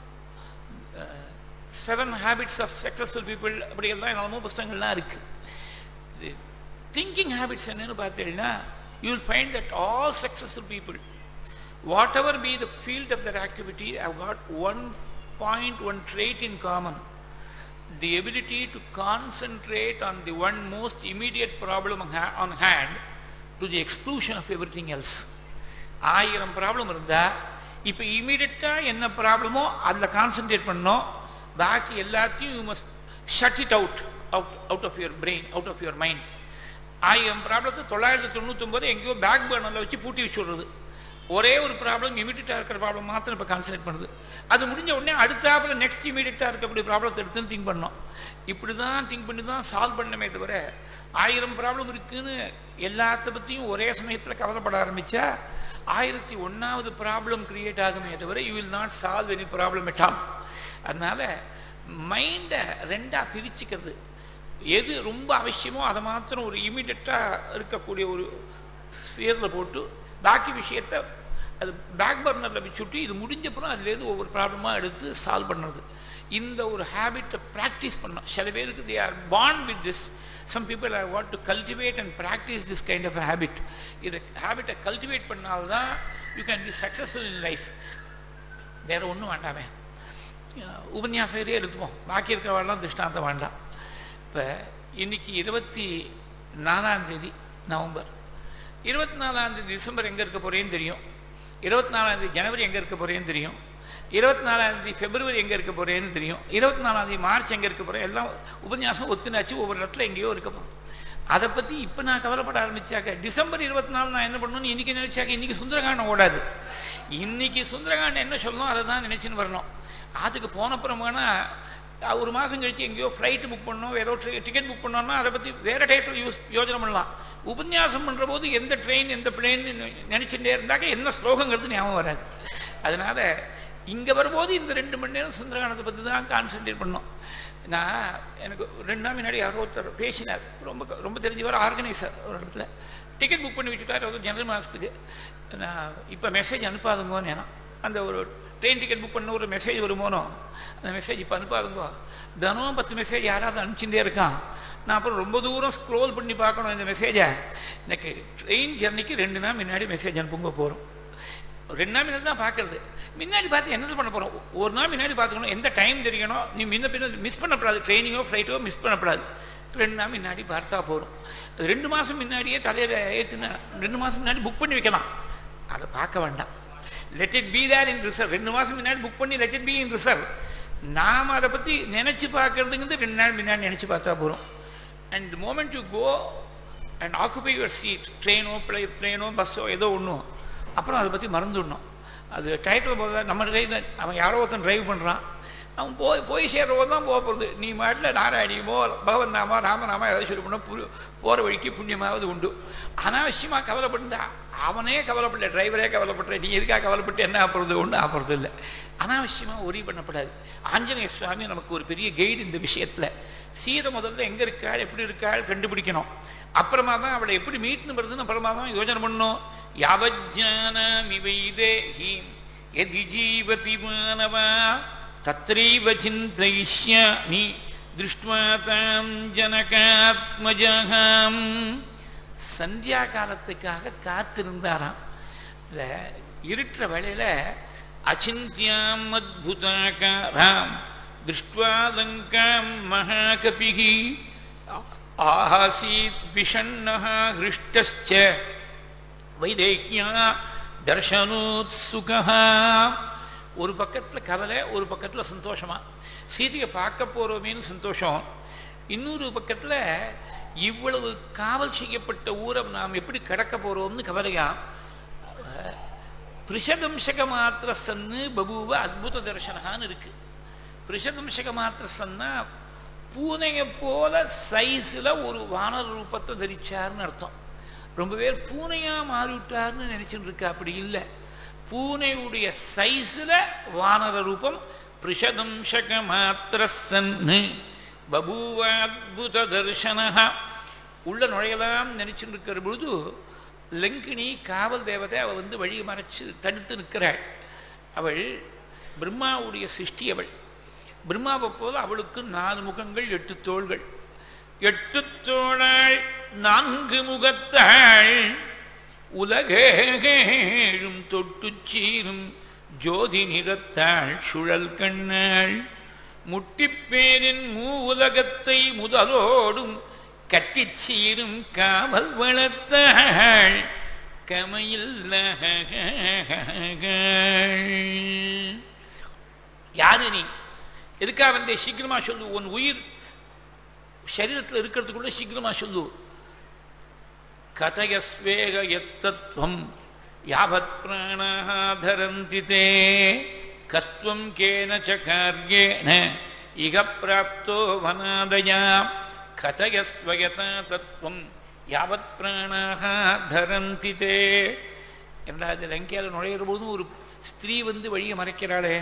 seven habits of successful people அப்படி எல்லாம் என்னமோ புஸ்தகங்கள்லாம் இருக்கு திங்கிங் ஹேபிட்ஸ் என்னன்னு பார்த்தீங்கன்னா you will find that all successful people whatever be the field of their activity have got one point one trait in common the ability to concentrate on the one most immediate problem on hand to the exclusion of everything else ஆயிரம் problem இருந்தா இப்ப இமீடியட்டா என்ன ப்ராப்ளமோ அதுல concentrate பண்ணோம் பாக்கி எல்லாத்தையும் you must shut it out out out of your brain out of your mind ஆயிரம் ப்ராப்ளத்தை தொள்ளாயிரத்தி தொண்ணூத்தி ஒன்பது எங்கேயோ பேக் பர்னர்ல வச்சு பூட்டி வச்சு விடுறது ஒரே ஒரு ப்ராப்ளம் இமீடியட்டா இருக்கிற ப்ராப்ளம் மாத்திரம் இப்ப கான்சென்ட்ரேட் பண்ணுது அது முடிஞ்ச உடனே அடுத்தாப்புல நெக்ஸ்ட் இமீடியட்டா இருக்கக்கூடிய ப்ராப்ளத்தை எடுத்து திங்க் பண்ணோம் இப்படிதான் திங்க் பண்ணி தான் சால்வ் பண்ணமே தவிர ஆயிரம் ப்ராப்ளம் இருக்குன்னு எல்லாத்த பத்தியும் ஒரே சமயத்துல கவலைப்பட ஆரம்பிச்சா ஆயிரத்தி ஒன்னாவது ப்ராப்ளம் கிரியேட் ஆகுமே தவிர you will not solve any problem at all அதனால மைண்டை ரெண்டா பிரிச்சுக்கிறது எது ரொம்ப அவசியமோ அதை மாத்திரம் ஒரு இமீடியட்டா இருக்கக்கூடிய ஒரு ஸ்பியர்ல போட்டு பாக்கி விஷயத்த அது பேக் பர்னர்ல வச்சுட்டு இது முடிஞ்சப்புறம் அதுலேருந்து ஒவ்வொரு ப்ராப்ளமா எடுத்து சால்வ் பண்ணுறது இந்த ஒரு ஹேபிட்டை ப்ராக்டிஸ் பண்ணோம் சில பேருக்கு they are born with this some people I want to cultivate and practice this kind of habit இதை ஹேபிட்டை கல்டிவேட் பண்ணால்தான் you can be successful in life வேற ஒன்றும் வேண்டாமே உபன்யாசகரே எடுத்துப்போம் பாக்கி இருக்கிறவாள்லாம் திருஷ்டாந்தம் வேண்டாம் இப்போ இன்னைக்கு இருபத்தி நாலாம் தேதி நவம்பர் இருபத்தி நாலாம் தேதி டிசம்பர் எங்க இருக்க போறேன்னு தெரியும் இருபத்தி நாலாம் தேதி ஜனவரி எங்க இருக்க போறேன்னு தெரியும் இருபத்தி நாலாம் தேதி பிப்ரவரி எங்க இருக்க போறேன்னு தெரியும் இருபத்தி நாலாம் தேதி மார்ச் எங்க இருக்க போறேன் எல்லாம் உபன்யாசம் ஒத்துனாச்சு ஒவ்வொரு இடத்துல எங்கேயோ இருக்க போறோம் அதை பத்தி இப்ப நான் கவலைப்பட ஆரம்பிச்சாக்க டிசம்பர் இருபத்தி நாலு நான் என்ன பண்ணணும்னு இன்னைக்கு நினைச்சாக்க இன்னைக்கு சுந்தரகாண்டம் ஓடாது இன்னைக்கு சுந்தரகாண்டம் என்ன சொல்லணும் அதை தான் நினைச்சுன்னு வரணும் அதுக்கு போனப்புறம் வேணா ஒரு மாசம் கழிச்சு எங்கேயோ ஃப்ளைட் புக் பண்ணோம் ஏதோ டிக்கெட் புக் பண்ணோம்னா அதை பத்தி வேற டயத்தில் யூஸ் யோஜனை பண்ணலாம் உபன்யாசம் பண்ற போது எந்த ட்ரெயின் எந்த பிளேன் நினைச்சுட்டே இருந்தாக்க என்ன ஸ்லோகங்கிறது ஞாபகம் வராது அதனால இங்க வரும்போது இந்த ரெண்டு மணி நேரம் சுந்தரகாண்டத்தை பத்தி தான் கான்சென்ட்ரேட் பண்ணோம் நான் எனக்கு ரெண்டு நாள் முன்னாடி யாரோ ஒருத்தர் பேசினார் ரொம்ப ரொம்ப தெரிஞ்சவர் ஆர்கனைசர் ஒரு இடத்துல டிக்கெட் புக் பண்ணி வச்சுட்டார் அது ஜனவரி மாதத்துக்கு நான் இப்போ மெசேஜ் அனுப்பாதுங்கன்னு ஏன்னா அந்த ஒரு ட்ரெயின் டிக்கெட் புக் பண்ண ஒரு மெசேஜ் வருமோனோ அந்த மெசேஜ் இப்போ அனுப்பாதுங்கோ தினமும் பத்து மெசேஜ் யாராவது அனுப்பிச்சுட்டே இருக்கான் நான் அப்புறம் ரொம்ப தூரம் ஸ்க்ரோல் பண்ணி பார்க்கணும் இந்த மெசேஜை எனக்கு ட்ரெயின் ஜர்னிக்கு ரெண்டு நாள் முன்னாடி மெசேஜ் அனுப்புங்க போகிறோம் ரெண்டு நாள் முன்னாடி தான் பார்க்கறது முன்னாடி பார்த்து என்னது பண்ண போறோம் ஒரு நாள் முன்னாடி பார்த்துக்கணும் எந்த டைம் தெரியணும் நீ முன்ன பின்ன மிஸ் பண்ணக்கூடாது ட்ரெயினிங்கோ ஃப்ளைட்டோ மிஸ் பண்ணக்கூடாது ரெண்டு நாள் முன்னாடி பார்த்தா போறோம் ரெண்டு மாசம் முன்னாடியே தலையில ஏத்துனா ரெண்டு மாசம் முன்னாடி புக் பண்ணி வைக்கலாம் அதை பார்க்க வேண்டாம் let it be there in reserve ரெண்டு மாசம் முன்னாடி புக் பண்ணி let it be in reserve நாம அதை பத்தி நினைச்சு பார்க்கறதுங்கிறது ரெண்டு நாள் முன்னாடி நினைச்சு பார்த்தா போறோம் and moment you go and occupy your seat ட்ரெயினோ பிளே பிளேனோ பஸ்ஸோ ஏதோ ஒன்றும் அப்புறம் அதை பற்றி மறந்துடணும் அது டயத்தில் போக நம்ம டிரைவ் அவன் யாரோ ஒருத்தன் டிரைவ் பண்ணுறான் அவன் போய் போய் சேர்றவன் தான் போக போகிறது நீ மாட்டில் நாராயணியமோ பகவன் நாமா ராமநாமா ஏதாவது சொல்லி பண்ண போகிற வழிக்கு புண்ணியமாவது உண்டு அனாவசியமாக கவலைப்பட்டா அவனே கவலைப்படல டிரைவரே கவலைப்பட்ட நீ எதுக்காக கவலைப்பட்டு என்ன ஆப்புறது ஒன்றும் ஆப்புறது இல்லை அனாவசியமாக ஒரி பண்ணப்படாது ஆஞ்சநேய சுவாமி நமக்கு ஒரு பெரிய கைடு இந்த விஷயத்தில் சீதை முதல்ல எங்க இருக்காள் எப்படி இருக்காள் கண்டுபிடிக்கணும் அப்புறமா தான் அவளை எப்படி மீட்னு வருதுன்னு அப்புறமா தான் யோஜனை பண்ணணும் யாவஜானமிவைதேஹி எதி ஜீவதி மானவா தத்ரைவ சிந்தைஷ்யாமி திருஷ்டுவா தாம் ஜனகாத்மஜாம் சந்தியா காலத்துக்காக காத்திருந்தாராம் இந்த இருட்டுற வேளையில அச்சிந்தியாம் அத்புதாகாராம் திருஷ்டுவா லங்காம் மகாகபிகி ஆஹாசீத் விஷண்ணः ஹிருஷ்டश्च வைதேக்கியா தர்ஷனோத்சுகா ஒரு பக்கத்துல கவலை ஒரு பக்கத்துல சந்தோஷமா சீதையை பார்க்க போறோமேன்னு சந்தோஷம் இன்னொரு பக்கத்துல இவ்வளவு காவல் செய்யப்பட்ட ஊரை நாம் எப்படி கடக்க போறோம்னு கவலையா பிரிஷதம்சக மாத்திர சன்னு பபுவ அத்புத தர்சனகான்னு இருக்கு பிரிஷதம்சக மாத்திர சன்னா பூனையை போல சைஸ்ல ஒரு வானர ரூபத்தை தரிச்சார்னு அர்த்தம் ரொம்ப பேர் பூனையா மாறிவிட்டார்னு நினைச்சுட்டு இருக்கா அப்படி இல்லை பூனையுடைய சைஸ்ல வானர ரூபம் பிரிஷதம்சக மாத்திர சன்னு பபூவ அத்புத தர்சனஹா உள்ள நுழையலாம் நினைச்சுட்டு இருக்கிற பொழுது லங்கினி காவல் தேவதை அவள் வந்து வழி மறைச்சு தடுத்து நிற்கிறாள் அவள் பிரம்மாவுடைய சிருஷ்டி அவள் பிரம்மாவை போல அவளுக்கு நாலு முகங்கள் எட்டு தோள்கள் எட்டு தோளாள் நான்கு முகத்தாள் உலகேழும் தொட்டு சீரும் ஜோதி நிறத்தாள் சுழல் கண்ணாள் முட்டிப்பேரின் மூ உலகத்தை முதலோடும் கட்டிச் சீரும் காவல் வளர்த்தாள் கமையில் யாரு நீ எதுக்காக வந்தே சீக்கிரமா சொல்லு உன் உயிர் சரீரத்தில் இருக்கிறதுக்குள்ள சீக்கிரமா சொல்லு கதயஸ்வேக எத்தத்வம் யாவத் பிராணாதரந்தி தே கஸ்துவம் கேன ச கார்யேன இக பிராப்தோ வனாதயா கதயஸ்வயதா தத்துவம் யாவத் பிராணாக தரந்தி தே என்றால் லங்கையால் நுழையிற போதும் ஒரு ஸ்திரீ வந்து வழியை மறைக்கிறாளே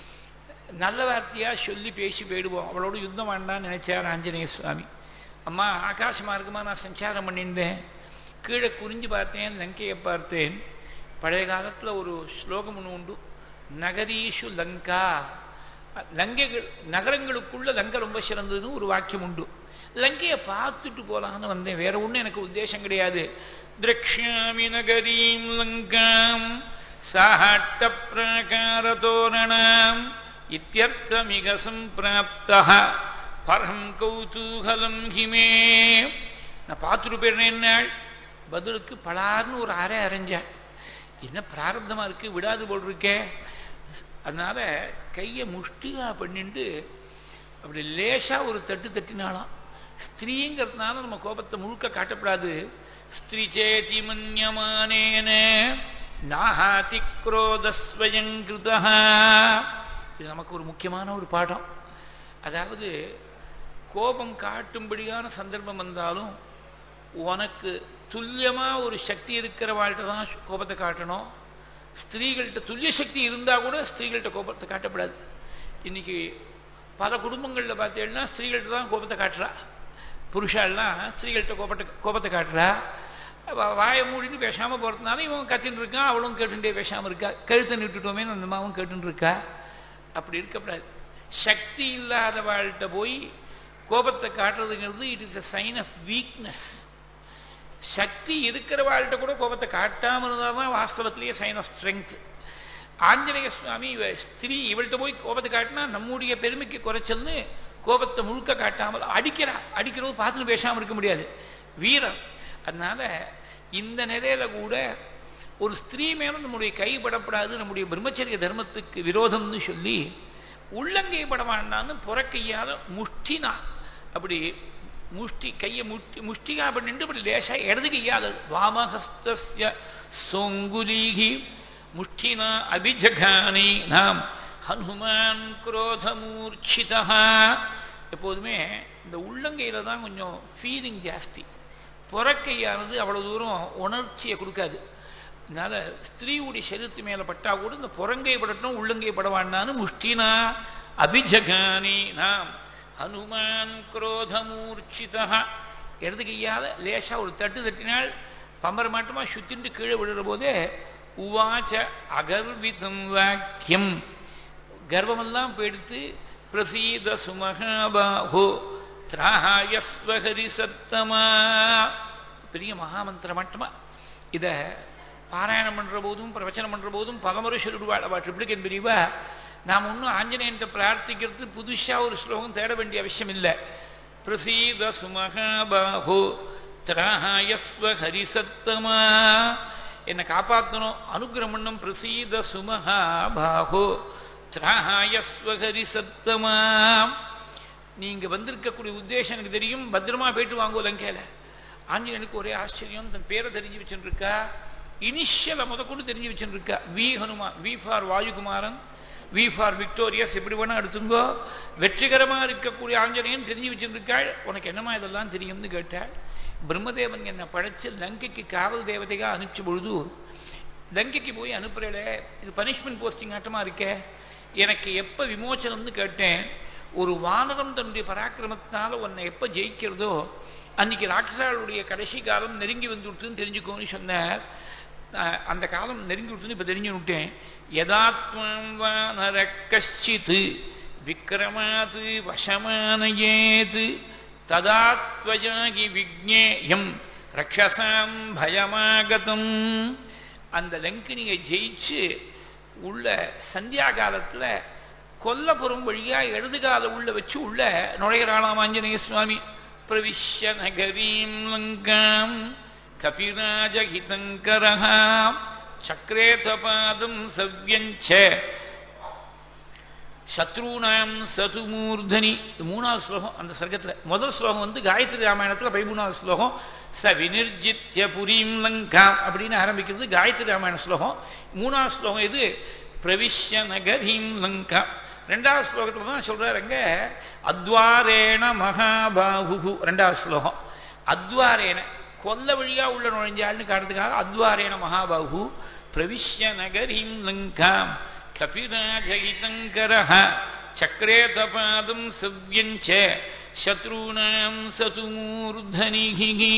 நல்ல வார்த்தையா சொல்லி பேசி போயிடுவோம் அவளோட யுத்தம் வேண்டான்னு நினைச்சார் ஆஞ்சநேய சுவாமி அம்மா ஆகாச மார்க்கமா நான் சஞ்சாரம் பண்ணியிருந்தேன் கீழே குறிஞ்சு பார்த்தேன் லங்கையை பார்த்தேன் பழைய காலத்துல ஒரு ஸ்லோகம் ஒன்று உண்டு நகரீஷு லங்கா லங்கைகள் நகரங்களுக்குள்ள லங்கை ரொம்ப சிறந்ததுன்னு ஒரு வாக்கியம் உண்டு லங்கையை பார்த்துட்டு போலான்னு வந்தேன் வேற ஒன்றும் எனக்கு உத்தேசம் கிடையாது திரக்ஷாமி நகரீம் லங்காம் சாட்ட பிராகாரதோரணாம் இத்தியர்த்தமிக சம்பிராப்தா பரம் கௌதூகலம் ஹிமே நான் பார்த்துட்டு போயிடுறேன் என்னாள் பதிலுக்கு பலார்னு ஒரு அரை அரைஞ்சேன் என்ன பிராரப்தமா இருக்கு விடாது போல் இருக்கே அதனால கையை முஷ்டியா பண்ணிட்டு அப்படி லேசா ஒரு தட்டு தட்டினாலாம் ஸ்திரீங்கிறதுனால நம்ம கோபத்தை முழுக்க காட்டப்படாது ஸ்திரீ சேதி மன்யமானேன நாஹாதி கிருதஸ்வயங்கிருதா இது நமக்கு ஒரு முக்கியமான ஒரு பாடம் அதாவது கோபம் காட்டும்படியான சந்தர்ப்பம் வந்தாலும் உனக்கு துல்லியமா ஒரு சக்தி இருக்கிறவாள்கிட்ட தான் கோபத்தை காட்டணும் ஸ்திரீகள்கிட்ட துல்லிய சக்தி இருந்தா கூட ஸ்திரீகள்கிட்ட கோபத்தை காட்டப்படாது இன்னைக்கு பல குடும்பங்கள்ல பார்த்தீங்கன்னா ஸ்திரீகள்கிட்ட தான் கோபத்தை காட்டுறா புருஷாலாம் ஸ்திரீகள்கிட்ட கோபத்தை கோபத்தை காட்டுறா வாயை மூடின்னு பேசாம போறதுனால இவன் கத்தின்னு இருக்கான் அவளும் கேட்டுட்டே பேசாம இருக்கா கழுத்தை நிட்டுட்டோமே அந்த அம்மாவும் கேட்டுன்னு இருக்கா அப்படி இருக்கக்கூடாது சக்தி இல்லாதவாழ்கிட்ட போய் கோபத்தை காட்டுறதுங்கிறது it is a sign of weakness சக்தி இருக்கிறவாழ்கிட்ட கூட கோபத்தை காட்டாம இருந்தால்தான் வாஸ்தவத்திலேயே sign of strength Anjaneya Swami இவ ஸ்திரீ இவள்கிட்ட போய் கோபத்தை காட்டினா நம்முடைய பெருமைக்கு குறைச்சல்னு கோபத்தை முழுக்க காட்டாமல் அடிக்கிறா அடிக்கிறது பார்த்துட்டு பேசாம இருக்க முடியாது வீரம் அதனால இந்த நிலையில கூட ஒரு ஸ்திரீ மேல நம்முடைய கைப்படப்படாது நம்முடைய பிரம்மச்சரிய தர்மத்துக்கு விரோதம்னு சொல்லி உள்ளங்கை பட வேண்டான்னு புறக்கையால முஷ்டினா அப்படி முஷ்டி கையை முட்டி முஷ்டிகா பண்ணிட்டு இப்படி லேசா இடது கையால் வாமஹஸ்திய சோங்குலீகி முஷ்டினா அபிஜகானி நாம் ஹனுமான் குரோதமூர்ச்சிதா எப்போதுமே இந்த உள்ளங்கையில தான் கொஞ்சம் ஃபீலிங் ஜாஸ்தி புறக்கையானது அவ்வளவு தூரம் உணர்ச்சியை கொடுக்காது அதனால ஸ்திரீவுடைய சரீரத்து மேல பட்டா கூட இந்த புறங்கை படட்டும் உள்ளங்கை படவாண்டான்னு முஷ்டினா அபிஜகானி நாம் ஹனுமான் குரோதமூர்ச்சிதா இடது கையால லேசா ஒரு தட்டு தட்டினால் பம்பர மாட்டமா சுத்திண்டு கீழே விழுற போதே உவாச்ச அகர்விதம் வாக்கியம் கர்வமெல்லாம் போயிடுத்து பிரசீத சுமகாபாஹோ திராயஸ்வஹரி சத்தமா பெரிய மகாமந்திர மட்டமா இத பாராயணம் பண்ற போதும் பிரவச்சனம் பண்ற போதும் பலமுறை சொல்லிடுவாள் அவள் ட்ரிப்ளிகன் பிரிவா நாம் ஒன்றும் ஆஞ்சநேயன்ட்ட பிரார்த்திக்கிறது புதுசா ஒரு ஸ்லோகம் தேட வேண்டிய அவசியம் இல்லை பிரசீத சுமகாபாஹோ திராயஸ்வ ஹரிசத்தமா என்னை காப்பாற்றணும் அனுகிரகம் பண்ணும் பிரசீத சுமகாபாஹோ திராயஸ்வ ஹரிசத்தமா நீங்க வந்திருக்கக்கூடிய உத்தேசம் எனக்கு தெரியும் பத்திரமா போயிட்டு வாங்கோ லங்கையில ஆஞ்சநேயனுக்கு ஒரே ஆச்சரியம் தன் பேரை தெரிஞ்சு வச்சுருக்கா இனிஷியலை முத கொண்டு தெரிஞ்சு வச்சுருக்கா V Hanuman V for Vayukumaran V for victorious எப்படி வேணா எடுத்துங்கோ வெற்றிகரமா இருக்கக்கூடிய ஆஞ்சநேயன் தெரிஞ்சு வச்சுருக்காள் உனக்கு என்னமா இதெல்லாம் தெரியும்னு கேட்டாள் பிரம்மதேவன் என்னை படைச்சு லங்கைக்கு காவல் தேவதையா அனுப்பிச்ச பொழுது லங்கைக்கு போய் அனுப்புறல இது பனிஷ்மெண்ட் போஸ்டிங் ஆட்டமா இருக்கே எனக்கு எப்ப விமோச்சனம்னு கேட்டேன் ஒரு வானரம் தன்னுடைய பராக்கிரமத்தினால உன்னை எப்ப ஜெயிக்கிறதோ அன்னைக்கு ராட்சசாளுடைய கடைசி காலம் நெருங்கி வந்து விட்டுன்னு தெரிஞ்சுக்கோன்னு சொன்னார் அந்த காலம் நெருங்கி விட்டுன்னு இப்ப தெரிஞ்சு விட்டேன் யதாத்மம் வானர கஷ்டித் விக்ரமாத் வசமானயேத் ததாத்வஜாகி விக்னேயம் ரக்ஷசாம் பயமாகதம் அந்த லங்கினியை ஜெயிச்சு உள்ள சந்தியா காலத்துல கொல்லபுரம் வழியா இடதுகால உள்ள வச்சு உள்ள நுழைகிறாளாம் ஆஞ்சநேய சுவாமி பிரவிஷ்ய நகரீம் லங்காம் கபிராஜஹிதங்கரஹா சக்கரேதபாதம் சவ்யஞ்ச சத்ருணாம் சதுமூர்தனி மூணாவது ஸ்லோகம் அந்த சர்க்கத்துல முதல் ஸ்லோகம் வந்து காயத்ரி ராமாயணத்துல பதிமூணாவது ஸ்லோகம் ச வினிர்ஜித்ய புரீம் லங்காம் அப்படின்னு ஆரம்பிக்கிறது காயத்ரி ராமாயண ஸ்லோகம் மூணாவது ஸ்லோகம் இது பிரவிஷ்ய நகரீம் லங்கா ரெண்டாவது ஸ்லோகத்துல தான் சொல்றாருங்க அத்வாரேண மகாபாகு ரெண்டாவது ஸ்லோகம் அத்வாரேன கொல்ல வழியா உள்ள நுழைஞ்சாள்னு காட்டுறதுக்காக அத்வாரேண மகாபாகு பிரவிஷ்ய நகரீம் லங்காம் கபிராஜயிதங்கரஹ சக்கரேதபாதம் சவ்யஞ்ச சத்ருணாம் சதுமூர்தனிகி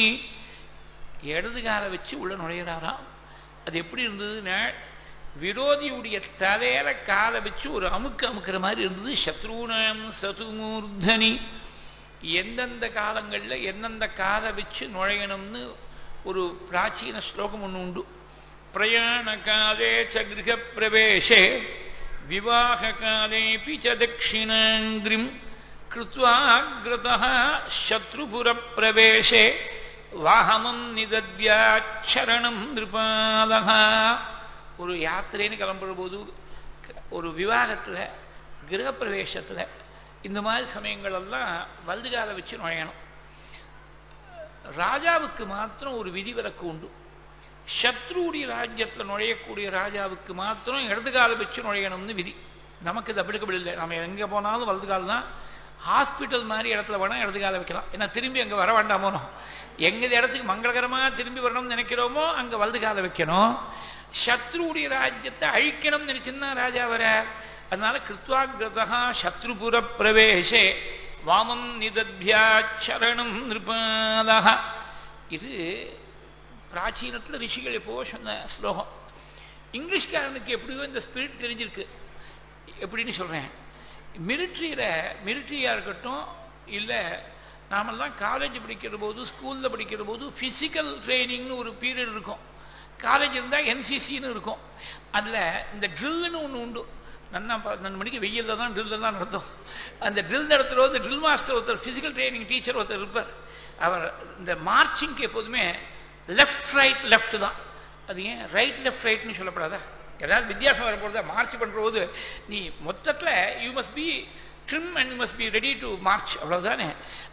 இடது கால வச்சு உள்ள நுழையிறாராம் அது எப்படி இருந்ததுன்னா விரோதியுடைய தலையில காலை வச்சு ஒரு அமுக்கு அமுக்கிற மாதிரி இருந்தது சத்ருணாம் சதுமூர்தனி எந்தெந்த காலங்கள்ல எந்தெந்த காலை வச்சு நுழையணும்னு ஒரு பிராச்சீன ஸ்லோகம் ஒன்று உண்டு பிரயாணகாலே ச கிரகப்பிரவேசே விவாககாலேபி ச தட்சிணாங்கிரிம் கிருத்வாகிருதः சத்ருபுரப்பிரவேசே வாகமம் நிதத்யாச்சரணம் நிருபாலக ஒரு யாத்திரைன்னு கிளம்புற போது ஒரு விவாகத்துல கிரகப்பிரவேசத்துல இந்த மாதிரி சமயங்கள் எல்லாம் வலதுகால வச்சு நுழையணும் ராஜாவுக்கு மாத்திரம் ஒரு விதிவிலக்கு உண்டு சத்ருடைய ராஜ்யத்தில் நுழையக்கூடிய ராஜாவுக்கு மாத்திரம் இடது கால வச்சு நுழையணும்னு விதி நமக்கு இது applicable இல்லை நம்ம எங்க போனாலும் வலது கால் தான் ஹாஸ்பிட்டல் மாதிரி இடத்துல வேணா இடது கால வைக்கலாம் ஏன்னா திரும்பி அங்க வர வேண்டாமோ எங்க இடத்துக்கு மங்களகரமா திரும்பி வரணும்னு நினைக்கிறோமோ அங்க வலது கால வைக்கணும் சத்ருடைய ராஜ்யத்தை அழிக்கணும்னு நினைச்சுன்னா ராஜா வர அதனால கிருத்வாகிருதா சத்ருபுர பிரவேசே வாமம் நிதத்யாச்சரணம் நிருபாலக இது பிராச்சீனத்துல ரிஷிகள் எப்போ சொன்ன ஸ்லோகம் இங்கிலீஷ்காரனுக்கு எப்படியோ இந்த ஸ்பிரிட் தெரிஞ்சிருக்கு எப்படின்னு சொல்றேன் மிலிட்ரியில மிலிட்ரியா இருக்கட்டும் இல்லை நாமெல்லாம் காலேஜ் படிக்கிற போது ஸ்கூல்ல படிக்கிற போது பிசிக்கல் ட்ரைனிங்னு ஒரு பீரியட் இருக்கும் காலேஜ் இருந்தா என்சிசின்னு இருக்கும் அதுல இந்த ட்ரில்னு ஒன்று உண்டு நன்னா பன்னெண்டு மணிக்கு வெயில்ல தான் ட்ரில் எல்லாம் நடத்தும் அந்த ட்ரில் நடத்துகிற போது ட்ரில் மாஸ்டர் ஒருத்தர் பிசிக்கல் ட்ரைனிங் டீச்சர் ஒருத்தர் இருப்பார் அவர் இந்த மார்ச்சிங்க்கு எப்போதுமே லெஃப்ட் ரைட் லெஃப்ட் தான் அது ஏன் ரைட் லெஃப்ட் ரைட்னு சொல்லப்படாதா ஏதாவது வித்தியாசம் வரப்போதா மார்ச் பண்ற போது நீ மொத்தத்துல you must be trim and you must be ready to march அவ்வளவுதானே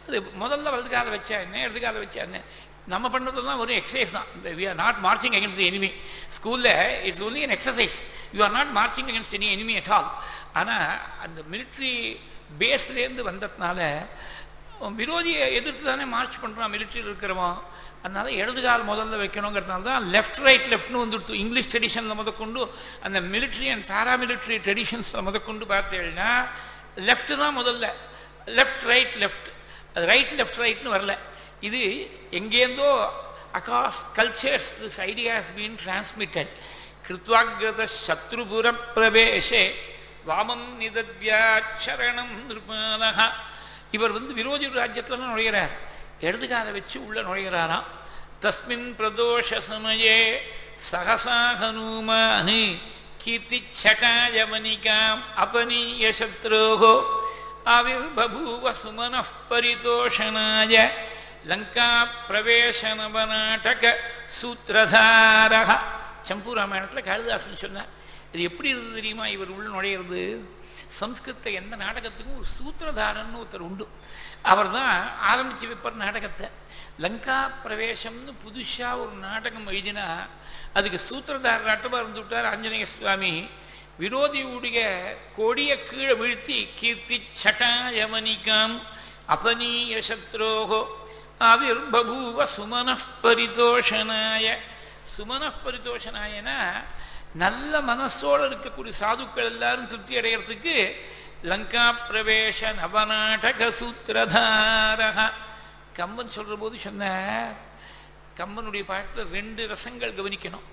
அது முதல்ல வலது கால வச்சா என்ன இடது கால வச்சா என்ன நம்ம பண்றதெல்லாம் ஒரு எக்ஸசைஸ் தான் we are not marching against the enemy ஸ்கூல்ல it's only an exercise you are not marching against any enemy at all ஆனா அந்த மிலிட்ரி பேஸ்லேருந்து வந்ததுனால விரோதியை எதிர்த்து தானே மார்ச் பண்றான் மிலிட்ரியில் இருக்கிறவன் அதனால இடது கால் முதல்ல வைக்கணுங்கிறதுனால தான் லெஃப்ட் ரைட் லெஃப்ட்னு வந்துடுத்து இங்கிலீஷ் ட்ரெடிஷன்ல முதற்கொண்டு அந்த மிலிட்ரி அண்ட் பாராமிலிட்ரி ட்ரெடிஷன்ஸ்ல முதற்கொண்டு பார்த்தேன்னா லெஃப்ட் தான் முதல்ல left right left right left ரைட்னு வரல இது எங்கேருந்தோ across cultures this idea has been transmitted கிருத்வாகிரத சத்ருபுர பிரவேசே வாமம் நிதத்யாச்சரணம் நிருபாலக இவர் வந்து விரோதி ராஜ்யத்துல நுழைகிறார் இடது காலை வச்சு உள்ள நுழைகிறாராம் தஸ்மின் பிரதோஷ சமயே சகசா ஹனுமானு கீர்த்தி சகாயமனிகாம் அபனீய சத்ரோகோ ஆவிர்பூவ சுமன பரிதோஷனாய லங்கா பிரவேசனவநாடக சூத்திரதாரக சம்பு ராமாயணத்தில் காளிதாசன் சொன்னார் இது எப்படி இருந்தது தெரியுமா இவர் உள்ள நுழையிறது சம்ஸ்கிருத்த எந்த நாடகத்துக்கும் ஒரு சூத்திரதாரன்னு ஒருத்தர் உண்டு அவர் தான் ஆரம்பிச்சு வைப்பார் நாடகத்தை லங்கா பிரவேசம்னு புதுசா ஒரு நாடகம் எழுதினா அதுக்கு சூத்திரதார நாட்டமா இருந்து விட்டார் ஆஞ்சநேய சுவாமி விரோதியுடைய கொடிய கீழே வீழ்த்தி கீர்த்தி சட்டாயமனிகாம் அபனீய சத்ரோகோ ஆவிர்பூவ சுமன பரிதோஷனாய சுமன பரிதோஷனாயனா நல்ல மனசோட இருக்கக்கூடிய சாதுக்கள் எல்லாரும் திருப்தி அடைகிறதுக்கு லங்கா பிரவேச நவநாடக சூத்திரதாரக கம்பன் சொல்ற போது சொன்ன கம்பனுடைய பாட்டுல ரெண்டு ரசங்கள் கவனிக்கணும்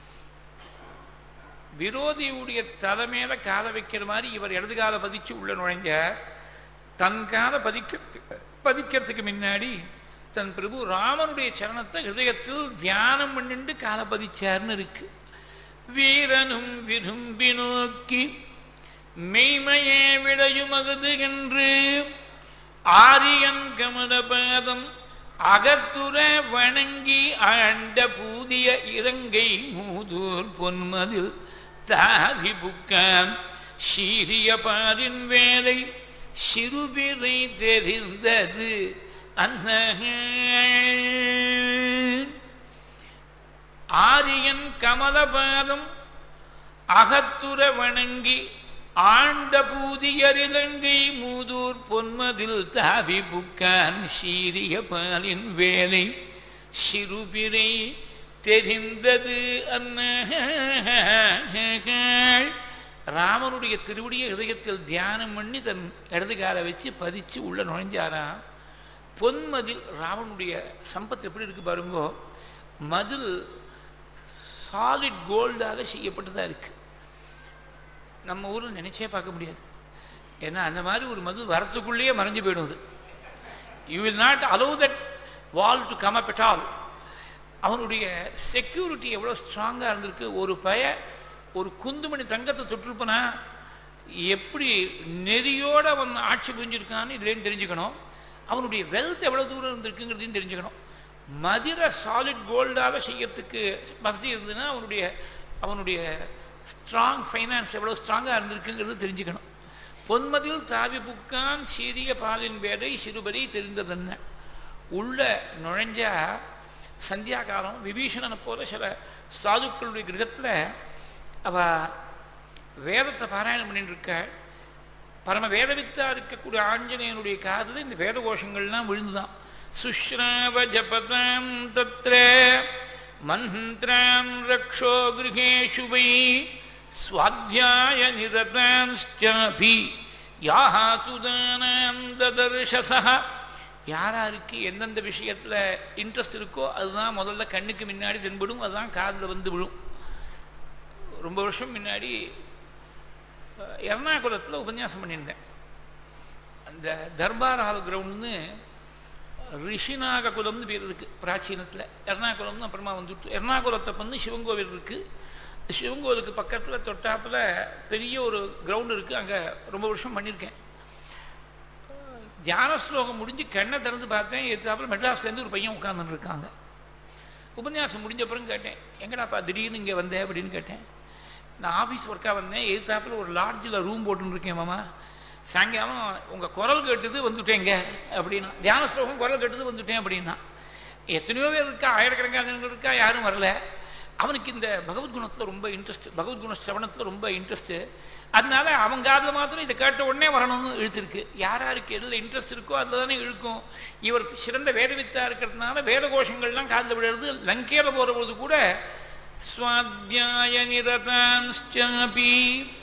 விரோதியுடைய தலைமையில கால வைக்கிற மாதிரி இவர் இடது கால பதிச்சு உள்ள நுழைஞ்ச தன் கால பதிக்க பதிக்கிறதுக்கு முன்னாடி தன் பிரபு ராமனுடைய சரணத்தை ஹிருதயத்தில் தியானம் பண்ணிட்டு கால பதிச்சார்னு இருக்கு வீரனும் விரும்பி நோக்கி மெய்மையே விளையுமகுது என்று ஆரியன் கமலபாதம் அகத்துற வணங்கி ஆண்ட பூதிய இறங்கை மூதூர் பொன்மதில் தாவி புக்கான் சீரிய பாரின் வேலை சிறுபிறை தெரிந்தது அந்த ஆரியன் கமலபாதம் அகத்துற வணங்கி ஆண்ட பூதியரிலங்கை மூதூர் பொன்மதில் தாவி புக்கான் சீரிய பாலின் வேலை சிறுபிரை தெரிந்தது அன்ன ராமனுடைய திருவடிய இதயத்தில் தியானம் பண்ணி தன் இடது கால வச்சு பதிச்சு உள்ள நுழைஞ்சாராம் பொன்மதில் ராவனுடைய சம்பத்து எப்படி இருக்கு பாருங்கோ மதில் சாலிட் கோல்டாக செய்யப்பட்டதா இருக்கு நம்ம ஊர்ல நினைச்சே பார்க்க முடியாது ஏன்னா அந்த மாதிரி ஒரு மதில் வரத்துக்குள்ளேயே மறைஞ்சு போயிடும் அது you will not allow that wall to come up at all அவனுடைய செக்யூரிட்டி எவ்வளவு ஸ்ட்ராங்கா இருந்திருக்கு ஒரு பய ஒரு குந்துமணி தங்கத்தை தொற்றுப்பனா எப்படி நெறியோட அவன் ஆட்சி புரிஞ்சிருக்கான்னு இதுலேயும் தெரிஞ்சுக்கணும் அவனுடைய வெல்த் எவ்வளவு தூரம் இருந்திருக்குங்கிறதையும் தெரிஞ்சுக்கணும் மதிர சாலிட் கோல்டாக செய்யறதுக்கு வசதி இருந்ததுன்னா அவனுடைய அவனுடைய ஸ்ட்ராங் ஃபைனான்ஸ் எவ்வளவு ஸ்ட்ராங்கா இருந்திருக்குங்கிறது தெரிஞ்சுக்கணும் பொன்மதில் தாவி புக்கான் சீரிய பாலின் வேதை சிறுபதி தெரிந்ததென்ன உள்ள நுழைஞ்சா சந்தியா காலம் விபீஷணனை போல சில சாதுக்களுடைய கிரகத்துல அவ வேதத்தை பாராயணம் பண்ணிட்டு இருக்க பரம வேதவித்தா இருக்கக்கூடிய ஆஞ்சநேயனுடைய காதில் இந்த வேத கோஷங்கள்லாம் விழுந்துதான் சுஷ்ராவ ஜபதாம் தத்ர மந்திரான் ரக்ஷோ கிரகேஷு வை ஸ்வாத்தியாய நிரதான்ஸ்டாபி யாஹா சுதானாம் ததர்ஷசா யாராருக்கு எந்தெந்த விஷயத்துல இன்ட்ரெஸ்ட் இருக்கோ அதுதான் முதல்ல கண்ணுக்கு முன்னாடி தென்படும் அதுதான் காதில் வந்து விழும் ரொம்ப வருஷம் முன்னாடி எர்ணாகுளத்தில் உபன்யாசம் பண்ணியிருந்தேன் அந்த தர்பார் ஹால் கிரவுண்ட்னு ரிஷிநாக குலம்னு பேர் இருக்கு பிராச்சீனத்தில் எர்ணாகுளம்னு அப்புறமா வந்துட்டு எர்ணாகுளத்தை பண்ணு சிவங்கோவில் இருக்கு சிவங்கோவிலுக்கு பக்கத்தில் தொட்டாப்புல பெரிய ஒரு கிரவுண்ட் இருக்கு அங்கே ரொம்ப வருஷம் பண்ணியிருக்கேன் தியான ஸ்லோகம் முடிஞ்சு கண்ணை திறந்து பார்த்தேன் எத்தாப்புல மெட்ராஸ்லேருந்து ஒரு பையன் உட்கார்ந்துட்டு இருக்காங்க உபன்யாசம் முடிஞ்ச அப்புறம் கேட்டேன் எங்கடாப்பா திடீர்னு இங்கே வந்தேன் அப்படின்னு கேட்டேன் நான் ஆஃபீஸ் ஒர்க்காக வந்தேன் எதிர்த்தாப்புல ஒரு லாட்ஜில் ரூம் போட்டுன்னு இருக்கேன் மாமா சாயங்காலம் உங்க குரல் கேட்டது வந்துட்டேங்க அப்படின்னா தியான ஸ்லோகம் குரல் கேட்டது வந்துட்டேன் அப்படின்னா எத்தனையோ பேர் இருக்கா ஆயிரக்கணக்கான இருக்கா யாரும் வரல அவனுக்கு இந்த பகவத்குணத்துல ரொம்ப இன்ட்ரெஸ்ட் பகவத்குண சிரவணத்துல ரொம்ப இன்ட்ரெஸ்ட் அதனால அவங்க காதுல மாத்திரம் இதை கேட்ட உடனே வரணும்னு இழுத்திருக்கு யார் யாருக்கு எதுல இன்ட்ரெஸ்ட் இருக்கோ அதுல தானே இழுக்கும் இவர் சிறந்த வேதவித்தா இருக்கிறதுனால வேத கோஷங்கள்லாம் காதுல விழுறது லங்கையில போற போது கூட ஸ்வாத்தியாய நிரதான்ஸ்சாபி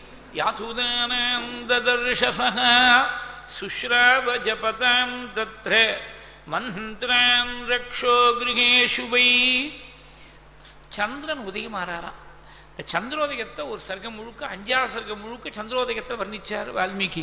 யாதுதானந்ததர்ஷசः சுஷ்ராவ ஜபதாம் தத்ர மந்திரான் ரக்ஷோ கிருகேஷு வை சந்திரன் உதயமாறாராம் இந்த சந்திரோதயத்தை ஒரு சர்க்கம் முழுக்க அஞ்சாவது சர்க்கம் முழுக்க சந்திரோதயத்தை வர்ணிச்சார் வால்மீகி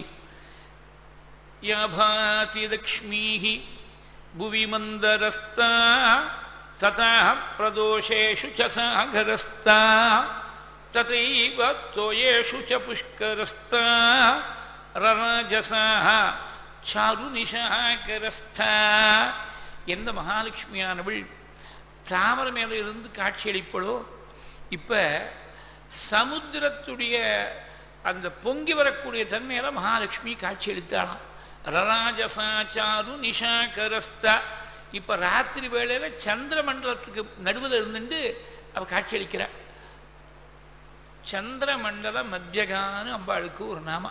யாபாதி லக்ஷ்மீஹி புவி மந்தரஸ்தா ததா பிரதோஷேஷு ச சாகரஸ்தா ததைவ தோயேஷு ச புஷ்கரஸ்தா ரராஜசாக சாரு நிஷாகரஸ்தா எந்த மகாலட்சுமியானவள் தாமரை மேல இருந்து காட்சியளிப்பளோ இப்ப சமுத்திரத்துடைய அந்த பொங்கி வரக்கூடிய தன்மையில மகாலட்சுமி காட்சியளித்தாளாம் ரராஜசாச்சாரு நிஷாகரஸ்தா இப்ப ராத்திரி வேளையில சந்திர மண்டலத்துக்கு நடுவில் இருந்துட்டு அவ காட்சியளிக்கிறாள் சந்திர மண்டல மத்தியகான்னு அம்பாளுக்கு ஒரு நாம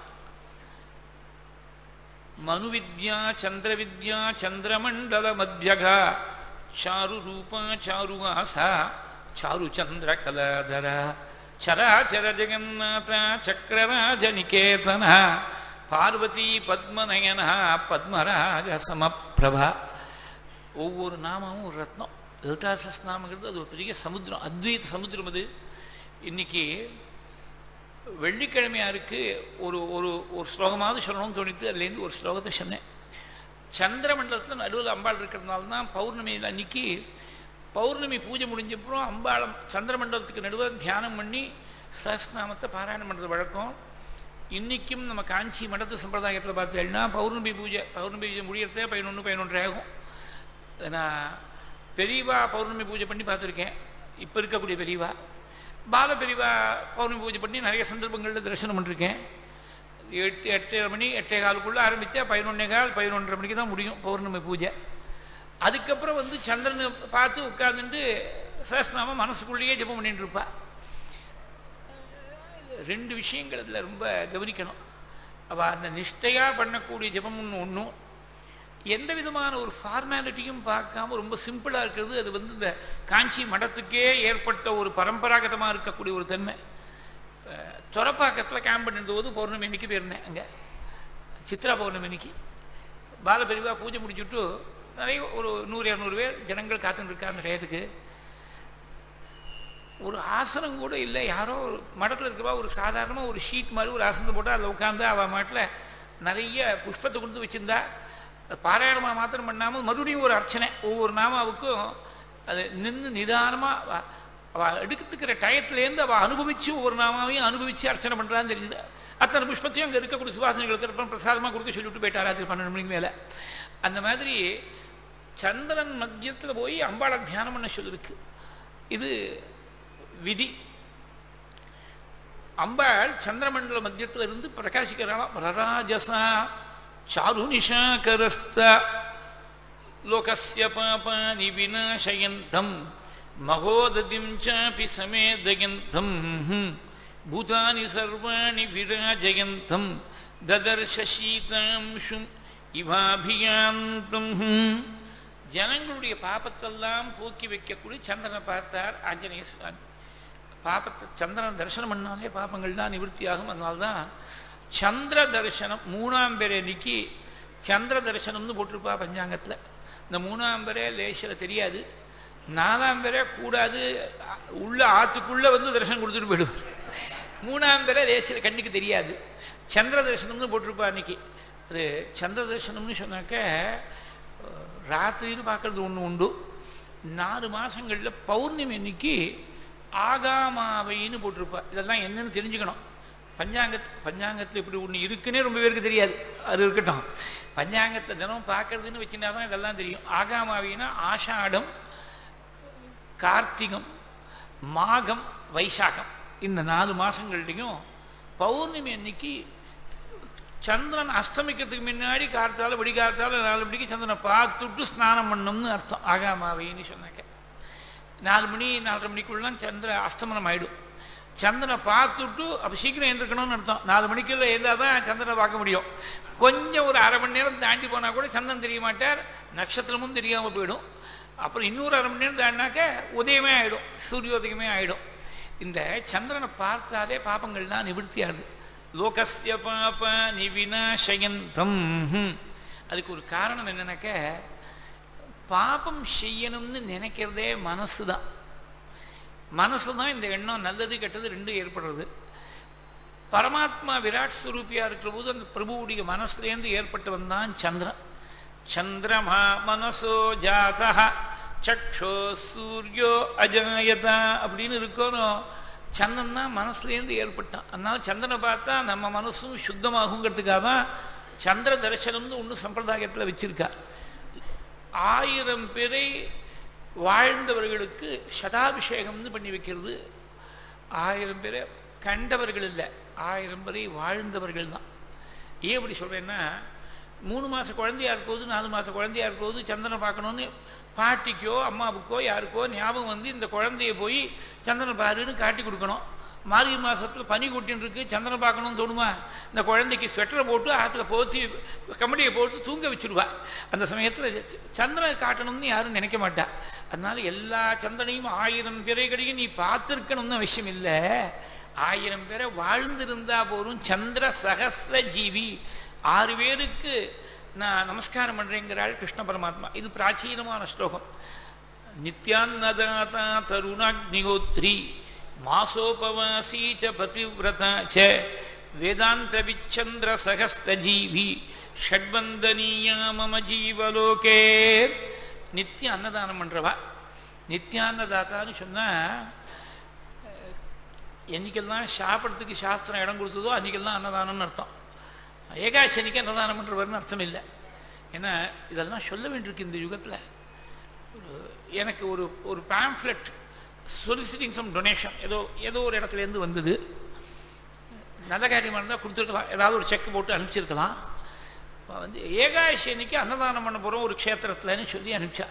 மனு வித்யா சந்திர வித்யா சந்திரமண்டல மத்தியகா சாரு ரூபா சாரு ஆசா சாரு சந்திர கலாதர சராச்சர ஜெகநாத சக்கரராஜ நிகேதன பார்வதி பத்மநயன பத்மராஜ சமப்பிரபா ஒவ்வொரு நாமமும் ஒரு ரத்னம் லலிதாசஸ் நாமங்கிறது அது ஒரு பெரிய சமுத்திரம் அத்வைத சமுத்திரம் அது இன்னைக்கு வெள்ளிக்கிழமையா இருக்கு ஒரு ஒரு ஒரு ஸ்லோகமாவது சொல்லணும்னு தோணித்து அதுலேருந்து ஒரு ஸ்லோகத்தை சொன்னேன் சந்திர மண்டலத்தில் நடுவில் அம்பாள் இருக்கிறதுனால தான் பௌர்ணமியில் அன்னைக்கு பௌர்ணமி பூஜை முடிஞ்சப்புறம் அம்பாளம் சந்திர மண்டலத்துக்கு நடுவில் தியானம் பண்ணி சஹஸ்நாமத்தை பாராயணம் பண்ணுறது வழக்கம் இன்னைக்கும் நம்ம காஞ்சி மடத்து சம்பிரதாயத்தில் பார்த்தீங்கன்னா பௌர்ணமி பூஜை பௌர்ணமி பூஜை முடியறதே பதினொன்று பதினொன்று ஆகும் நான் பெரியவா பௌர்ணமி பூஜை பண்ணி பார்த்துருக்கேன் இப்போ இருக்கக்கூடிய பெரியவா பால பெரியவா பௌர்ணமி பூஜை பண்ணி நிறைய சந்தர்ப்பங்களில் தரிசனம் பண்ணிருக்கேன் எட்டு எட்டு மணி எட்டே காலுக்குள்ள ஆரம்பிச்சா பதினொன்னே கால் பதினொன்றரை மணிக்கு தான் முடியும் பௌர்ணமி பூஜை அதுக்கப்புறம் வந்து சந்திரனை பார்த்து உட்கார்ந்துட்டு சஹஸ்நாம மனசுக்குள்ளேயே ஜெபம் பண்ணிட்டு இருப்பா ரெண்டு விஷயங்கள் அதுல ரொம்ப கவனிக்கணும் அவ அந்த நிஷ்டையா பண்ணக்கூடிய ஜெபம் ஒன்றும் எந்த விதமான ஒரு ஃபார்மாலிட்டியும் பார்க்காம ரொம்ப சிம்பிளா இருக்கிறது அது வந்து இந்த காஞ்சி மடத்துக்கே ஏற்பட்ட ஒரு பரம்பராகதமா இருக்கக்கூடிய ஒரு தன்மை துறப்பாக்கத்தில் கேம்ப் பண்ணிருந்த போது பௌர்ணமி அன்னைக்கு போயிருந்தேன் அங்கே சித்ரா பௌர்ணமி அன்னைக்கு பாலபெரிவா பூஜை முடிச்சுட்டு நிறைய ஒரு நூறு இரநூறு பேர் ஜனங்கள் காத்துட்டு இருக்காங்க டயத்துக்கு ஒரு ஆசனம் கூட இல்லை யாரோ ஒரு மடத்தில் இருக்கிறவா ஒரு சாதாரணமாக ஒரு ஷீட் மாதிரி ஒரு ஆசனத்தை போட்டு அதில் உட்காந்து அவள் மாட்டில் நிறைய புஷ்பத்தை கொடுத்து வச்சிருந்தா பாராயணமாக மாத்திரம் பண்ணாமல் மறுபடியும் ஒரு அர்ச்சனை ஒவ்வொரு நாமாவுக்கும் அது நின்று நிதானமாக அவ எடுத்துக்கிற டயத்துலேருந்து அவ அனுபவிச்சு ஒவ்வொரு நாமாவையும் அனுபவிச்சு அர்ச்சனை பண்றான்னு தெரியுது அத்தனை புஷ்பத்தையும் அங்கே இருக்கக்கூடிய சுவாசனைகளுக்கு பிரசாதமாக கொடுக்க சொல்லிவிட்டு போயிட்டா ராத்திரி பன்னெண்டு மணிக்கு மேலே அந்த மாதிரி சந்திரன் மத்தியத்தில் போய் அம்பாளை தியானம் பண்ண சொல்லிருக்கு இது விதி அம்பாள் சந்திரமண்டல மத்தியத்தில் இருந்து பிரகாசிக்கிறாளாம் ரராஜசா சாரு நிஷாகரஸ்த லோகஸ்ய பாபானி விநாசயந்தம் மகோததிம் சாபி சமேதயந்தம் பூதானி சர்வாணி விராஜயந்தம் ததர்ஷ சீதாம்சும் இவாபியாந்தம் ஜனங்களுடைய பாபத்தெல்லாம் போக்கி வைக்கக்கூடிய சந்திரனை பார்த்தார் ஆஞ்சநேய சுவாமி பாபத்தை சந்திரன் தரிசனம் பண்ணாலே பாபங்கள்லாம் நிவர்த்தியாகும் அதனால்தான் சந்திர தரிசனம் மூணாம் பேரை அன்னைக்கு சந்திர தரிசனம்னு போட்டிருப்பா பஞ்சாங்கத்தில் இந்த மூணாம் பேரே லேசில் தெரியாது நாலாம் பேரே கூடாது உள்ள ஆத்துக்குள்ள வந்து தரிசனம் கொடுத்துட்டு போயிடுவார் மூணாம் பேரே லேசில் கண்ணுக்கு தெரியாது சந்திர தரிசனம்னு போட்டிருப்பா அன்னைக்கு அது சந்திர தரிசனம்னு சொன்னாக்க ராத்திரின்னு பார்க்கறது ஒன்று உண்டு நாலு மாசங்கள்ல பௌர்ணமி அன்னைக்கு ஆகாமாவைன்னு போட்டிருப்பா இதெல்லாம் என்னன்னு தெரிஞ்சுக்கணும் பஞ்சாங்க பஞ்சாங்கத்தில் இப்படி ஒன்று இருக்குன்னே ரொம்ப பேருக்கு தெரியாது அது இருக்கட்டும் பஞ்சாங்கத்தை தினம் பார்க்கறதுன்னு வச்சுருந்தா தான் இதெல்லாம் தெரியும் ஆகாமாவினா ஆஷாடம் கார்த்திகம் மாகம் வைசாகம் இந்த நாலு மாசங்கள்லையும் பௌர்ணமி அன்னைக்கு சந்திரன் அஸ்தமிக்கிறதுக்கு முன்னாடி கார்த்தால விடிகார்த்தால நாலு மணிக்கு சந்திரனை பார்த்துட்டு ஸ்நானம் பண்ணணும்னு அர்த்தம் ஆகாமாவைன்னு சொன்னாக்க நாலு மணி நாலரை மணிக்குள்ள சந்திர அஸ்தமனம் ஆயிடும் சந்திரனை பார்த்துட்டு அப்ப சீக்கிரம் எழுந்திருக்கணும்னு அர்த்தம் நாலு மணிக்குள்ள இருந்தால் தான் சந்திரனை பார்க்க முடியும் கொஞ்சம் ஒரு அரை மணி நேரம் தாண்டி போனா கூட சந்திரன் தெரிய மாட்டார் நட்சத்திரமும் தெரியாம போயிடும் அப்புறம் இன்னொரு அரை மணி நேரம் தாண்டினாக்க உதயமே ஆயிடும் சூரியோதயமே ஆயிடும் இந்த சந்திரனை பார்த்தாலே பாப்பங்கள்லாம் நிவர்த்தி ஆகுது லோகஸ்ய பாப நிவினாசயந்தம் அதுக்கு ஒரு காரணம் என்னன்னாக்க பாபம் செய்யணும்னு நினைக்கிறதே மனசுதான் மனசு தான் இந்த எண்ணம் நல்லது கெட்டது ரெண்டும் ஏற்படுறது பரமாத்மா விராட் ஸ்வரூபியா இருக்கிற போது அந்த பிரபுவுடைய மனசுலேருந்து ஏற்பட்டவன் தான் சந்திரன் சந்திரமா மனசோ ஜாதா சக்ஷோ சூரியோ அஜாயதா அப்படின்னு இருக்கணும் சந்திரன் தான் மனசுலேருந்து ஏற்பட்டான் அதனால சந்திரனை பார்த்தா நம்ம மனசும் சுத்தமாகுங்கிறதுக்காக தான் சந்திர தரிசனம்னு ஒன்று சம்பிரதாயத்தில் வச்சிருக்கா ஆயிரம் பேரை வாழ்ந்தவர்களுக்கு சதாபிஷேகம்னு பண்ணி வைக்கிறது ஆயிரம் பேரை கண்டவர்கள் இல்லை ஆயிரம் பேரை வாழ்ந்தவர்கள் தான் ஏன் இப்படி சொல்றேன்னா மூணு மாச குழந்தையா இருக்கோது நாலு மாச குழந்தையா இருக்கோது சந்திரனை பார்க்கணும்னு பாட்டிக்கோ அம்மாவுக்கோ யாருக்கோ ஞாபகம் வந்து இந்த குழந்தைய போய் சந்திரனை பாருன்னு காட்டி கொடுக்கணும் மார்கழி மாசத்துல பனி கொட்டின்னு இருக்கு சந்திரனை பார்க்கணும்னு தோணுமா இந்த குழந்தைக்கு ஸ்வெட்டரை போட்டு ஆத்துல போத்தி கம்படியை போட்டு தூங்க வச்சிருவா அந்த சமயத்துல சந்திரனை காட்டணும்னு யாரும் நினைக்க மாட்டா அதனால எல்லா சந்திரனையும் ஆயிரம் பிறைகளையும் நீ பார்த்திருக்கணும்னு அவசியம் இல்லை ஆயிரம் பேரை வாழ்ந்திருந்தா போரும் சந்திர சகசிர ஜீவி ஆறு பேருக்கு நான் நமஸ்காரம் பண்றேங்கிறாள் கிருஷ்ண பரமாத்மா இது பிராச்சீனமான ஸ்லோகம் நித்யான்னதாதா தருணாக்னிகோத்ரி மாசோபவாசி ச பதிவிரதா ச வேதாந்த விச்சந்திர சகஸ்த ஜீவி ஷட்வந்தனீயா மம ஜீவலோகே நித்திய அன்னதானம் பண்றவா நித்தியான்னதாத்தான்னு சொன்னா என்னைக்கெல்லாம் சாப்பிட்றதுக்கு சாஸ்திரம் இடம் கொடுத்ததோ அன்னைக்கெல்லாம் அன்னதானம்னு அர்த்தம் ஏகாசனிக்கு அன்னதானம் பண்றவர்னு அர்த்தம் இல்லை ஏன்னா இதெல்லாம் சொல்ல வேண்டியிருக்கு இந்த யுகத்துல எனக்கு ஒரு ஒரு பேம்ஃப்லெட் சொலிசிட்டிங் சம் டொனேஷன் ஏதோ ஏதோ ஒரு இடத்துல இருந்து வந்தது நல்ல காரியமாக இருந்தால் கொடுத்துருக்கலாம் ஏதாவது ஒரு செக் போட்டு அனுப்பிச்சிருக்கலாம் வந்து ஏகாதசி அன்னைக்கு அன்னதானம் பண்ண போகிறோம் ஒரு க்ஷேத்திரத்துலன்னு சொல்லி அனுப்பிச்சா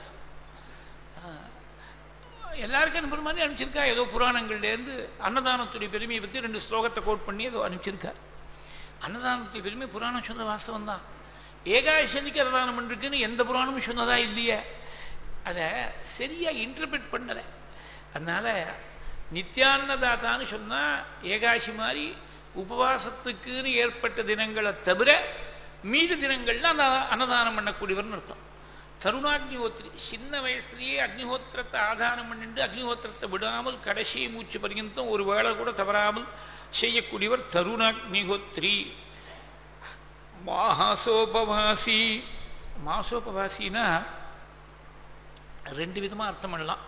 எல்லாருக்கும் அனுப்புற மாதிரி அனுப்பிச்சிருக்கா ஏதோ புராணங்கள்லேருந்து அன்னதானத்துடைய பெருமையை பற்றி ரெண்டு ஸ்லோகத்தை கோட் பண்ணி ஏதோ அனுப்பிச்சிருக்கா அன்னதானத்துடைய பெருமை புராணம் சொன்ன வாஸ்தவம் தான் ஏகாதசி அன்னைக்கு அன்னதானம் பண்ணிருக்குன்னு எந்த புராணமும் சொன்னதா இல்லையே அதை சரியா இன்டர்பிரட் பண்ணலை அதனால நித்தியான்னதாத்தான்னு சொன்னா ஏகாசி மாதிரி உபவாசத்துக்குன்னு ஏற்பட்ட தினங்களை தவிர மீதி தினங்கள்ல அந்த அன்னதானம் பண்ணக்கூடியவர்னு அர்த்தம் தருணாக்னிஹோத்திரி சின்ன வயசுலயே அக்னிஹோத்திரத்தை ஆதாரம் பண்ணிட்டு அக்னிஹோத்திரத்தை விடாமல் கடைசி மூச்சு பர்யந்தம் ஒரு வேளை கூட தவறாமல் செய்யக்கூடியவர் தருணாக்னிஹோத்ரி மாசோபவாசி மாசோபவாசினா ரெண்டு விதமா அர்த்தம் பண்ணலாம்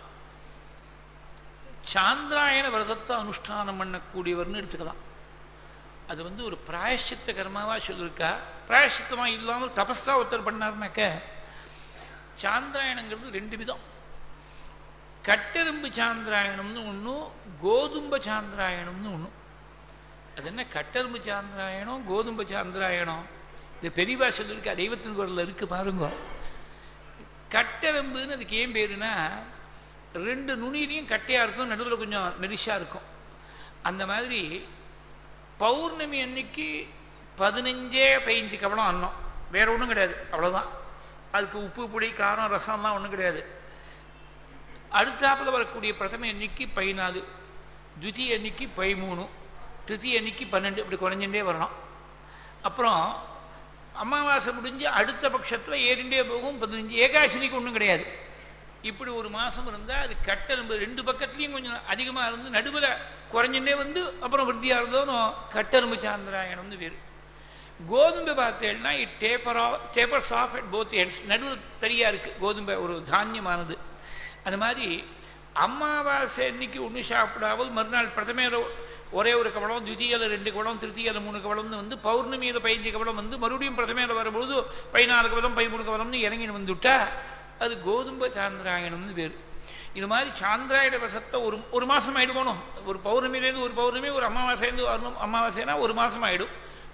சாந்திராயண விரதத்தை அனுஷ்டானம் பண்ணக்கூடியவர்னு எடுத்துக்கலாம் அது வந்து ஒரு பிராயசித்த கர்மாவா சொல்லியிருக்கா பிராயசித்தமா இல்லாமல் தபஸா ஒருத்தர் பண்ணார்னாக்க சாந்திராயணங்கிறது ரெண்டு விதம் கட்டெரும்பு சாந்திராயணம்னு ஒண்ணும் கோதும்ப சாந்திராயணம்னு ஒண்ணும் அது என்ன கட்டெரும்பு சாந்திராயணம் கோதும்ப சாந்திராயணம் இந்த பெரியவா சொல்லியிருக்கா தெய்வத்தின் குரல்ல இருக்கு பாருங்க கட்டெரும்புன்னு அதுக்கு ஏன் பேருனா ரெண்டு நுனிலையும் கட்டையா இருக்கும் நடுவில் கொஞ்சம் நெரிசா இருக்கும் அந்த மாதிரி பௌர்ணமி அன்னைக்கு பதினஞ்சே பதினஞ்சு கவலம் அன்னம் வேற ஒன்றும் கிடையாது அவ்வளவுதான் அதுக்கு உப்பு புளி காரம் ரசம்லாம் ஒன்றும் கிடையாது அடுத்தாப்புல வரக்கூடிய பிரதம எண்ணிக்கை பதினாலு துதி எண்ணிக்கை பதிமூணு திருதி எண்ணிக்கை பன்னெண்டு இப்படி குறைஞ்சுட்டே வரணும் அப்புறம் அமாவாசை முடிஞ்சு அடுத்த பட்சத்தில் ஏறிண்டே போகும் பதினஞ்சு ஏகாசினிக்கு ஒன்றும் கிடையாது இப்படி ஒரு மாசம் இருந்தா அது கட்டெலும்பு ரெண்டு பக்கத்துலயும் கொஞ்சம் அதிகமா இருந்து நடுவில் குறைஞ்சுட்டே வந்து அப்புறம் விருத்தியா இருந்தோம் கட்டெலும்பு சாந்திராயணம்னு பேரு கோதுமை பார்த்தேன்னா it taper tapers off at both heads நடுவில் தரியா இருக்கு கோதுமை ஒரு தானியமானது அது மாதிரி அமாவாசை அன்னைக்கு ஒன்று சாப்பிடாமல் மறுநாள் பிரதமையில ஒரே ஒரு கவலம் துவிதீயில ரெண்டு கவலம் திருத்தியில மூணு கவலம்னு வந்து பௌர்ணமியில பதினஞ்சு கவலம் வந்து மறுபடியும் பிரதமையில வரும்பொழுது பதினாலு கவலம் பதிமூணு கவலம்னு இறங்கின்னு வந்துவிட்டா அது கோதும்ப சாந்திராயணம்னு பேர் இது மாதிரி சாந்திராயண ரசத்தை ஒரு ஒரு மாசம் ஆயிடுவோம் ஒரு பௌர்ணமியிலேருந்து ஒரு பௌர்ணமி ஒரு அமாவாசைலேருந்து வரணும் அமாவாசைனா ஒரு மாசம் ஆயிடும்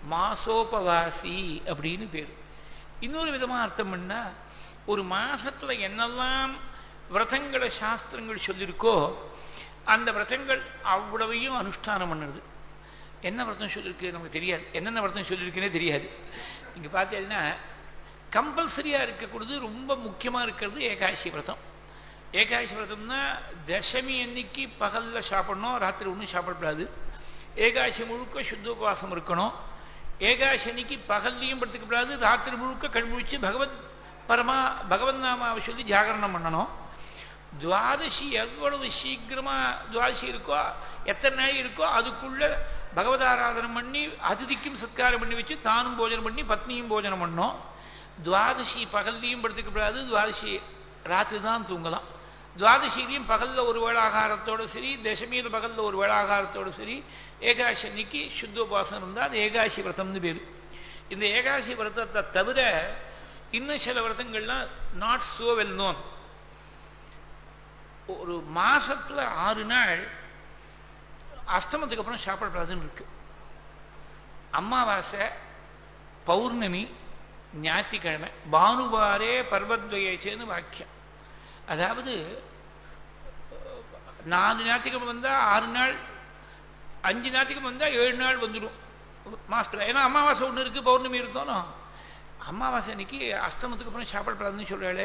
மாசோபவாசி அப்படின்னு பேர் இன்னொரு விதமா அர்த்தம் பண்ணா ஒரு மாசத்துல என்னெல்லாம் விரதங்களை சாஸ்திரங்கள் சொல்லியிருக்கோ அந்த விரதங்கள் அவ்வளவையும் அனுஷ்டானம் பண்ணுறது என்ன விரதம் சொல்லியிருக்கு நமக்கு தெரியாது என்னென்ன விரதம் சொல்லியிருக்குன்னே தெரியாது இங்க பார்த்தீங்கன்னா கம்பல்சரியா இருக்கக்கூடியது ரொம்ப முக்கியமா இருக்கிறது ஏகாதசி விரதம் ஏகாதசி விரதம்னா தசமி அன்னைக்கு பகல்ல சாப்பிடணும் ராத்திரி ஒன்றும் சாப்பிடக்கூடாது ஏகாதசி முழுக்க சுத்தோபவாசம் இருக்கணும் ஏகாதசி அன்னைக்கு பகல்லையும் படுத்துக்கப்படாது ராத்திரி முழுக்க கண்முழிச்சு பகவத் பரமா பகவத் நாமாவை சொல்லி ஜாகரணம் பண்ணணும் துவாதசி எவ்வளவு சீக்கிரமா துவாதசி இருக்கோ எத்தனை நாள் இருக்கோ அதுக்குள்ள பகவத் ஆராதனம் பண்ணி அதிதிக்கும் சத்காரம் பண்ணி வச்சு தானும் போஜனம் பண்ணி பத்னியும் போஜனம் பண்ணோம் துவாதசி பகல்லையும் படுத்துக்கப்படாது துவாதசி ராத்திரி தான் தூங்கலாம் துவாதசிலையும் பகல்ல ஒரு வேளை ஆகாரத்தோட சரி தசமியில் பகல்ல ஒரு வேளை ஆகாரத்தோட சரி ஏகாதசி அன்னைக்கு சுத்தோபாசனம் இருந்தால் அது ஏகாதசி விரதம்னு பேர் இந்த ஏகாதசி விரதத்தை தவிர இன்னும் சில விரதங்கள்லாம் நாட் சோ வெல் நோன் ஒரு மாசத்துல ஆறு நாள் அஸ்தமத்துக்கு அப்புறம் சாப்பிடக்கூடாதுன்னு இருக்கு அமாவாசை பௌர்ணமி ஞாயிற்றுக்கிழமை பானுவாரே பர்வத்வயேச்சேன்னு வாக்கியம் அதாவது நாலு ஞாயிற்றுக்கிழமை வந்தா ஆறு நாள் அஞ்சு ஞாயிற்றுக்கிழமை வந்தா ஏழு நாள் வந்துடும் மாசத்துல ஏன்னா அமாவாசை ஒன்று இருக்கு பௌர்ணமி இருக்கோனோ அமாவாசை அன்னைக்கு அஸ்தமத்துக்கு அப்புறம் சாப்பிடக்கூடாதுன்னு சொல்றாளே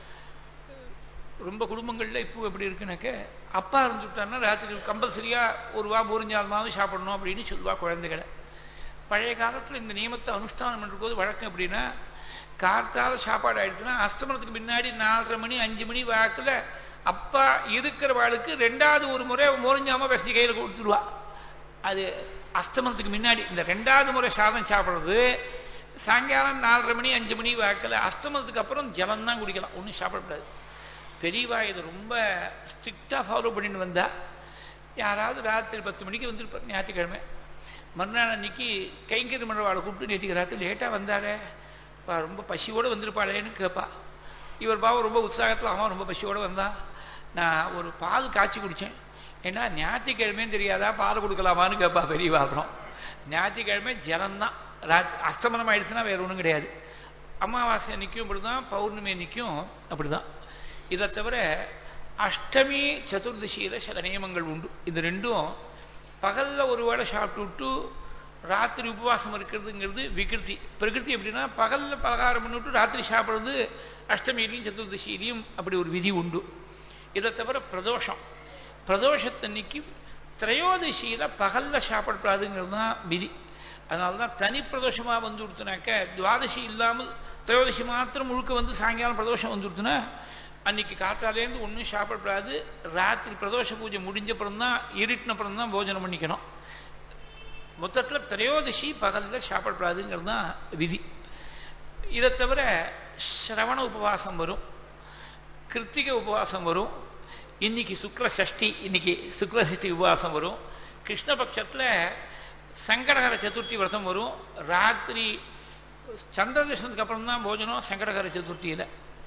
ரொம்ப குடும்பங்கள்ல இப்போ எப்படி இருக்குனாக்க அப்பா இருந்துட்டாருன்னா ராத்திரி கம்பல்சரியா ஒரு வா முறிஞ்சாலுமாவது சாப்பிடணும் அப்படின்னு சொல்லுவா குழந்தைகளை பழைய காலத்துல இந்த நியமத்தை அனுஷ்டானம் பண்ணும்போது வழக்கம் எப்படின்னா கார்த்தால சாப்பாடு ஆயிடுச்சுன்னா அஸ்தமனத்துக்கு முன்னாடி நாலரை மணி அஞ்சு மணி வாக்குல அப்பா இருக்கிற வாளுக்கு ரெண்டாவது ஒரு முறை முறிஞ்சாம வசதி கையில கொடுத்துருவா அது அஸ்தமனத்துக்கு முன்னாடி இந்த ரெண்டாவது முறை சாதம் சாப்பிடுறது சாயங்காலம் நாலரை மணி அஞ்சு மணி வாக்கில் அஸ்தமனத்துக்கு அப்புறம் ஜலம் தான் குடிக்கலாம் ஒன்றும் சாப்பிடக்கூடாது பெரியவா இதை ரொம்ப ஸ்ட்ரிக்டாக ஃபாலோ பண்ணிட்டு வந்தா யாராவது ராத்திரி பத்து மணிக்கு வந்துருப்பார் ஞாயிற்றுக்கிழமை மறுநாள் அன்னைக்கு கைங்கரி மன்றவாளை கூப்பிட்டு நேற்றுக்கு ராத்திரி லேட்டாக வந்தாரே ரொம்ப பசியோடு வந்திருப்பாளேன்னு கேட்பா இவர் பாவம் ரொம்ப உற்சாகத்தில் அவன் ரொம்ப பசியோடு வந்தான் நான் ஒரு பால் காய்ச்சி குடித்தேன் ஏன்னா ஞாயிற்றுக்கிழமையும் தெரியாதா பால் கொடுக்கலாமான்னு கேட்பா பெரியவா அப்புறம் ஞாயிற்றுக்கிழமை ஜலம்தான் ராத் அஸ்தமனம் ஆயிடுச்சுன்னா வேற ஒன்றும் கிடையாது அமாவாசை அன்னைக்கும் அப்படிதான் பௌர்ணமி அன்னைக்கும் அப்படிதான் இதை தவிர அஷ்டமி சதுர்தசியில சில நியமங்கள் உண்டு இது ரெண்டும் பகல்ல ஒரு வேளை சாப்பிட்டு விட்டு ராத்திரி உபவாசம் இருக்கிறதுங்கிறது விகிருதி பிரகிருதி எப்படின்னா பகல்ல பலகாரம் பண்ணிவிட்டு ராத்திரி சாப்பிட்றது அஷ்டமியிலையும் சதுர்தசியிலையும் அப்படி ஒரு விதி உண்டு இதை தவிர பிரதோஷம் பிரதோஷத்தன்னைக்கு திரையோதசியில பகல்ல சாப்பிடக்கூடாதுங்கிறது தான் விதி அதனால தான் தனி பிரதோஷமா வந்து கொடுத்தனாக்க துவாதசி இல்லாமல் திரையோதசி மாத்திரம் முழுக்க வந்து சாயங்காலம் பிரதோஷம் வந்து கொடுத்தனா அன்னைக்கு காத்தாலேருந்து ஒன்றும் சாப்பிடக்கூடாது ராத்திரி பிரதோஷ பூஜை முடிஞ்சப்புறம் தான் இருட்டினப்புறம் தான் போஜனம் பண்ணிக்கணும் மொத்தத்தில் திரையோதசி பகலில் சாப்பிடக்கூடாதுங்கிறது தான் விதி இதை தவிர சிரவண உபவாசம் வரும் கிருத்திகை உபவாசம் வரும் இன்னைக்கு சுக்ல சஷ்டி இன்னைக்கு சுக்ல சஷ்டி உபவாசம் வரும் கிருஷ்ணபட்சத்தில் சங்கடகர சதுர்த்தி விரதம் வரும் ராத்திரி சந்திரதர்ஷனத்துக்கு அப்புறம் தான் போஜனம் சங்கடகர சதுர்த்தியில்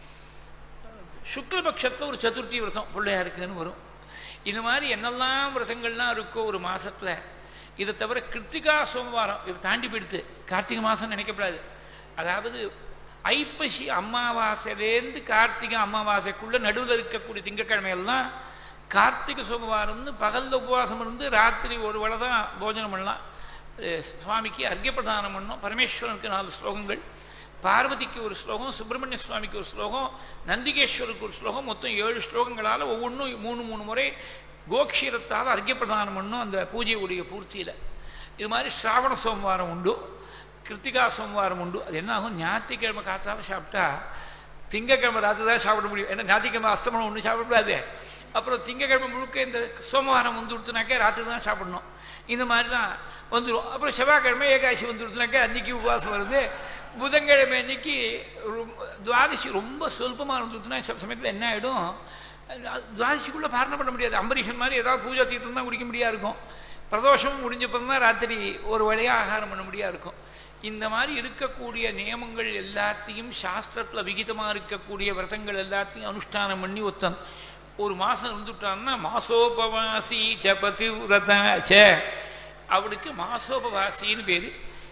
சுக்லபட்சத்தில் ஒரு சதுர்த்தி விரதம் பிள்ளையாருக்குன்னு வரும் இந்த மாதிரி என்னெல்லாம் விரதங்கள்லாம் இருக்கோ ஒரு மாசத்துல இதை தவிர கிருத்திகா சோமவாரம் இதை தாண்டி போயிடுத்து கார்த்திகை மாசம் நினைக்கப்படாது அதாவது ஐப்பசி அமாவாசையிலேருந்து கார்த்திகை அமாவாசைக்குள்ள நடுவில் இருக்கக்கூடிய திங்கக்கிழமை எல்லாம் கார்த்திகை சோமவாரம்னு பகல்ல உபவாசம் இருந்து ராத்திரி ஒரு வேளை தான் போஜனம் பண்ணலாம் சுவாமிக்கு அர்க்கியப்பிரதானம் பண்ணோம் பரமேஸ்வரனுக்கு நாலு ஸ்லோகங்கள் பார்வதிக்கு ஒரு ஸ்லோகம் சுப்பிரமணிய சுவாமிக்கு ஒரு ஸ்லோகம் நந்திகேஸ்வருக்கு ஒரு ஸ்லோகம் மொத்தம் ஏழு ஸ்லோகங்களால் ஒவ்வொன்றும் மூணு மூணு முறை கோக்ஷீரத்தால் அர்க்கியப்பிரதானம் பண்ணும் அந்த பூஜையுடைய பூர்த்தியில் இது மாதிரி ஸ்ராவண சோமவாரம் உண்டு கிருத்திகா சோமவாரம் உண்டு அது என்ன ஆகும் ஞாயிற்றுக்கிழமை காத்தால சாப்பிட்டா திங்கக்கிழமை ராத்திரி தான் சாப்பிட முடியும் ஏன்னா ஞாயிற்றுக்கிழமை அஸ்தமனம் ஒன்றும் சாப்பிடக்கூடாது அப்புறம் திங்கக்கிழமை முழுக்க இந்த சோமவாரம் வந்து கொடுத்தனாக்கே ராத்திரி தான் சாப்பிடணும் இந்த மாதிரி தான் வந்துடும் அப்புறம் செவ்வாய்க்கிழமை ஏகாதசி வந்து கொடுத்தனாக்கே அன்னைக்கு உபவாசம் வருது புதன்கிழமை அன்னைக்கு துவாதசி ரொம்ப சொல்பமாக இருந்துச்சுன்னா சில சமயத்தில் என்ன ஆகிடும் துவாதசிக்குள்ளே பாரணம் பண்ண முடியாது அம்பரீஷன் மாதிரி ஏதாவது பூஜா தீர்த்தம் தான் குடிக்க முடியா இருக்கும் பிரதோஷமும் முடிஞ்சப்பறம் தான் ராத்திரி ஒரு வழியாக ஆகாரம் பண்ண முடியா இருக்கும் இந்த மாதிரி இருக்கக்கூடிய நியமங்கள் எல்லாத்தையும் சாஸ்திரத்தில் விகிதமாக இருக்கக்கூடிய விரதங்கள் எல்லாத்தையும் அனுஷ்டானம் பண்ணி ஒத்தன் ஒரு மாசம் இருந்துட்டான்னா மாசோபவாசி சபதி விரத ச அவளுக்கு மாசோபவாசின்னு பேரு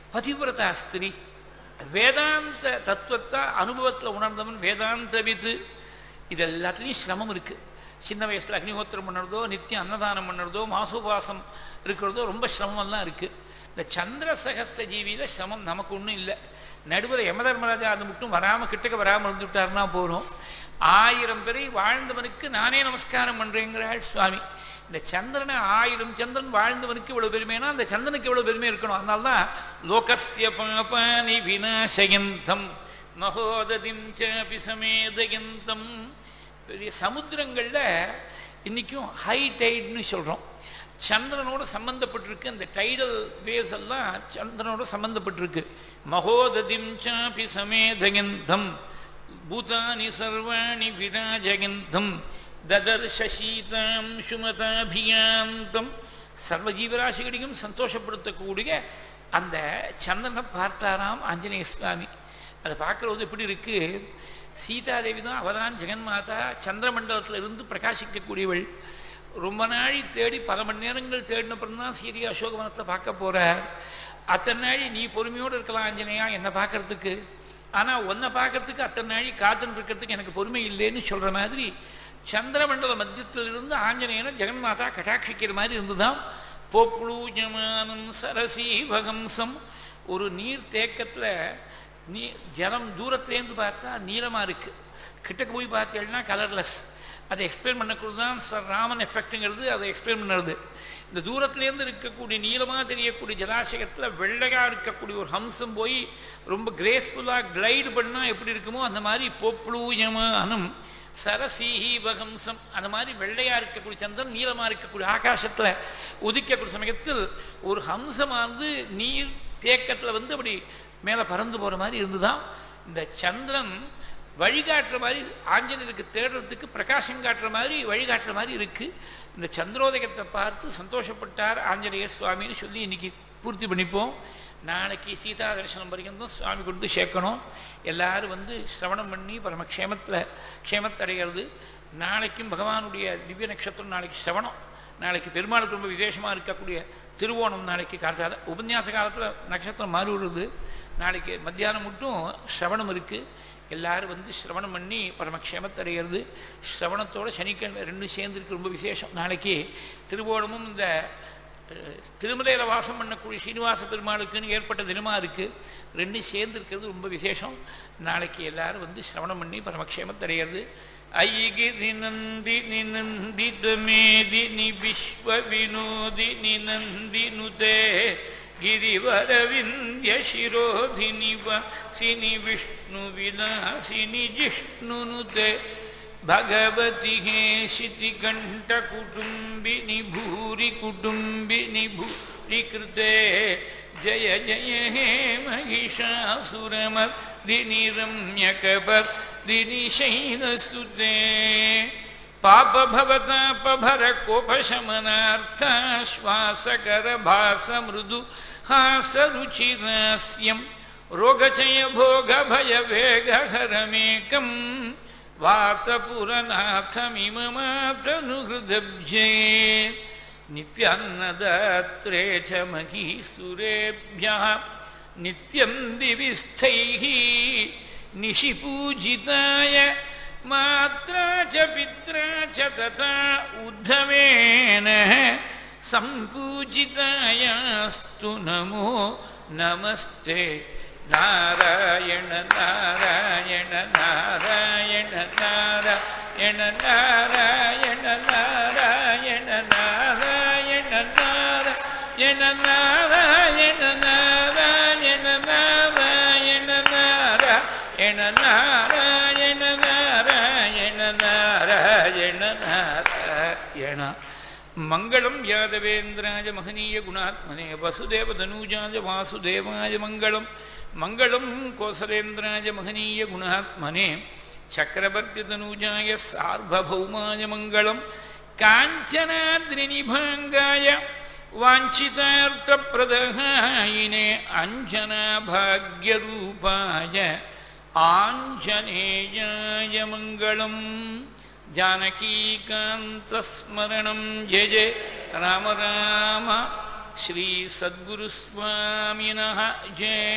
பதிவிரதா ஸ்திரீ வேதாந்த தத்துவத்தை அனுபவத்தில் உணர்ந்தவன் வேதாந்த வித்து இது எல்லாத்துலேயும் சிரமம் இருக்கு சின்ன வயசுல அக்னிஹோத்திரம் பண்ணுறதோ நித்தியம் அன்னதானம் பண்ணுறதோ மாசோபாசம் இருக்கிறதோ ரொம்ப சிரமம்லாம் இருக்கு இந்த சந்திர சகஸ்த ஜீவியில சிரமம் நமக்கு ஒன்றும் இல்லை நடுவில் யமதர்மராஜா அது மட்டும் வராம கிட்டக்க வராம இருந்துட்டாருன்னா போறோம் ஆயிரம் பேரை வாழ்ந்தவனுக்கு நானே நமஸ்காரம் பண்றேங்கிறாள் சுவாமி இந்த சந்திரனை ஆயிரம் சந்திரன் வாழ்ந்தவனுக்கு இவ்வளவு பெருமைனா அந்த சந்திரனுக்கு இவ்வளவு பெருமை இருக்கணும் அதனால்தான் லோகஸ்ய பாபானி விநாசயந்தம் மகோததிம் சாபி சமேதயந்தம் பெரிய சமுத்திரங்கள்ல இன்னைக்கும் ஹை டைட்னு சொல்றோம் சந்திரனோட சம்பந்தப்பட்டிருக்கு அந்த டைடல் வேவ்ஸ் எல்லாம் சந்திரனோட சம்பந்தப்பட்டிருக்கு மகோததிம் சாபி சமேதயந்தம் பூதானி சர்வாணி விராஜயந்தம் ததர்ஷீதாம் சுமதாபியாந்தம் சர்வ ஜீவராசிகளையும் சந்தோஷப்படுத்தக்கூடிய அந்த சந்திரனை பார்த்தாராம் ஆஞ்சநேய சுவாமி அதை பார்க்கறது எப்படி இருக்கு சீதாதேவி தான் அவதான் ஜெகன்மாதா சந்திரமண்டலத்தில் இருந்து பிரகாசிக்கக்கூடியவள் ரொம்ப நாழி தேடி பல மணி நேரங்கள் தேடின தான் சீதை அசோகவனத்தை பார்க்க போறார் அத்தனை நாழி நீ பொறுமையோடு இருக்கலாம் ஆஞ்சநேயா என்னை பார்க்கறதுக்கு ஆனா உன்னை பார்க்கறதுக்கு அத்தனை நாழி காத்துன்னு இருக்கிறதுக்கு எனக்கு பொறுமை இல்லைன்னு சொல்ற மாதிரி சந்திரமண்டல மத்தியத்திலிருந்து ஆஞ்சநேயனை ஜெகன்மாதா கட்டாட்சிக்கிற மாதிரி இருந்துதான் போப்புளூஜமானம் சரசி வகம்சம் ஒரு நீர் தேக்கத்துல நீ ஜலம் தூரத்துலேருந்து பார்த்தா நீளமா இருக்கு கிட்டக்கு போய் பார்த்தீங்கன்னா கலர்லெஸ் அதை எக்ஸ்பிளைன் பண்ணக்கூடாது தான் சார் ராமன் எஃபெக்ட்டுங்கிறது அதை எக்ஸ்பிளைன் பண்ணுறது இந்த தூரத்துலேருந்து இருக்கக்கூடிய நீளமாக தெரியக்கூடிய ஜலாசயத்துல வெள்ளையா இருக்கக்கூடிய ஒரு ஹம்சம் போய் ரொம்ப கிரேஸ்ஃபுல்லாக கிளைடு பண்ணா எப்படி இருக்குமோ அந்த மாதிரி போப்புளூயமானம் சரசீஹி வகம்சம் அந்த மாதிரி வெள்ளையா இருக்கக்கூடிய சந்திரன் நீளமா இருக்கக்கூடிய ஆகாசத்துல உதிக்கக்கூடிய சமயத்தில் ஒரு ஹம்சமானது நீர் தேக்கத்துல வந்து அப்படி மேல பறந்து போற மாதிரி இருந்துதான் இந்த சந்திரன் வழிகாட்டுற மாதிரி ஆஞ்சநேயருக்கு தேடுறதுக்கு பிரகாசம் காட்டுற மாதிரி வழிகாட்டுற மாதிரி இருக்கு இந்த சந்திரோதயத்தை பார்த்து சந்தோஷப்பட்டார் ஆஞ்சநேயர் சுவாமின்னு சொல்லி இன்னைக்கு பூர்த்தி பண்ணிப்போம் நாளைக்கு சீதா தரிசனம் வரைக்கும் சுவாமி கொண்டு சேர்க்கணும் எல்லாரும் வந்து சிரவணம் பண்ணி பரம க்ஷேமத்தில் க்ஷேமத்தடைகிறது நாளைக்கும் பகவானுடைய திவ்ய நட்சத்திரம் நாளைக்கு சிரவணம் நாளைக்கு பெருமாளுக்கு ரொம்ப விசேஷமாக இருக்கக்கூடிய திருவோணம் நாளைக்கு காலத்தால் உபன்யாச காலத்தில் நட்சத்திரம் மாறி விடுறது நாளைக்கு மத்தியானம் மட்டும் சிரவணம் இருக்கு எல்லாரும் வந்து சிரவணம் பண்ணி பரமக்ஷேமத்தடைகிறது சிரவணத்தோட சனிக்கிழமை ரெண்டும் சேர்ந்துருக்கு ரொம்ப விசேஷம் நாளைக்கு திருவோணமும் இந்த திருமலையில வாசம் பண்ணக்கூடிய ஸ்ரீனிவாச பெருமாளுக்குன்னு ஏற்பட்ட தினமா இருக்கு ரெண்டும் சேர்ந்து இருக்கிறது ரொம்ப விசேஷம் நாளைக்கு எல்லாரும் வந்து சிரவணம் பண்ணி பரமக்ஷேமத்தடைகிறது ஐகிரி நந்தினி நந்திதமேதினி விஸ்வ வினோதினி நந்தினுதே गिरिवरविन्द्य शिरोधिनि वासिनि विष्णुविलासिनि जिष्णुनुते भगवति हे शितिकण्ठकुटुम्बिनि भूरि कुटुम्बिनि भूरि कृते जय जय हे महिषासुरमर्दिनि रम्यकपर्दिनि शैलसुते पापभवतापभर कोपशमनार्थाश्वासकर भासमृदु हासरुचिरास्यम् रोगचय भोगभयवेगहरमेकम् वातपुरनाथमिममातनुहृदब्जे नित्यान्नदात्रे च महीसुरेभ्यः नित्यं दिविस्थैः निशिपूजिताय मात्रा च पित्रा च तथा उद्धवेन सम्पूजितायास्तु नमो नमस्ते नारायण नारायण नारायण नारायण नारायण नारायण नारायण नारायण नारायण नारायण नारायण नारायण नारायण नारायण नारायण नारायण मङ्गलं यादवेन्द्राय महनीय गुणात्मने वसुदेवधनूजाय वासुदेवाय मङ्गलं मङ्गलं कोसलेन्द्राय महनीय गुणात्मने चक्रवर्तितनूजाय सार्वभौमाय मङ्गलं काञ्चनाद्रिनिभाङ्गाय वाञ्छितार्थप्रदहायिने अञ्जनाभाग्यरूपाय आञ्जनेयाय मङ्गलम् जानकीकान्तस्मरणं जय जय राम राम ಶ್ರೀ ಸದ್ಗುರುಸ್ವಾಮಿನಃ ಜಯ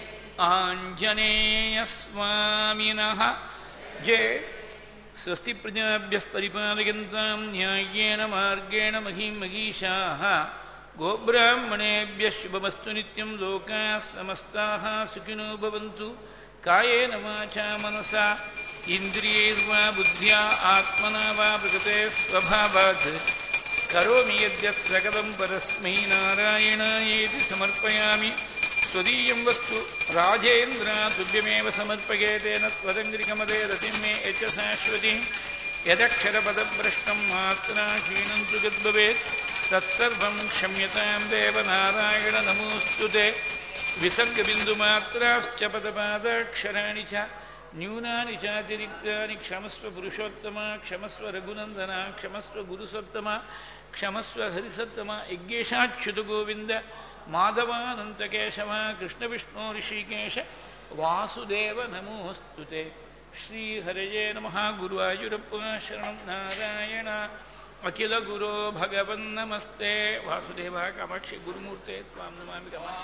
ಆಂಜನೇಯ ಸ್ವಾಮಿನಃ ಜಯ ಸ್ವಸ್ತಿ ಪ್ರಜಾಭ್ಯಃ ಪರಿಪಾಲಯಂತಾಂ ನ್ಯಾಯೇನ ಮಾರ್ಗೇಣ ಮಹೀಂ ಮಹೀಷಾಃ गोब्राह्मणेभ्यः शुभमस्तु नित्यं लोकाः समस्ताः सुखिनो भवन्तु कायेन वाचा मनसा इन्द्रियैर्वा बुद्ध्या आत्मना वा प्रकृते स्वभावात् करोमि यद्यत् सकलं परस्मै नारायणायेति समर्पयामि स्वदीयं वस्तु राजेन्द्र तुभ्यमेव समर्पये तेन त्वदङ्घ्रिकमदे रतिं मे यच्च शाश्वतीं यदक्षरपदभ्रष्टं मात्रा क्षीणं तु यद्भवेत् तत्सर्वं क्षम्यतां देवनारायण नमोऽस्तु ते विसर्गबिन्दुमात्राश्च पदपादाक्षराणि च न्यूनानि चातिरिक्तानि क्षमस्व पुरुषोत्तमा क्षमस्व रघुनन्दना क्षमस्व गुरुसत्तमा क्षमस्व हरिसत्तमा यज्ञेशाच्युतगोविन्द माधवानन्तकेशव कृष्णविष्णो ऋषिकेश वासुदेव नमोऽस्तु ते श्रीहरये नमः गुरुवायुरप्पा शरणं नारायण अखिलगुरो भगवन्नमस्ते वासुदेव कामाक्षि गुरुमूर्ते त्वां नमामि कामाक्षि